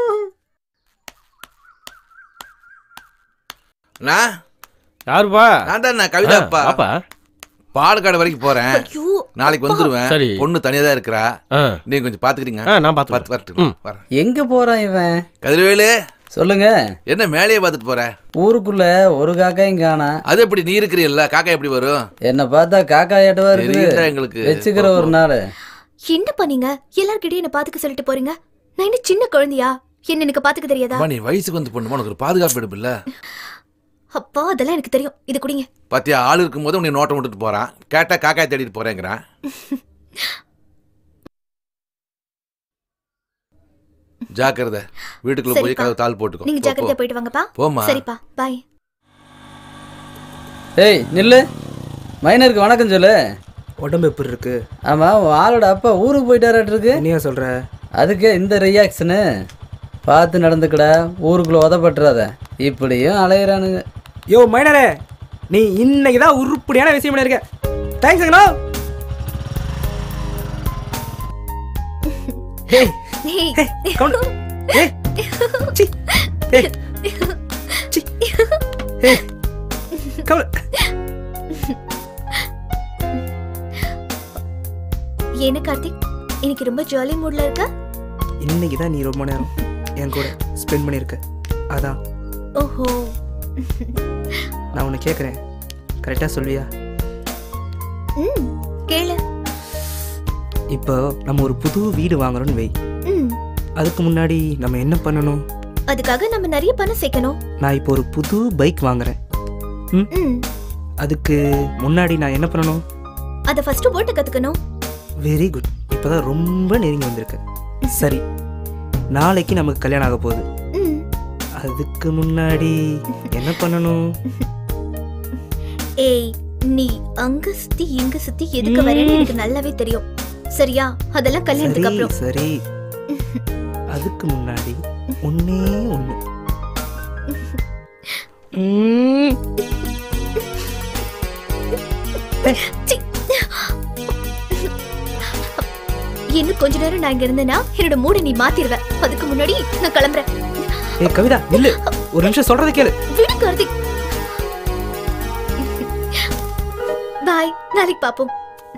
நான் யாருப்பா நான் தான் நான் கவிதாப்பா ஆ, வாப்பா. பாலக்காடு வரைக்கும் போறேன் ஐயோ, நாளைக்கு வந்துருவேன் சரி. பொண்ணு தனியா தான் இருக்கிறா ஆ. நீங்க கொஞ்சம் பாத்துக்கிட்டீங்க ஆ, நான் பாத்துக்கிறேன். பார்த்து வரட்டுங்களா? ம். வரேன் எங்க போறான் இவன் கதிரவேலு சொல்லுங்க என்ன மேலேயே பார்த்துட்டு போற ஊருக்குள்ள ஒரு காக்காயும் காணா அது எப்படி நீ இருக்கிறீல்ல காக்கா எப்படி வரும் என்ன பார்த்தா காக்கா ஏட்டவா இருக்குது தெரியுதா எங்களுக்கு? வச்சுக்கிற ஒரு நாள் என்னப்பா நீங்க எல்லார்கிட்டயும் என்ன பாத்துக்க சொல்லிட்டு போறீங்க நான் என்ன சின்ன குழந்தையா என்ன எனக்கு பாத்துக்க தெரியாதா அம்மா, நீ வயசுக்கு வந்து பொண்ணுமா உனக்கு ஒரு பாதுகாப்பு எடுப்பு இல்ல அப்பா அதெல்லாம் எனக்கு தெரியும் இது குடிங்க பாத்தியா ஆள் இருக்கும்போது உன்னை நோட்டம் விட்டுட்டு போறான் கேட்டா காக்காய் தேடிட்டு போறேங்கிறான் ஜாக்கிரதை வீட்டுக்குள்ள போய் சரிப்பா. கதவு தாள் போட்டுக்கோ நீங்க போ, ஜாக்கிரதையா போ. போயிட்டு வாங்கப்பா போம்மா. சரிப்பா பாய் ஏய் நில்லு மைனருக்கு வணக்கம் சொல்லு உடம்பு எப்படி இருக்கு ஆமா உன் ஆளோட அப்பா ஊருக்கு போயிட்டாராட்டு இருக்கு என்னையா சொல்ற அதுக்கு இந்த ரியாக்ஷனு பார்த்து நடந்துக்கடா ஊருக்குள்ள உதப்பட்டுறாத இப்படியும் அலையிறானுங்க யோ மைனரே நீ இன்னைக்கு தான் உருப்படியான விஷயம் பண்ணிருக்க தேங்க்ஸ் அண்ணா ஹேய் ஏய். கவுண்ட் ஏய் சி ஏய் சி ஏய் கவுண்ட் என்ன கார்த்திக் இன்னைக்கு ரொம்ப ஜாலி மூட்ல இருக்க இன்னைக்கு தான் நீ ரொம்ப நேரம் என் கூட ஸ்பெண்ட் பண்ணியிருக்க அதான் ஓஹோ நான் உன்னை கேட்குறேன் கரெக்டாக சொல்வியா ம் கேளு இப்போ நம்ம ஒரு புது வீடு வாங்குறோம்னு வை ம் அதுக்கு முன்னாடி நம்ம என்ன பண்ணணும் அதுக்காக நம்ம நிறைய பணம் சேர்க்கணும் நான் இப்போ ஒரு புது பைக் வாங்குறேன் ம் ம் அதுக்கு முன்னாடி நான் என்ன பண்ணணும் அத ஃபர்ஸ்ட் ஓட்ட கத்துக்கணும் வெரி குட் இப்போதான் ரொம்ப நெருங்கி வந்திருக்க சரி நாளைக்கு நமக்கு கல்யாணம் ஆக போகுது ம் அதுக்கு முன்னாடி என்ன பண்ணணும் ஏய் நீ அங்க சுத்தி இங்க சுத்தி எதுக்கு வரேன்னு எனக்கு நல்லாவே தெரியும் சரியா அதெல்லாம் கல்யாணத்துக்கு சரி அப்புறம் சரி அதுக்கு முன்னாடி ஒன்னே ஒண்ணு ம். சி. இன்னும் கொஞ்ச நேரம் நான் இங்க இருந்தேன்னா என்னோட மூட நீ மாத்திருவ அதுக்கு முன்னாடி நான் கிளம்புறேன் ஏய் கவிதா இல்ல ஒரு நிமிஷம் சொல்றதை கேளு விடு கார்த்திக் பாய் நாளைக்கு பாப்போம்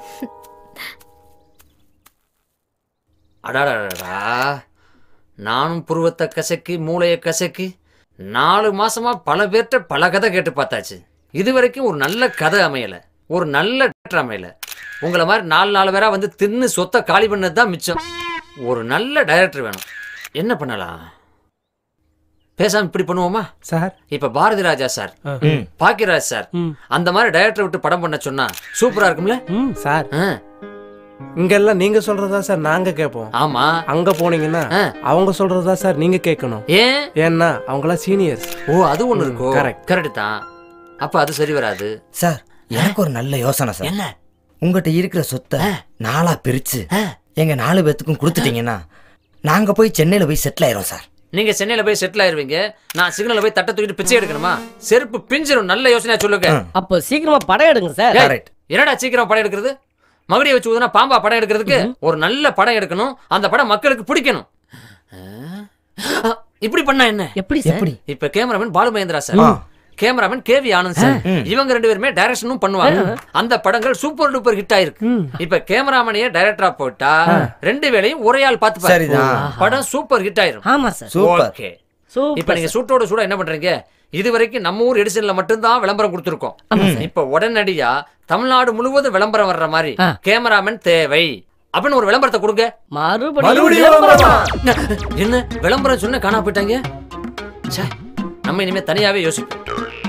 அடாடாடா நானும் புருவத்தை கசக்கி மூளையை கசக்கி நாலு மாசமா பல பேர்கிட்ட பல கதை கேட்டு பார்த்தாச்சு இது வரைக்கும் ஒரு நல்ல கதை அமையல ஒரு நல்ல director அமையல உங்களை மாதிரி நாலு நாலு பேரா வந்து தின்னு சொத்தை காலி பண்ணது தான் மிச்சம் ஒரு நல்ல டைரக்டர் வேணும் என்ன பண்ணலாம் பேசாம இப்படி பண்ணுவோமா சார் இப்ப பாரதி ராஜா சார் ம். பாக்கியராஜ் சார் அந்த மாதிரி டைரக்டர் விட்டு படம் பண்ண சொன்னா சூப்பரா இருக்கும்ல சார் இங்கெல்லாம் நீங்க சொல்றதா சார் நாங்க கேட்போம் ஆமா அங்க போனீங்கன்னா அவங்க சொல்றதா சார் நீங்க கேட்கணும் ஏன் ஏன்னா அவங்களாம் சீனியர்ஸ் ஓ அது ஒண்ணு இருக்கோ correct. கரெக்ட் தான் அப்ப அது சரி வராது சார் எனக்கு ஒரு நல்ல யோசனை சார் என்ன உங்ககிட்ட இருக்கிற சொத்தை நாளா பிரிச்சு எங்க நாலு பேத்துக்கும் கொடுத்துட்டீங்கன்னா நாங்க போய் சென்னையில போய் செட்டில் ஆயிரும் சார் நீங்க சென்னையில போய் செட்டில் ஆயிருவீங்க நான் சிக்னல்ல போய் தட்ட தூக்கிட்டு பிச்சை எடுக்கணுமா செருப்பு பிஞ்சிரும் நல்ல யோசனையா சொல்லுங்க அப்போ சீக்கிரமா படம் எடுங்க சார் ஏய், என்னடா சீக்கிரம் படம் எடுக்கிறது மகுடியை வச்சு ஊதுனா பாம்பா படம் எடுக்கிறதுக்கு ஒரு நல்ல படம் எடுக்கணும் அந்த படம் மக்களுக்கு பிடிக்கணும் ஆ, இப்படி பண்ணா என்ன எப்படி சார்? எப்படி? இப்ப cameraman Balu Mahendra sir cameraman KV Anand sir இவங்க ரெண்டு பேருமே டைரக்ஷனும் பண்ணுவாங்க அந்த படங்கள் சூப்பர் டூப்பர் ஹிட் ஆயிருக்கு இப்ப கேமராமேனையே டைரக்டரா போட்டா ரெண்டு வேலையும் ஒரே ஆள் பார்த்து சரிதான். படம் சூப்பர் ஹிட் ஆயிரும் ஆமா சார் சூப்பர். ஓகே சூப்பர் இப்ப நீங்க சூட்டோட சூட என்ன பண்றீங்க இது வரைக்கும் நம்ம ஊர் எடிசன்ல மட்டும்தான் விளம்பரம் கொடுத்துருக்கோம் இப்ப உடனடியா தமிழ்நாடு முழுவதும் விளம்பரம் வர்ற மாதிரி கேமராமேன் தேவை அப்படின்னு ஒரு விளம்பரத்தை கொடுங்க மறுபடியும் விளம்பரமா? என்ன விளம்பரம் சொன்ன காணா போயிட்டாங்க ச்சே, நம்ம இனிமே தனியாவே யோசிப்போம்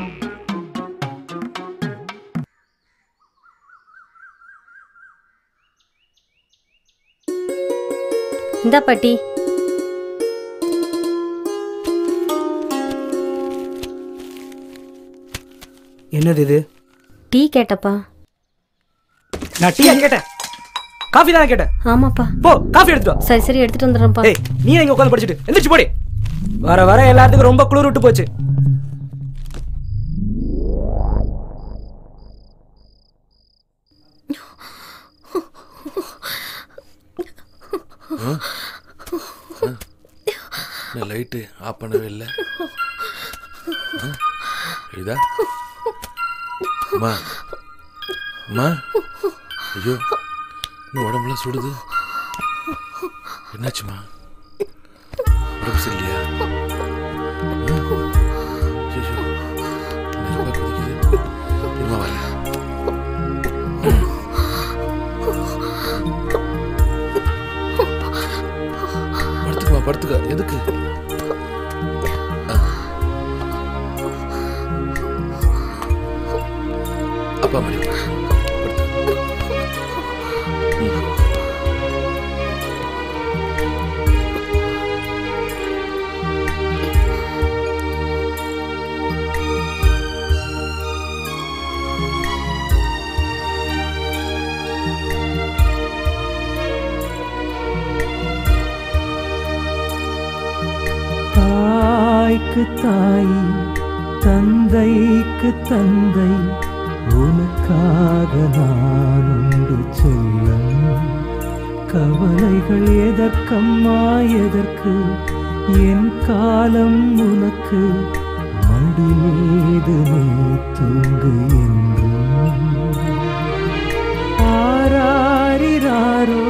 இந்தா பாட்டி என்னது இது டீ கேட்டப்பா நான் டீ கேட்டேன் காஃபி தானே கேட்டேன் ஆமாப்பா போ காஃபி எடுத்துட்டு வா சரி சரி எடுத்துட்டு வந்துடுறேன்ப்பா ஏய் நீ இங்க உட்காந்து படிச்சுட்டு எந்திரிச்சு போடி வர வர எல்லாத்துக்கும் ரொம்ப குளிர் விட்டு போச்சு லைட்டு ஆஃப் பண்ணவே இல்லை ஆ? இதா அம்மா அம்மா ஐயோ இன்னும் உடம்புலாம் சுடுது என்னாச்சுமா உடம்பு சரியில்லையா ஆ? ஐயோ, நெருப்பா கொதிக்குது இருமா வரேன் படுத்துக்கமா படுத்துக்க எதுக்கு ஆ. அப்பா மணி தாய்க்கு தாய் தந்தைக்கு தந்தை உனக்காக நான் உண்டு செல்லம் கவலைகள் எதற்கம்மா எதற்கு என் காலம் உனக்கு மடி மீது நீ தூங்கு என்றும் ஆராரிராரோ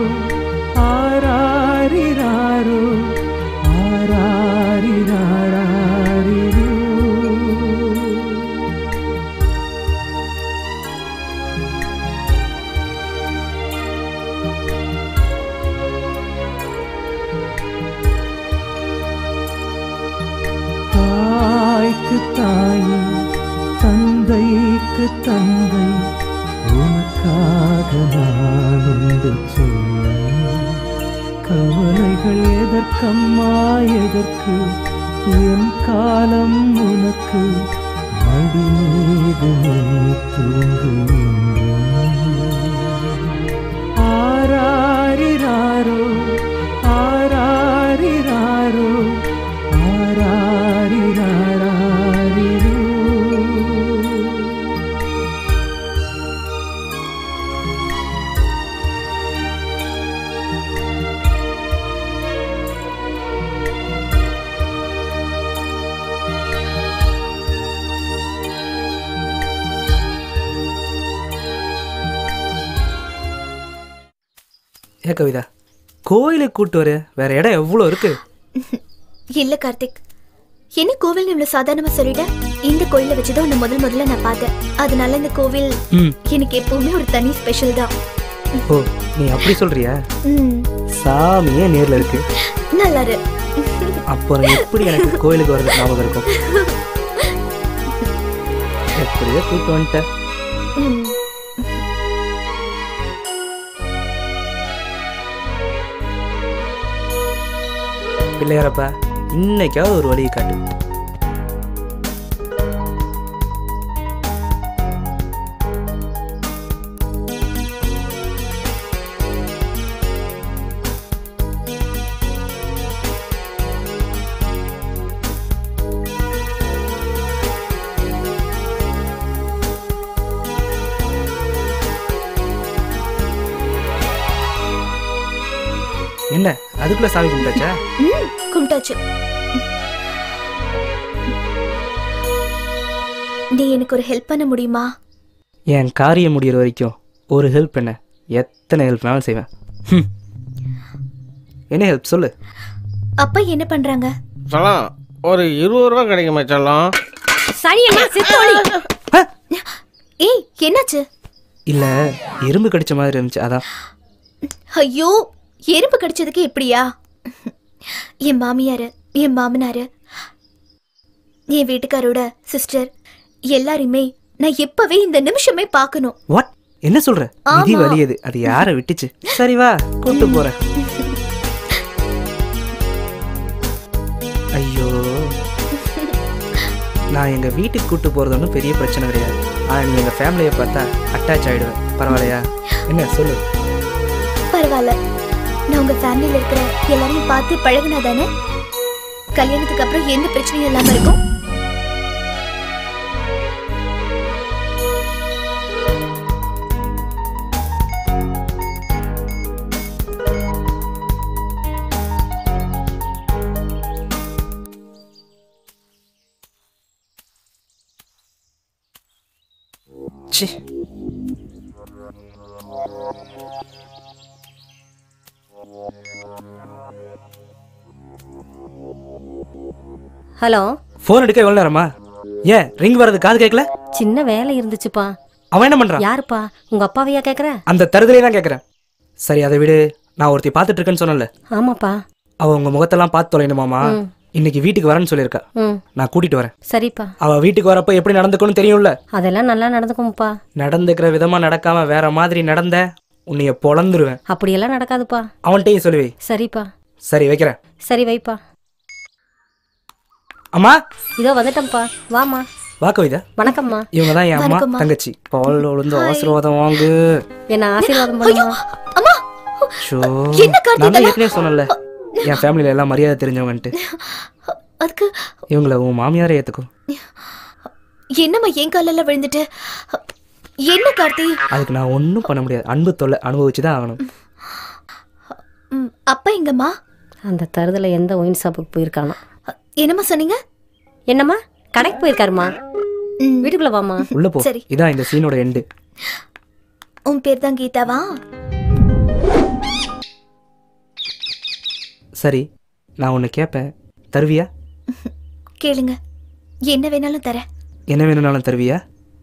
ஆராரிராரோ ஆராரிராரிரோ தாய்க்கு தாய் தந்தைக்கு தந்தை உனக்காக நான் உண்டு சொல்ல கவலைகள் எதற்கம்மா எதற்கு என் காலம் உனக்கு மடி மீது நீ தூங்கு ஆராரிராரோ ஆராரிராரோ ஆராரிராரிரோ ஏ கவிதா கோயிலுக்கு கூட்டு வர வேற இடம் எவ்வளோ இருக்கு இல்ல கார்த்திக் என்ன கோவில் இவ்வளவு சாதாரணமா சொல்லிட்ட இந்த கோயில வச்சுதான் உன்னை முதல் முதல்ல நான் பார்த்தேன் அதனால இந்த கோவில் ம் எனக்கு எப்பவுமே ஒரு தனி ஸ்பெஷல் தான் ஓ நீ அப்படி சொல்றியா ம், சாமியே நேர்ல இருக்கு நல்லா இரு அப்புறம் எப்படி எனக்கு கோயிலுக்கு வர்றது ஞாபகம் இருக்கும் எப்படியோ கூப்பிட்டு வந்துட்டேன் ம். பிள்ளையாரப்பா இன்னைக்காவது ஒரு வழியை காட்டு என்ன அதுக்குள்ள சாமி கும்பிட்டாச்சா ம், கும்பிட்டாச்சு நீ எனக்கு ஒரு ஹெல்ப் பண்ண முடியுமா என் காரியம் முடியிற வரைக்கும் ஒரு ஹெல்ப் என்ன எத்தனை ஹெல்ப் வேணாலும் செய்வேன் ஹம். என்ன ஹெல்ப் சொல்லு அப்பா என்ன பண்றாங்க செல்லம் ஒரு இருபது ரூபா கிடைக்குமா செல்லம் சரி என்ன சித்தோடி ஏய் என்னாச்சு இல்ல எறும்பு கடிச்ச மாதிரி இருந்துச்சு அதான் ஐயோ எறும்பு கடிச்சதுக்கு எப்படியா என் மாமியாரு என் மாமனாரு என் வீட்டுக்காரோட சிஸ்டர் எல்லாரையுமே நான் எப்பவே இந்த நிமிஷமே பார்க்கணும் வாட் என்ன சொல்ற விதி ஆமா. வலியது அது யாரை விட்டுச்சு சரி வா கூட்டு போறேன் ஐயோ நான் எங்க வீட்டுக்கு கூட்டு போறது ஒன்றும் பெரிய பிரச்சனை கிடையாது ஆனா நீ எங்க ஃபேமிலியை பார்த்தா அட்டாச் ஆயிடுவேன் பரவாயில்லையா என்ன சொல்லு பரவாயில்ல நான் உங்க ஃபேமிலியில இருக்கிற எல்லாரையும் பார்த்து பழகுனா தானே கல்யாணத்துக்கு அப்புறம் எந்த பிரச்சனையும் இல்லாம இருக்கும் சி ஹலோ ஃபோன் எடுக்க எவ்வளோ நேரமா ஏன் ரிங் வர்றது காது கேட்கல சின்ன வேலை இருந்துச்சுப்பா அவன் என்ன பண்றான் யாருப்பா உங்க அப்பாவையா கேக்குற அந்த தருதலே தான் கேட்குறேன் சரி அதை விடு நான் ஒருத்தி பார்த்துட்டு இருக்கேன்னு சொன்னல ஆமாப்பா அவ உங்க முகத்தெல்லாம் பார்த்து தொலைணுமாமா ம். இன்னைக்கு வீட்டுக்கு வரேன்னு சொல்லியிருக்கா ம் நான் கூட்டிட்டு வரேன் சரிப்பா அவ வீட்டுக்கு வரப்ப எப்படி நடந்துக்கணும்னு தெரியும்ல அதெல்லாம் நல்லா நடந்துக்கும்ப்பா நடந்துக்கிற விதமா நடக்காம வேற மாதிரி நடந்த உன்னைய பொழந்துருவேன் அப்படியெல்லாம் நடக்காதுப்பா அவன்கிட்டயும் சொல்லுவே சரிப்பா சரி வைக்கிறேன் சரி வைப்பா அம்மா இதோ வந்துட்டேன்ப்பா வாமா வா கவிதா வணக்கம்மா இவங்க தான் என் அம்மா வணக்கம்மா. தங்கச்சி பால் விழுந்து ஆசீர்வாதம் வாங்கு என்ன ஆசீர்வாதம் பண்ணுமா ஷோ என்ன கார்த்தி நான் தான் இதெல்லாம்? ஏற்கனவே சொன்னல என் ஃபேமிலியில எல்லாம் மரியாதை தெரிஞ்சவங்கன்ட்டு அதுக்கு இவங்கள உன் மாமியாரே ஏத்துக்கோ என்னம்மா என் காலில் விழுந்துட்டு என்ன கார்த்தி அதுக்கு நான் ஒன்றும் பண்ண முடியாது அன்பு தொல்லை அனுபவிச்சு தான் ஆகணும் ம், அப்பா எங்கம்மா அந்த தருதல எந்த ஒயின் ஷாப்புக்கு போயிருக்கானோ என்னம்மா சொன்னீங்க என்னம்மா கடைக்கு போயிருக்காருமா வீட்டுக்குள்ள வாமா உள்ள போ சரி. இதான் இந்த சீனோட எண்டு உன் பேர் தான் கீதாவா சரி நான் ஒன்று கேட்பேன் தருவியா கேளுங்க என்ன வேணாலும் தரேன் என்ன வேணும்னாலும் தருவியா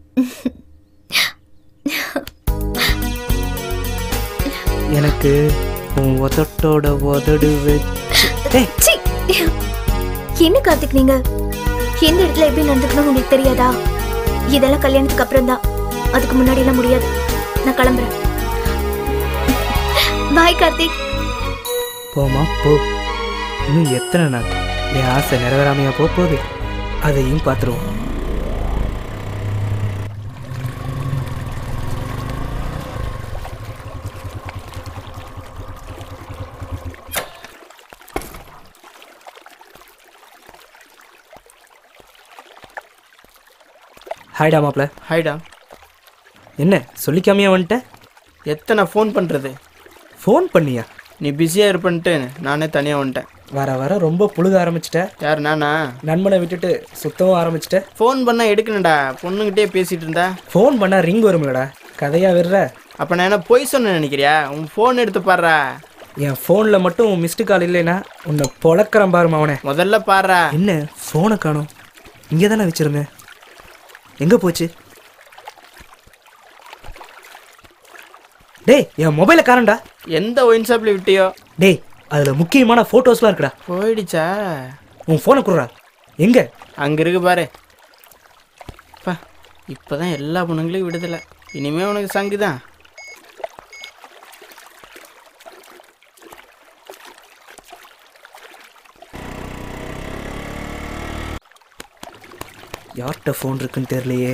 எனக்கு உன் உதட்டோட உதடு வச்சு சீ! என்ன கார்த்திக் நீங்க எந்த இடத்துல எப்படி நடந்துக்கணும் உங்களுக்கு தெரியாதா இதெல்லாம் கல்யாணத்துக்கு அப்புறம் தான் அதுக்கு முன்னாடி எல்லாம் முடியாது நான் கிளம்புறேன் பாய் கார்த்திக் போமா போ இன்னும் எத்தனை நாள் என் ஆசை நிறைவேறாமையா போக போகுது அதையும் பார்த்துருவோம் ஹாய்டா மாப்ள ஹாய்டா என்ன சொல்லிக்காமையா வந்துட்ட எத்தனை ஃபோன் பண்ணுறது ஃபோன் பண்ணியா நீ பிஸியாக இருப்பன்ட்டு நானே தனியாக வந்துட்டேன் வர வர ரொம்ப புழுக ஆரம்பிச்சிட்ட யார் நானா நண்பனை விட்டுட்டு சுத்தவும் ஆரம்பிச்சிட்ட ஃபோன் பண்ணால் எடுக்கணும்டா பொண்ணுங்கிட்டே பேசிகிட்டு இருந்தா ஃபோன் பண்ணா ரிங் வரும்லடா கதையா விடுற அப்போ நான் என்ன பொய் சொன்ன நினைக்கிறியா உன் ஃபோன் எடுத்து பாடுறா என் ஃபோனில் மட்டும் மிஸ்டு கால் இல்லைன்னா உன்னை பொழக்கிறேன் பாருமா அவனை முதல்ல பாடுறா என்ன ஃபோனை காணோம் இங்கே தானே வச்சிருந்தேன் எங்கே போச்சு டேய் என் மொபைலை காணண்டா எந்த ஒயின் ஷாப்பில் விட்டியோ டேய் அதில் முக்கியமான ஃபோட்டோஸ்லாம் இருக்குடா போயிடுச்சா உன் ஃபோனை குடுறா எங்க அங்க இருக்கு பாரு பா இப்பதான் எல்லா பொண்ணுங்களையும் விடுதலை இனிமே உனக்கு சங்கு தான் யார்கிட்ட ஃபோன் இருக்குன்னு தெரியலையே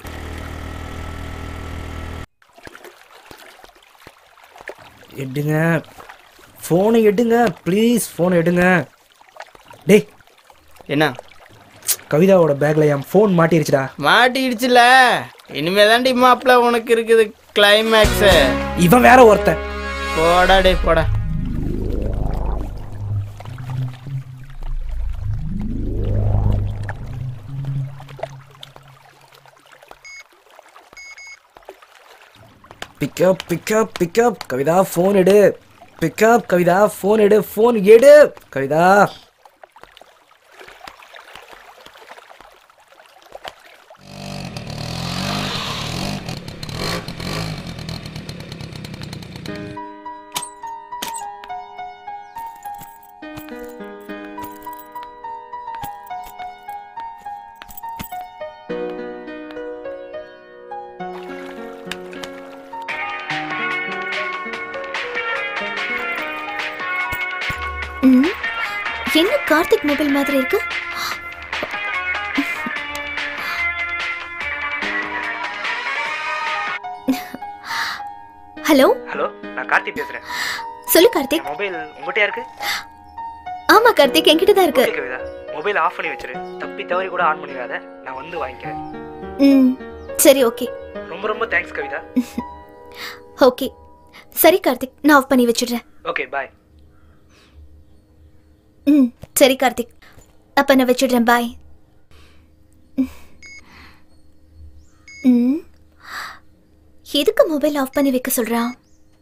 எடுங்க ஃபோனை எடுங்க ப்ளீஸ் ஃபோனை எடுங்க டேய் என்ன கவிதாவோட பேக்ல என் ஃபோன் மாட்டிருச்சுடா மாட்டிடுச்சுல இனிமே தாண்டி மாப்பிள்ள உனக்கு இருக்குது கிளைமேக்ஸ் இவன் வேற ஒருத்தன் போடா டே போடா pick up pick up pick up Kavitha phone எடு பிக்கப் கவிதா ஃபோன் எடு ஃபோன் எடு கவிதா ம், என்ன கார்த்திக் மொபைல் மாதிரி இருக்கு ஹலோ ஹலோ நான் கார்த்தி பேசுறேன் சொல்லு கார்த்திக் மொபைல் உங்ககிட்டயா இருக்கு ஆமா கார்த்திக் என்கிட்ட தான் இருக்கு ஓகே கவிதா மொபைல் ஆஃப் பண்ணி வச்சிரு தப்பி தவறி கூட ஆன் பண்ணிடாத நான் வந்து வாங்கிக்கிறேன் ம் சரி ஓகே ரொம்ப ரொம்ப தேங்க்ஸ் கவிதா ஓகே சரி கார்த்திக் நான் ஆஃப் பண்ணி வச்சிடுறேன் ஓகே பாய் ம் சரி கார்த்திக் அப்ப நான் வச்சிடுறேன் பாய் ம் எதுக்கு மொபைல் ஆஃப் பண்ணி வைக்க சொல்றான்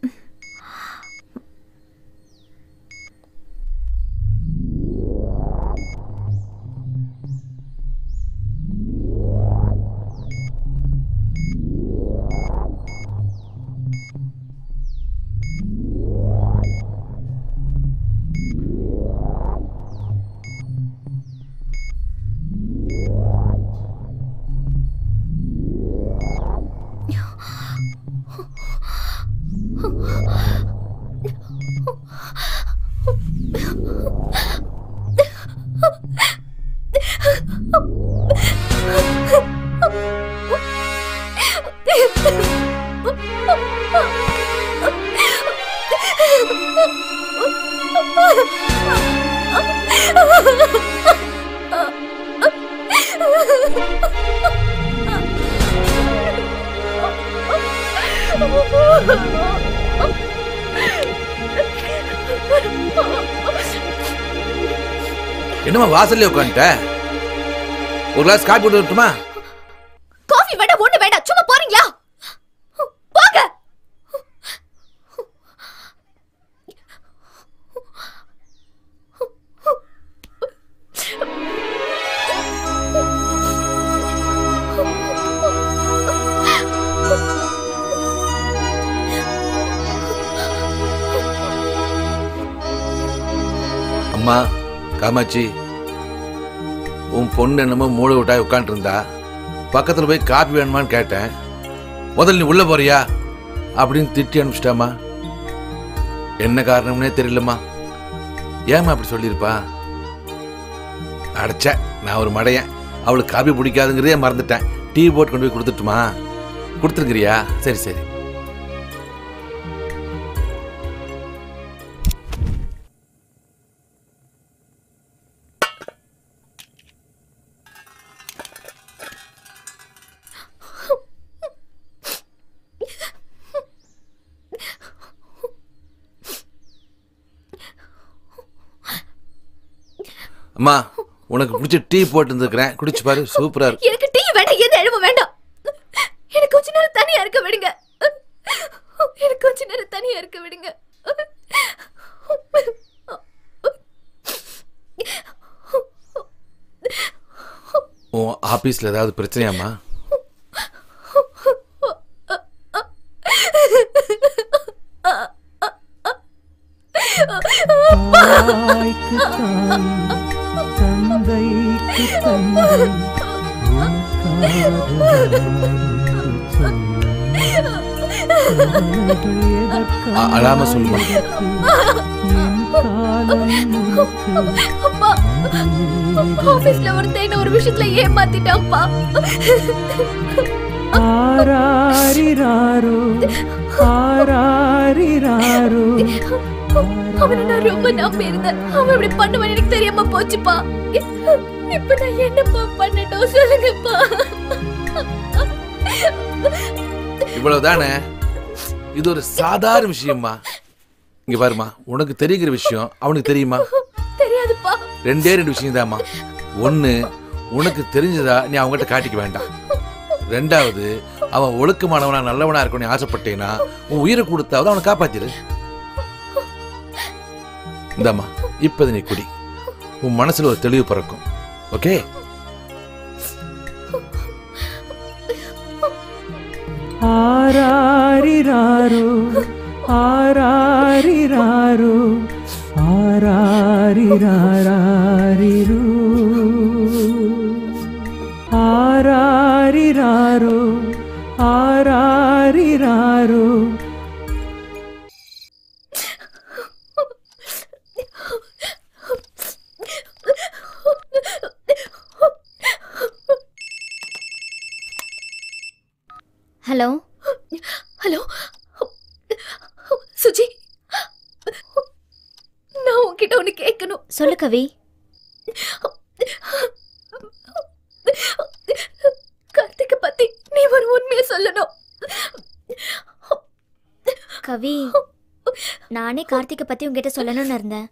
என்னம்மா வாசல்ல உட்காந்துட்ட ஒரு கிளாஸ் காப்பி போட்டு வரட்டுமா காஃபி வேண்டாம் ஒண்ணு வேண்டாம் சும்மா போறீங்களா போங்க அம்மா காமாட்சி உன் பொண்ணு என்னமோ மூளை விட்டாய் உட்காந்துருந்தா பக்கத்தில் போய் காப்பி வேணுமான்னு கேட்டேன் முதல்ல நீ உள்ளே போறியா அப்படின்னு திட்டி அனுப்பிச்சிட்டாமா என்ன காரணம்னே தெரியலம்மா ஏம்மா அப்படி சொல்லியிருப்பா அடைச்ச நான் ஒரு மடையன் அவளுக்கு காப்பி பிடிக்காதுங்கிறதே மறந்துட்டேன் டீ போட்டு கொண்டு போய் கொடுத்துட்டுமா கொடுத்துருக்கிறியா சரி சரி அம்மா உனக்கு பிடிச்ச டீ போட்டு இருந்துக்கிறேன் குடிச்சு பாரு சூப்பரா இருக்கு எனக்கு டீ வேண்டாம் எந்த எழுவும் வேண்டாம் எனக்கு கொஞ்ச நேரம் தனியா இருக்க விடுங்க எனக்கு கொஞ்ச நேரம் தனியா இருக்க விடுங்க உன் ஆபீஸ்ல ஏதாவது பிரச்சனையாம்மா ஆ தாய்க்கு தாய் தந்தைக்கு தந்தை அ- அழாம சொல்லுமா அப்பா ஆபீஸ்ல ஒருத்தன் என்ன ஒரு விஷயத்துல ஏமாத்திட்டான்ப்பா ஆராரிராரோ ஆராரிராரோ அவனை நான் ரொம்ப நம்பி இருந்தேன் அவன் இப்படி பண்ணுவான் எனக்கு தெரியாம போச்சுப்பா இப்ப நான் என்னப்பா பண்ணட்டும் சொல்லுங்கப்பா இவ்வளவுதானே இது ஒரு சாதாரண விஷயம்மா இங்க பாருமா உனக்கு தெரிகிற விஷயம் அவனுக்கு தெரியுமா தெரியாதுப்பா ரெண்டே ரெண்டு விஷயம் ஒண்ணு உனக்கு தெரிஞ்சதா நீ அவங்ககிட்ட காட்டிக்க வேண்டாம் ரெண்டாவது அவன் ஒழுக்கமானவனா நல்லவனா இருக்கணும்னு ஆசைப்பட்டேன்னா உன் உயிரை கொடுத்தாவது அவனை காப்பாத்திரு இந்தாம்மா இப்போது நீ குடி உன் மனசுல ஒரு தெளிவு பிறக்கும் ஓகே ஆராரிராரோ ஆராரிராரோ ஆராரிராரிரோ ஆராரிராரோ ஆராரிராரோ ஹலோ ஹலோ சுஜி நான் உன்கிட்ட ஒண்ணு கேட்கணும் சொல்லு கவி கார்த்திக பத்தி நீ ஒரு உண்மையை சொல்லணும் கவி நானே கார்த்திகை பத்தி உங்ககிட்ட சொல்லணும்னு இருந்தேன்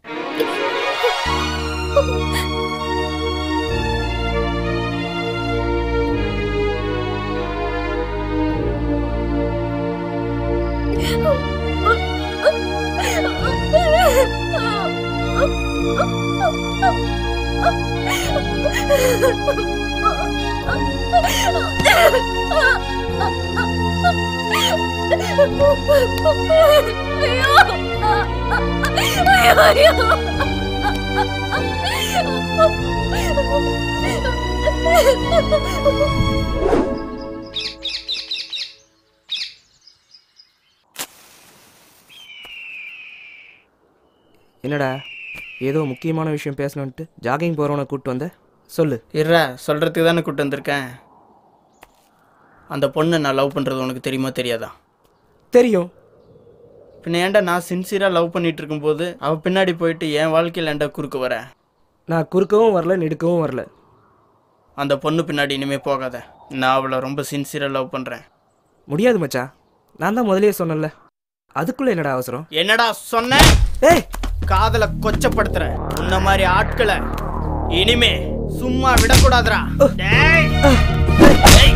என்னடா ஏதோ முக்கியமான விஷயம் பேசணுன்ட்டு ஜாகிங் போகிறவனை கூப்பிட்டு வந்த சொல்லு இருடா சொல்கிறதுக்கு தானே கூப்பிட்டு வந்திருக்கேன் அந்த பொண்ணை நான் லவ் பண்ணுறது உனக்கு தெரியுமா தெரியாதா தெரியும் பின்ன ஏன்டா நான் சின்சியராக லவ் பண்ணிட்டு இருக்கும்போது அவள் பின்னாடி போயிட்டு என் வாழ்க்கையில் ஏன்டா குறுக்க வர நான் குறுக்கவும் வரல நெடுக்கவும் வரல அந்த பொண்ணு பின்னாடி இனிமே போகாத நான் அவளை ரொம்ப சின்சியராக லவ் பண்ணுறேன் முடியாது மச்சான் நான் தான் முதல்லயே சொன்னேன்ல அதுக்குள்ள என்னடா அவசரம் என்னடா சொன்ன ஏய் காதலை கொச்சப்படுத்துற உன்ன மாதிரி ஆட்களை இனிமே சும்மா விடக்கூடாதுடா டேய் டேய்.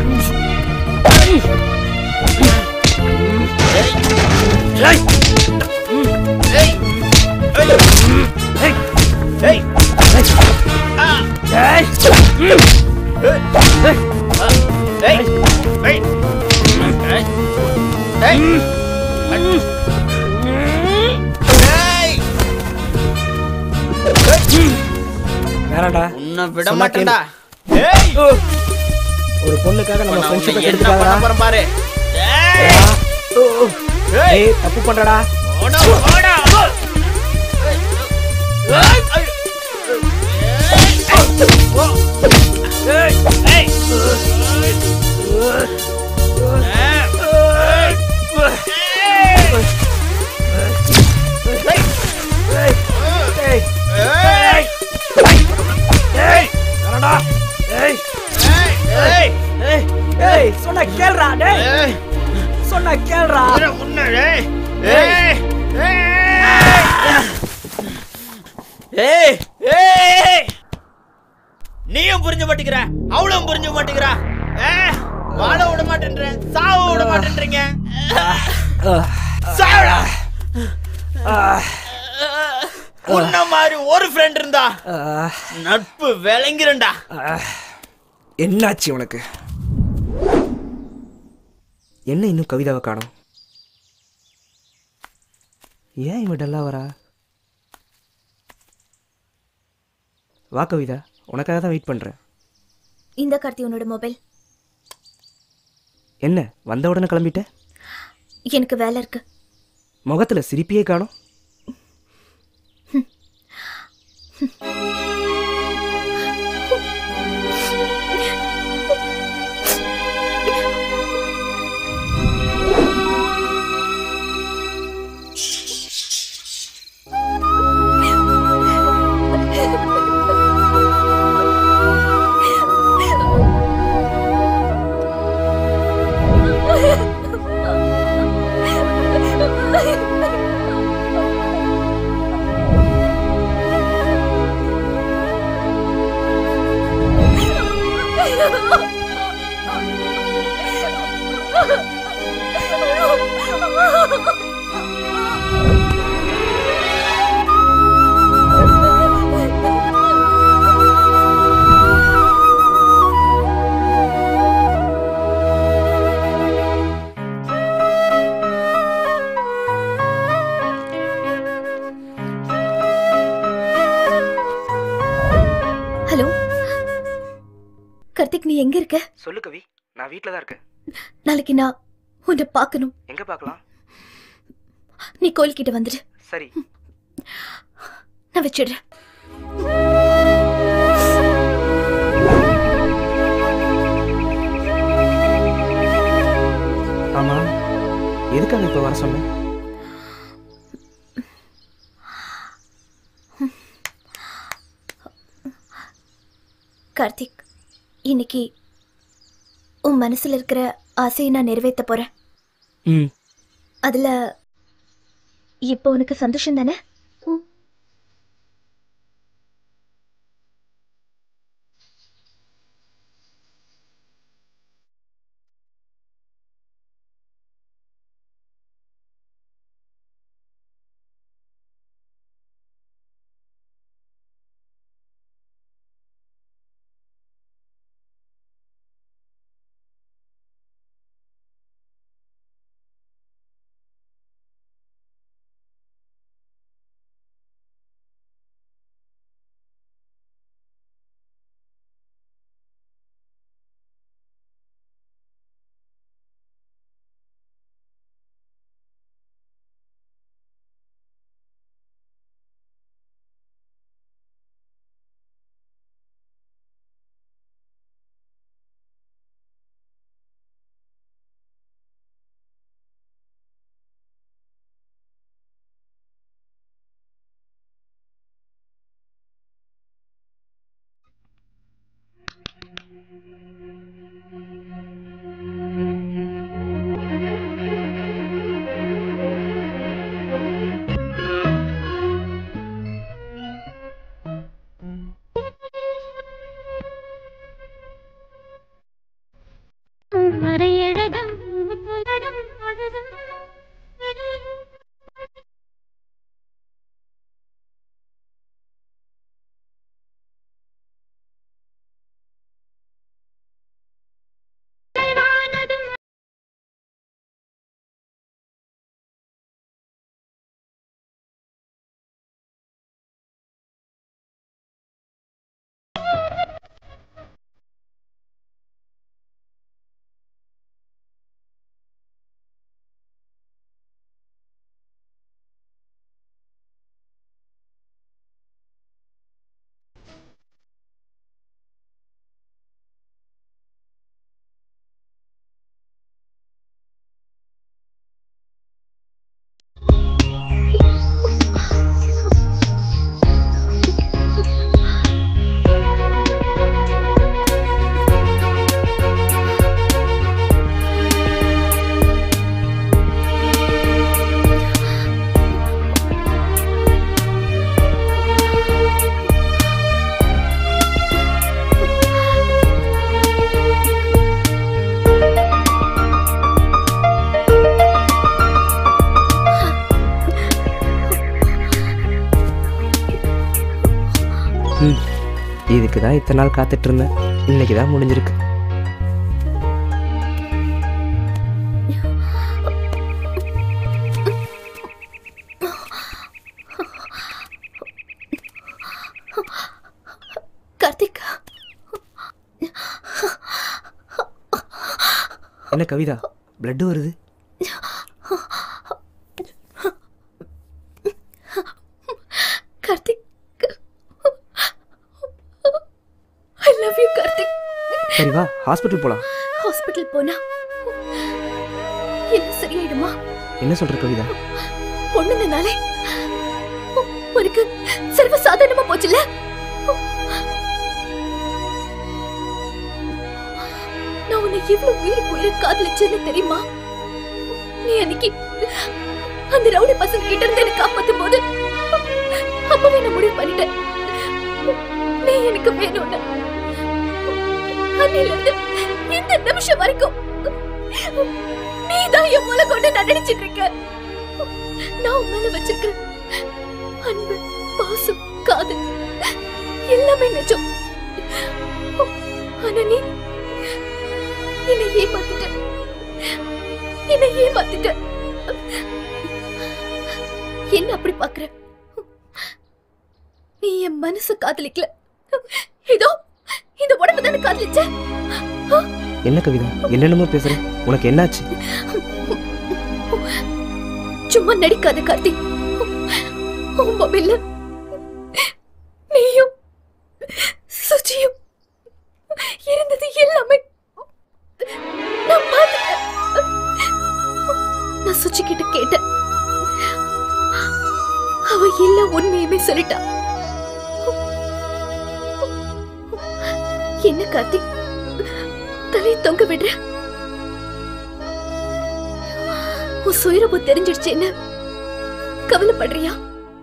டேய். டேய். டேய். ஆ. டேய். ஆ. டேய். டேய். டேய். டேய். வேணாண்டா உன்னை விட சொன்னா மாட்டேன்டா கேளு. ஏய் ஒரு பொண்ணுக்காக நம்ம நான் ஃப்ரெண்ட்ஷிப்பை உன்னை என்ன கெடுத்துக்காதடா பண்ண போறேன் பாரு ஏய் தப்பு பண்றடா ஓடா ஓடா ஏய் சொன்ன கேளுடா டேய் சொன்ன கேளுடா உன்னை ஏய் ஏய் ஏய் ஏய் நீயும் புரிஞ்ச மாட்டேங்கிற அவளும் புரிஞ்ச மாட்டேங்கிறா ஏ வாழ விட மாட்டேன்ற சாவ விட மாட்டேன்றீங்க சாவடா உன்ன மாதிரி ஒரு ஃப்ரெண்ட் இருந்தா நட்பு விளங்கிரண்டா என்னாச்சு உனக்கு என்ன இன்னும் கவிதாவை காணோம் ஏன் இவன் டல்லா வரா வா கவிதா உனக்காக தான் வெயிட் பண்ணுறேன் இந்த கார்த்தி உன்னோட மொபைல் என்ன வந்த உடனே கிளம்பிட்ட எனக்கு வேலை இருக்கு முகத்தில் சிரிப்பியே காணும் ஹலோ கார்த்திக் நீ எங்க இருக்க சொல்லு கவி நான் வீட்டில் தான் இருக்கேன் நாளைக்கு நான் உன்னை பார்க்கணும் எங்கே பார்க்கலாம் நீ கோயில்கிட்ட வந்துடு சரி நான் வச்சிடுறேன் ஆமாம் எதுக்காக இப்போ வர சொன்னேன் கார்த்திக் இன்னைக்கு உன் மனசுல இருக்கிற ஆசையை நான் நிறைவேற்ற போறேன் ம் அதுல இப்போ உனக்கு சந்தோஷம் தானே மறையழகம் புலரும் அழகும் ம் இதுக்கு தான் இத்தனை நாள் காத்துட்டு இருந்தேன் இன்னைக்கு தான் முடிஞ்சிருக்கு என்ன கவிதா பிளட் வருது Karthik I love you Karthik சரி வா ஹாஸ்பிட்டல் போலாம் ஹாஸ்பிட்டல் போனா என்ன சரியாயிடுமா என்ன சொல்ற கவிதா பொண்ணுங்கனாலே உனக்கு சர்வ சாதாரணமா போச்சுல நான் உன்னை எவ்வளவு உயிருக்கு உயிரை காதலிச்சேன்னு தெரியுமா நீ அன்னைக்கு அந்த ரவுடி பசங்க கிட்ட இருந்து எனக்கு காப்பாத்தும் போது அப்பவே நான் முடிவு பண்ணிட்டேன் நீ எனக்கு வேணும்னு அன்னையில இருந்து இந்த நிமிஷம் வரைக்கும் நீதான் என் மூளை கொண்டு நான் நினைச்சிட்டு இருக்க நான் உன் மேல வச்சிருக்கிற அன்பு பாசம் காதல் எல்லாமே நிஜம் ஆனா நீ என்னை ஏமாத்திட்ட என்னை ஏமாத்திட்ட என்ன அப்படி பாக்குற நீ என் மனசு காதலிக்கல இதோ இந்த உடம்பு தானே காதலிச்ச என்ன கவிதா என்னென்னமோ பேசுற உனக்கு என்னாச்சு சும்மா நடிக்காத கார்த்திக் உன் மொபைல்ல நீயும் சுச்சியும் இருந்தது எல்லாமே நான் பார்த்துட்டேன் நான் சுச்சி கிட்ட கேட்டேன் அவ எல்லா உண்மையுமே சொல்லிட்டா என்ன கார்த்திக் தலையை தொங்க விடுற உன் சுயரபு தெரிஞ்சிடுச்சேன்னு கவலைப்படுறியா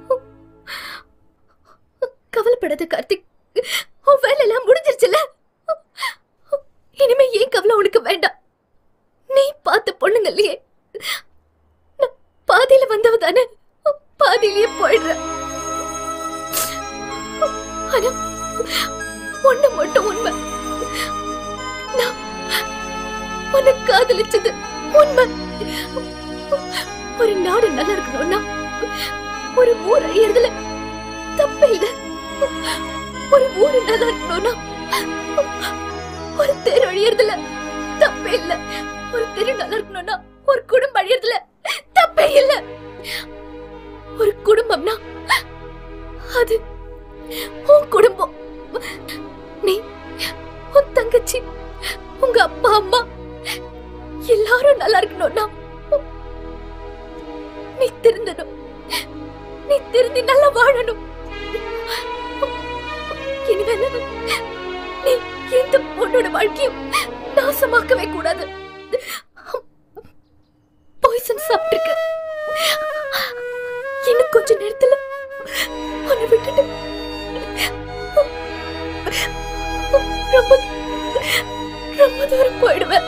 கவலைப்படாத கார்த்திக் உன் வேலை எல்லாம் முடிஞ்சிருச்சுல இனிமே ஏன் கவலை உனக்கு வேண்டாம் நீ பார்த்த பொண்ணுங்க இல்லையே நான் பாதியில வந்தவ தானே பாதியிலேயே போயிடுற ஆனா ஒண்ணு மட்டும் உண்மை நான் உன்னை காதலிச்சது உண்மை ஒரு நாடு நல்லா இருக்கணும்னா ஒரு ஊர் அழியறதுல தப்பே இல்ல ஒரு ஊரு நல்லா இருக்கணும்னா ஒரு தெரு அழியறதுல தப்பே இல்ல ஒரு தெரு நல்லா இருக்கணும்னா ஒரு குடும்பம் அழியறதுல தப்பே இல்ல ஒரு குடும்பம்னா அது உன் குடும்பம் நீ உன் தங்கச்சி உங்க அப்பா அம்மா எல்லாரும் நல்லா இருக்கணும்னா நீ திருந்தணும் நீ திருந்தி நல்லா வாழணும் இனிமேல நீ எந்த பொண்ணோட வாழ்க்கையும் நாசமாக்கவே கூடாது பாய்சன் சாப்பிட்டிருக்க இன்னும் கொஞ்ச நேரத்துல உன்னை விட்டுட்டு ரொம்ப ரொம்ப தூரம் போயிடுவேன்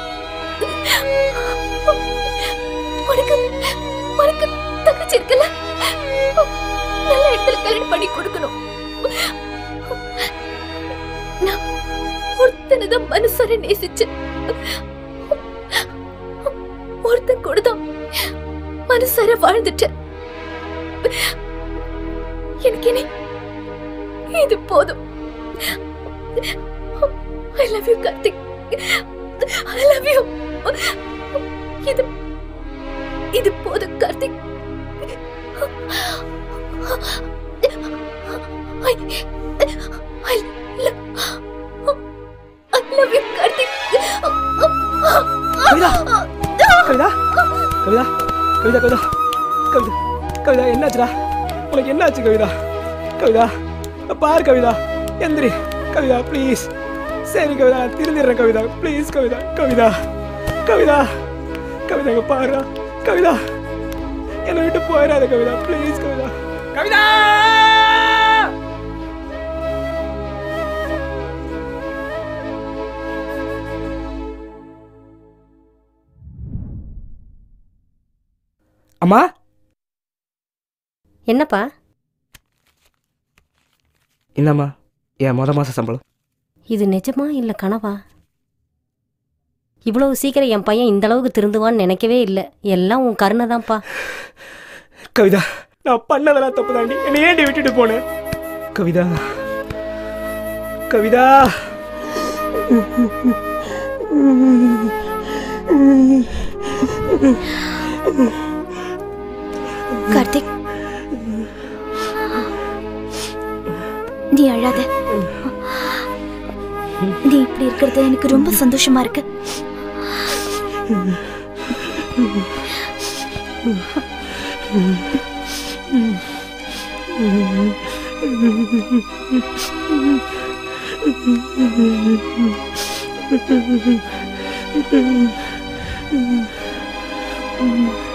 உனக்கு உனக்கு தங்கச்சி இருக்குல்ல நல்ல இடத்துல கல்யாணம் பண்ணி கொடுக்கணும் நான் ஒருத்தனதான் மனசார நேசிச்சு ஒருத்தன் கூட தான் மனசார வாழ்ந்துட்டேன் எனக்கு இனி இது போதும் I love you Karthik I love you இது இது போதும் Karthik I I I love you Karthik Kavitha Kavitha Kavitha Kavitha Kavitha Kavitha Kavitha என்னாச்சுடா உனக்கு என்னாச்சு கவிதா கவிதா பார் கவிதா எந்திரி கவிதா ப்ளீஸ் சரி கவிதா நான் திருந்திடுறேன் கவிதா ப்ளீஸ் கவிதா கவிதா கவிதா கவிதா இங்க பாருடா கவிதா என்னை விட்டு போயிடாத கவிதா ப்ளீஸ் கவிதா கவிதா அம்மா என்னப்பா இந்தாம்மா என் மொத மாச சம்பளம் இது நிஜமா இல்லை கனவா இவ்வளவு சீக்கிரம் என் பையன் இந்த அளவுக்கு திருந்துவான்னு நினைக்கவே இல்லை எல்லாம் உன் கருணை தான்ப்பா கவிதா நான் பண்ணதெல்லாம் தப்பு தாண்டி என்னை ஏண்டி விட்டுட்டு போனேன் கவிதா கவிதா கார்த்திக் நீ அழாத நீ இப்படி இருக்கிறது எனக்கு ரொம்ப சந்தோஷமா இருக்கு Mm-hmm.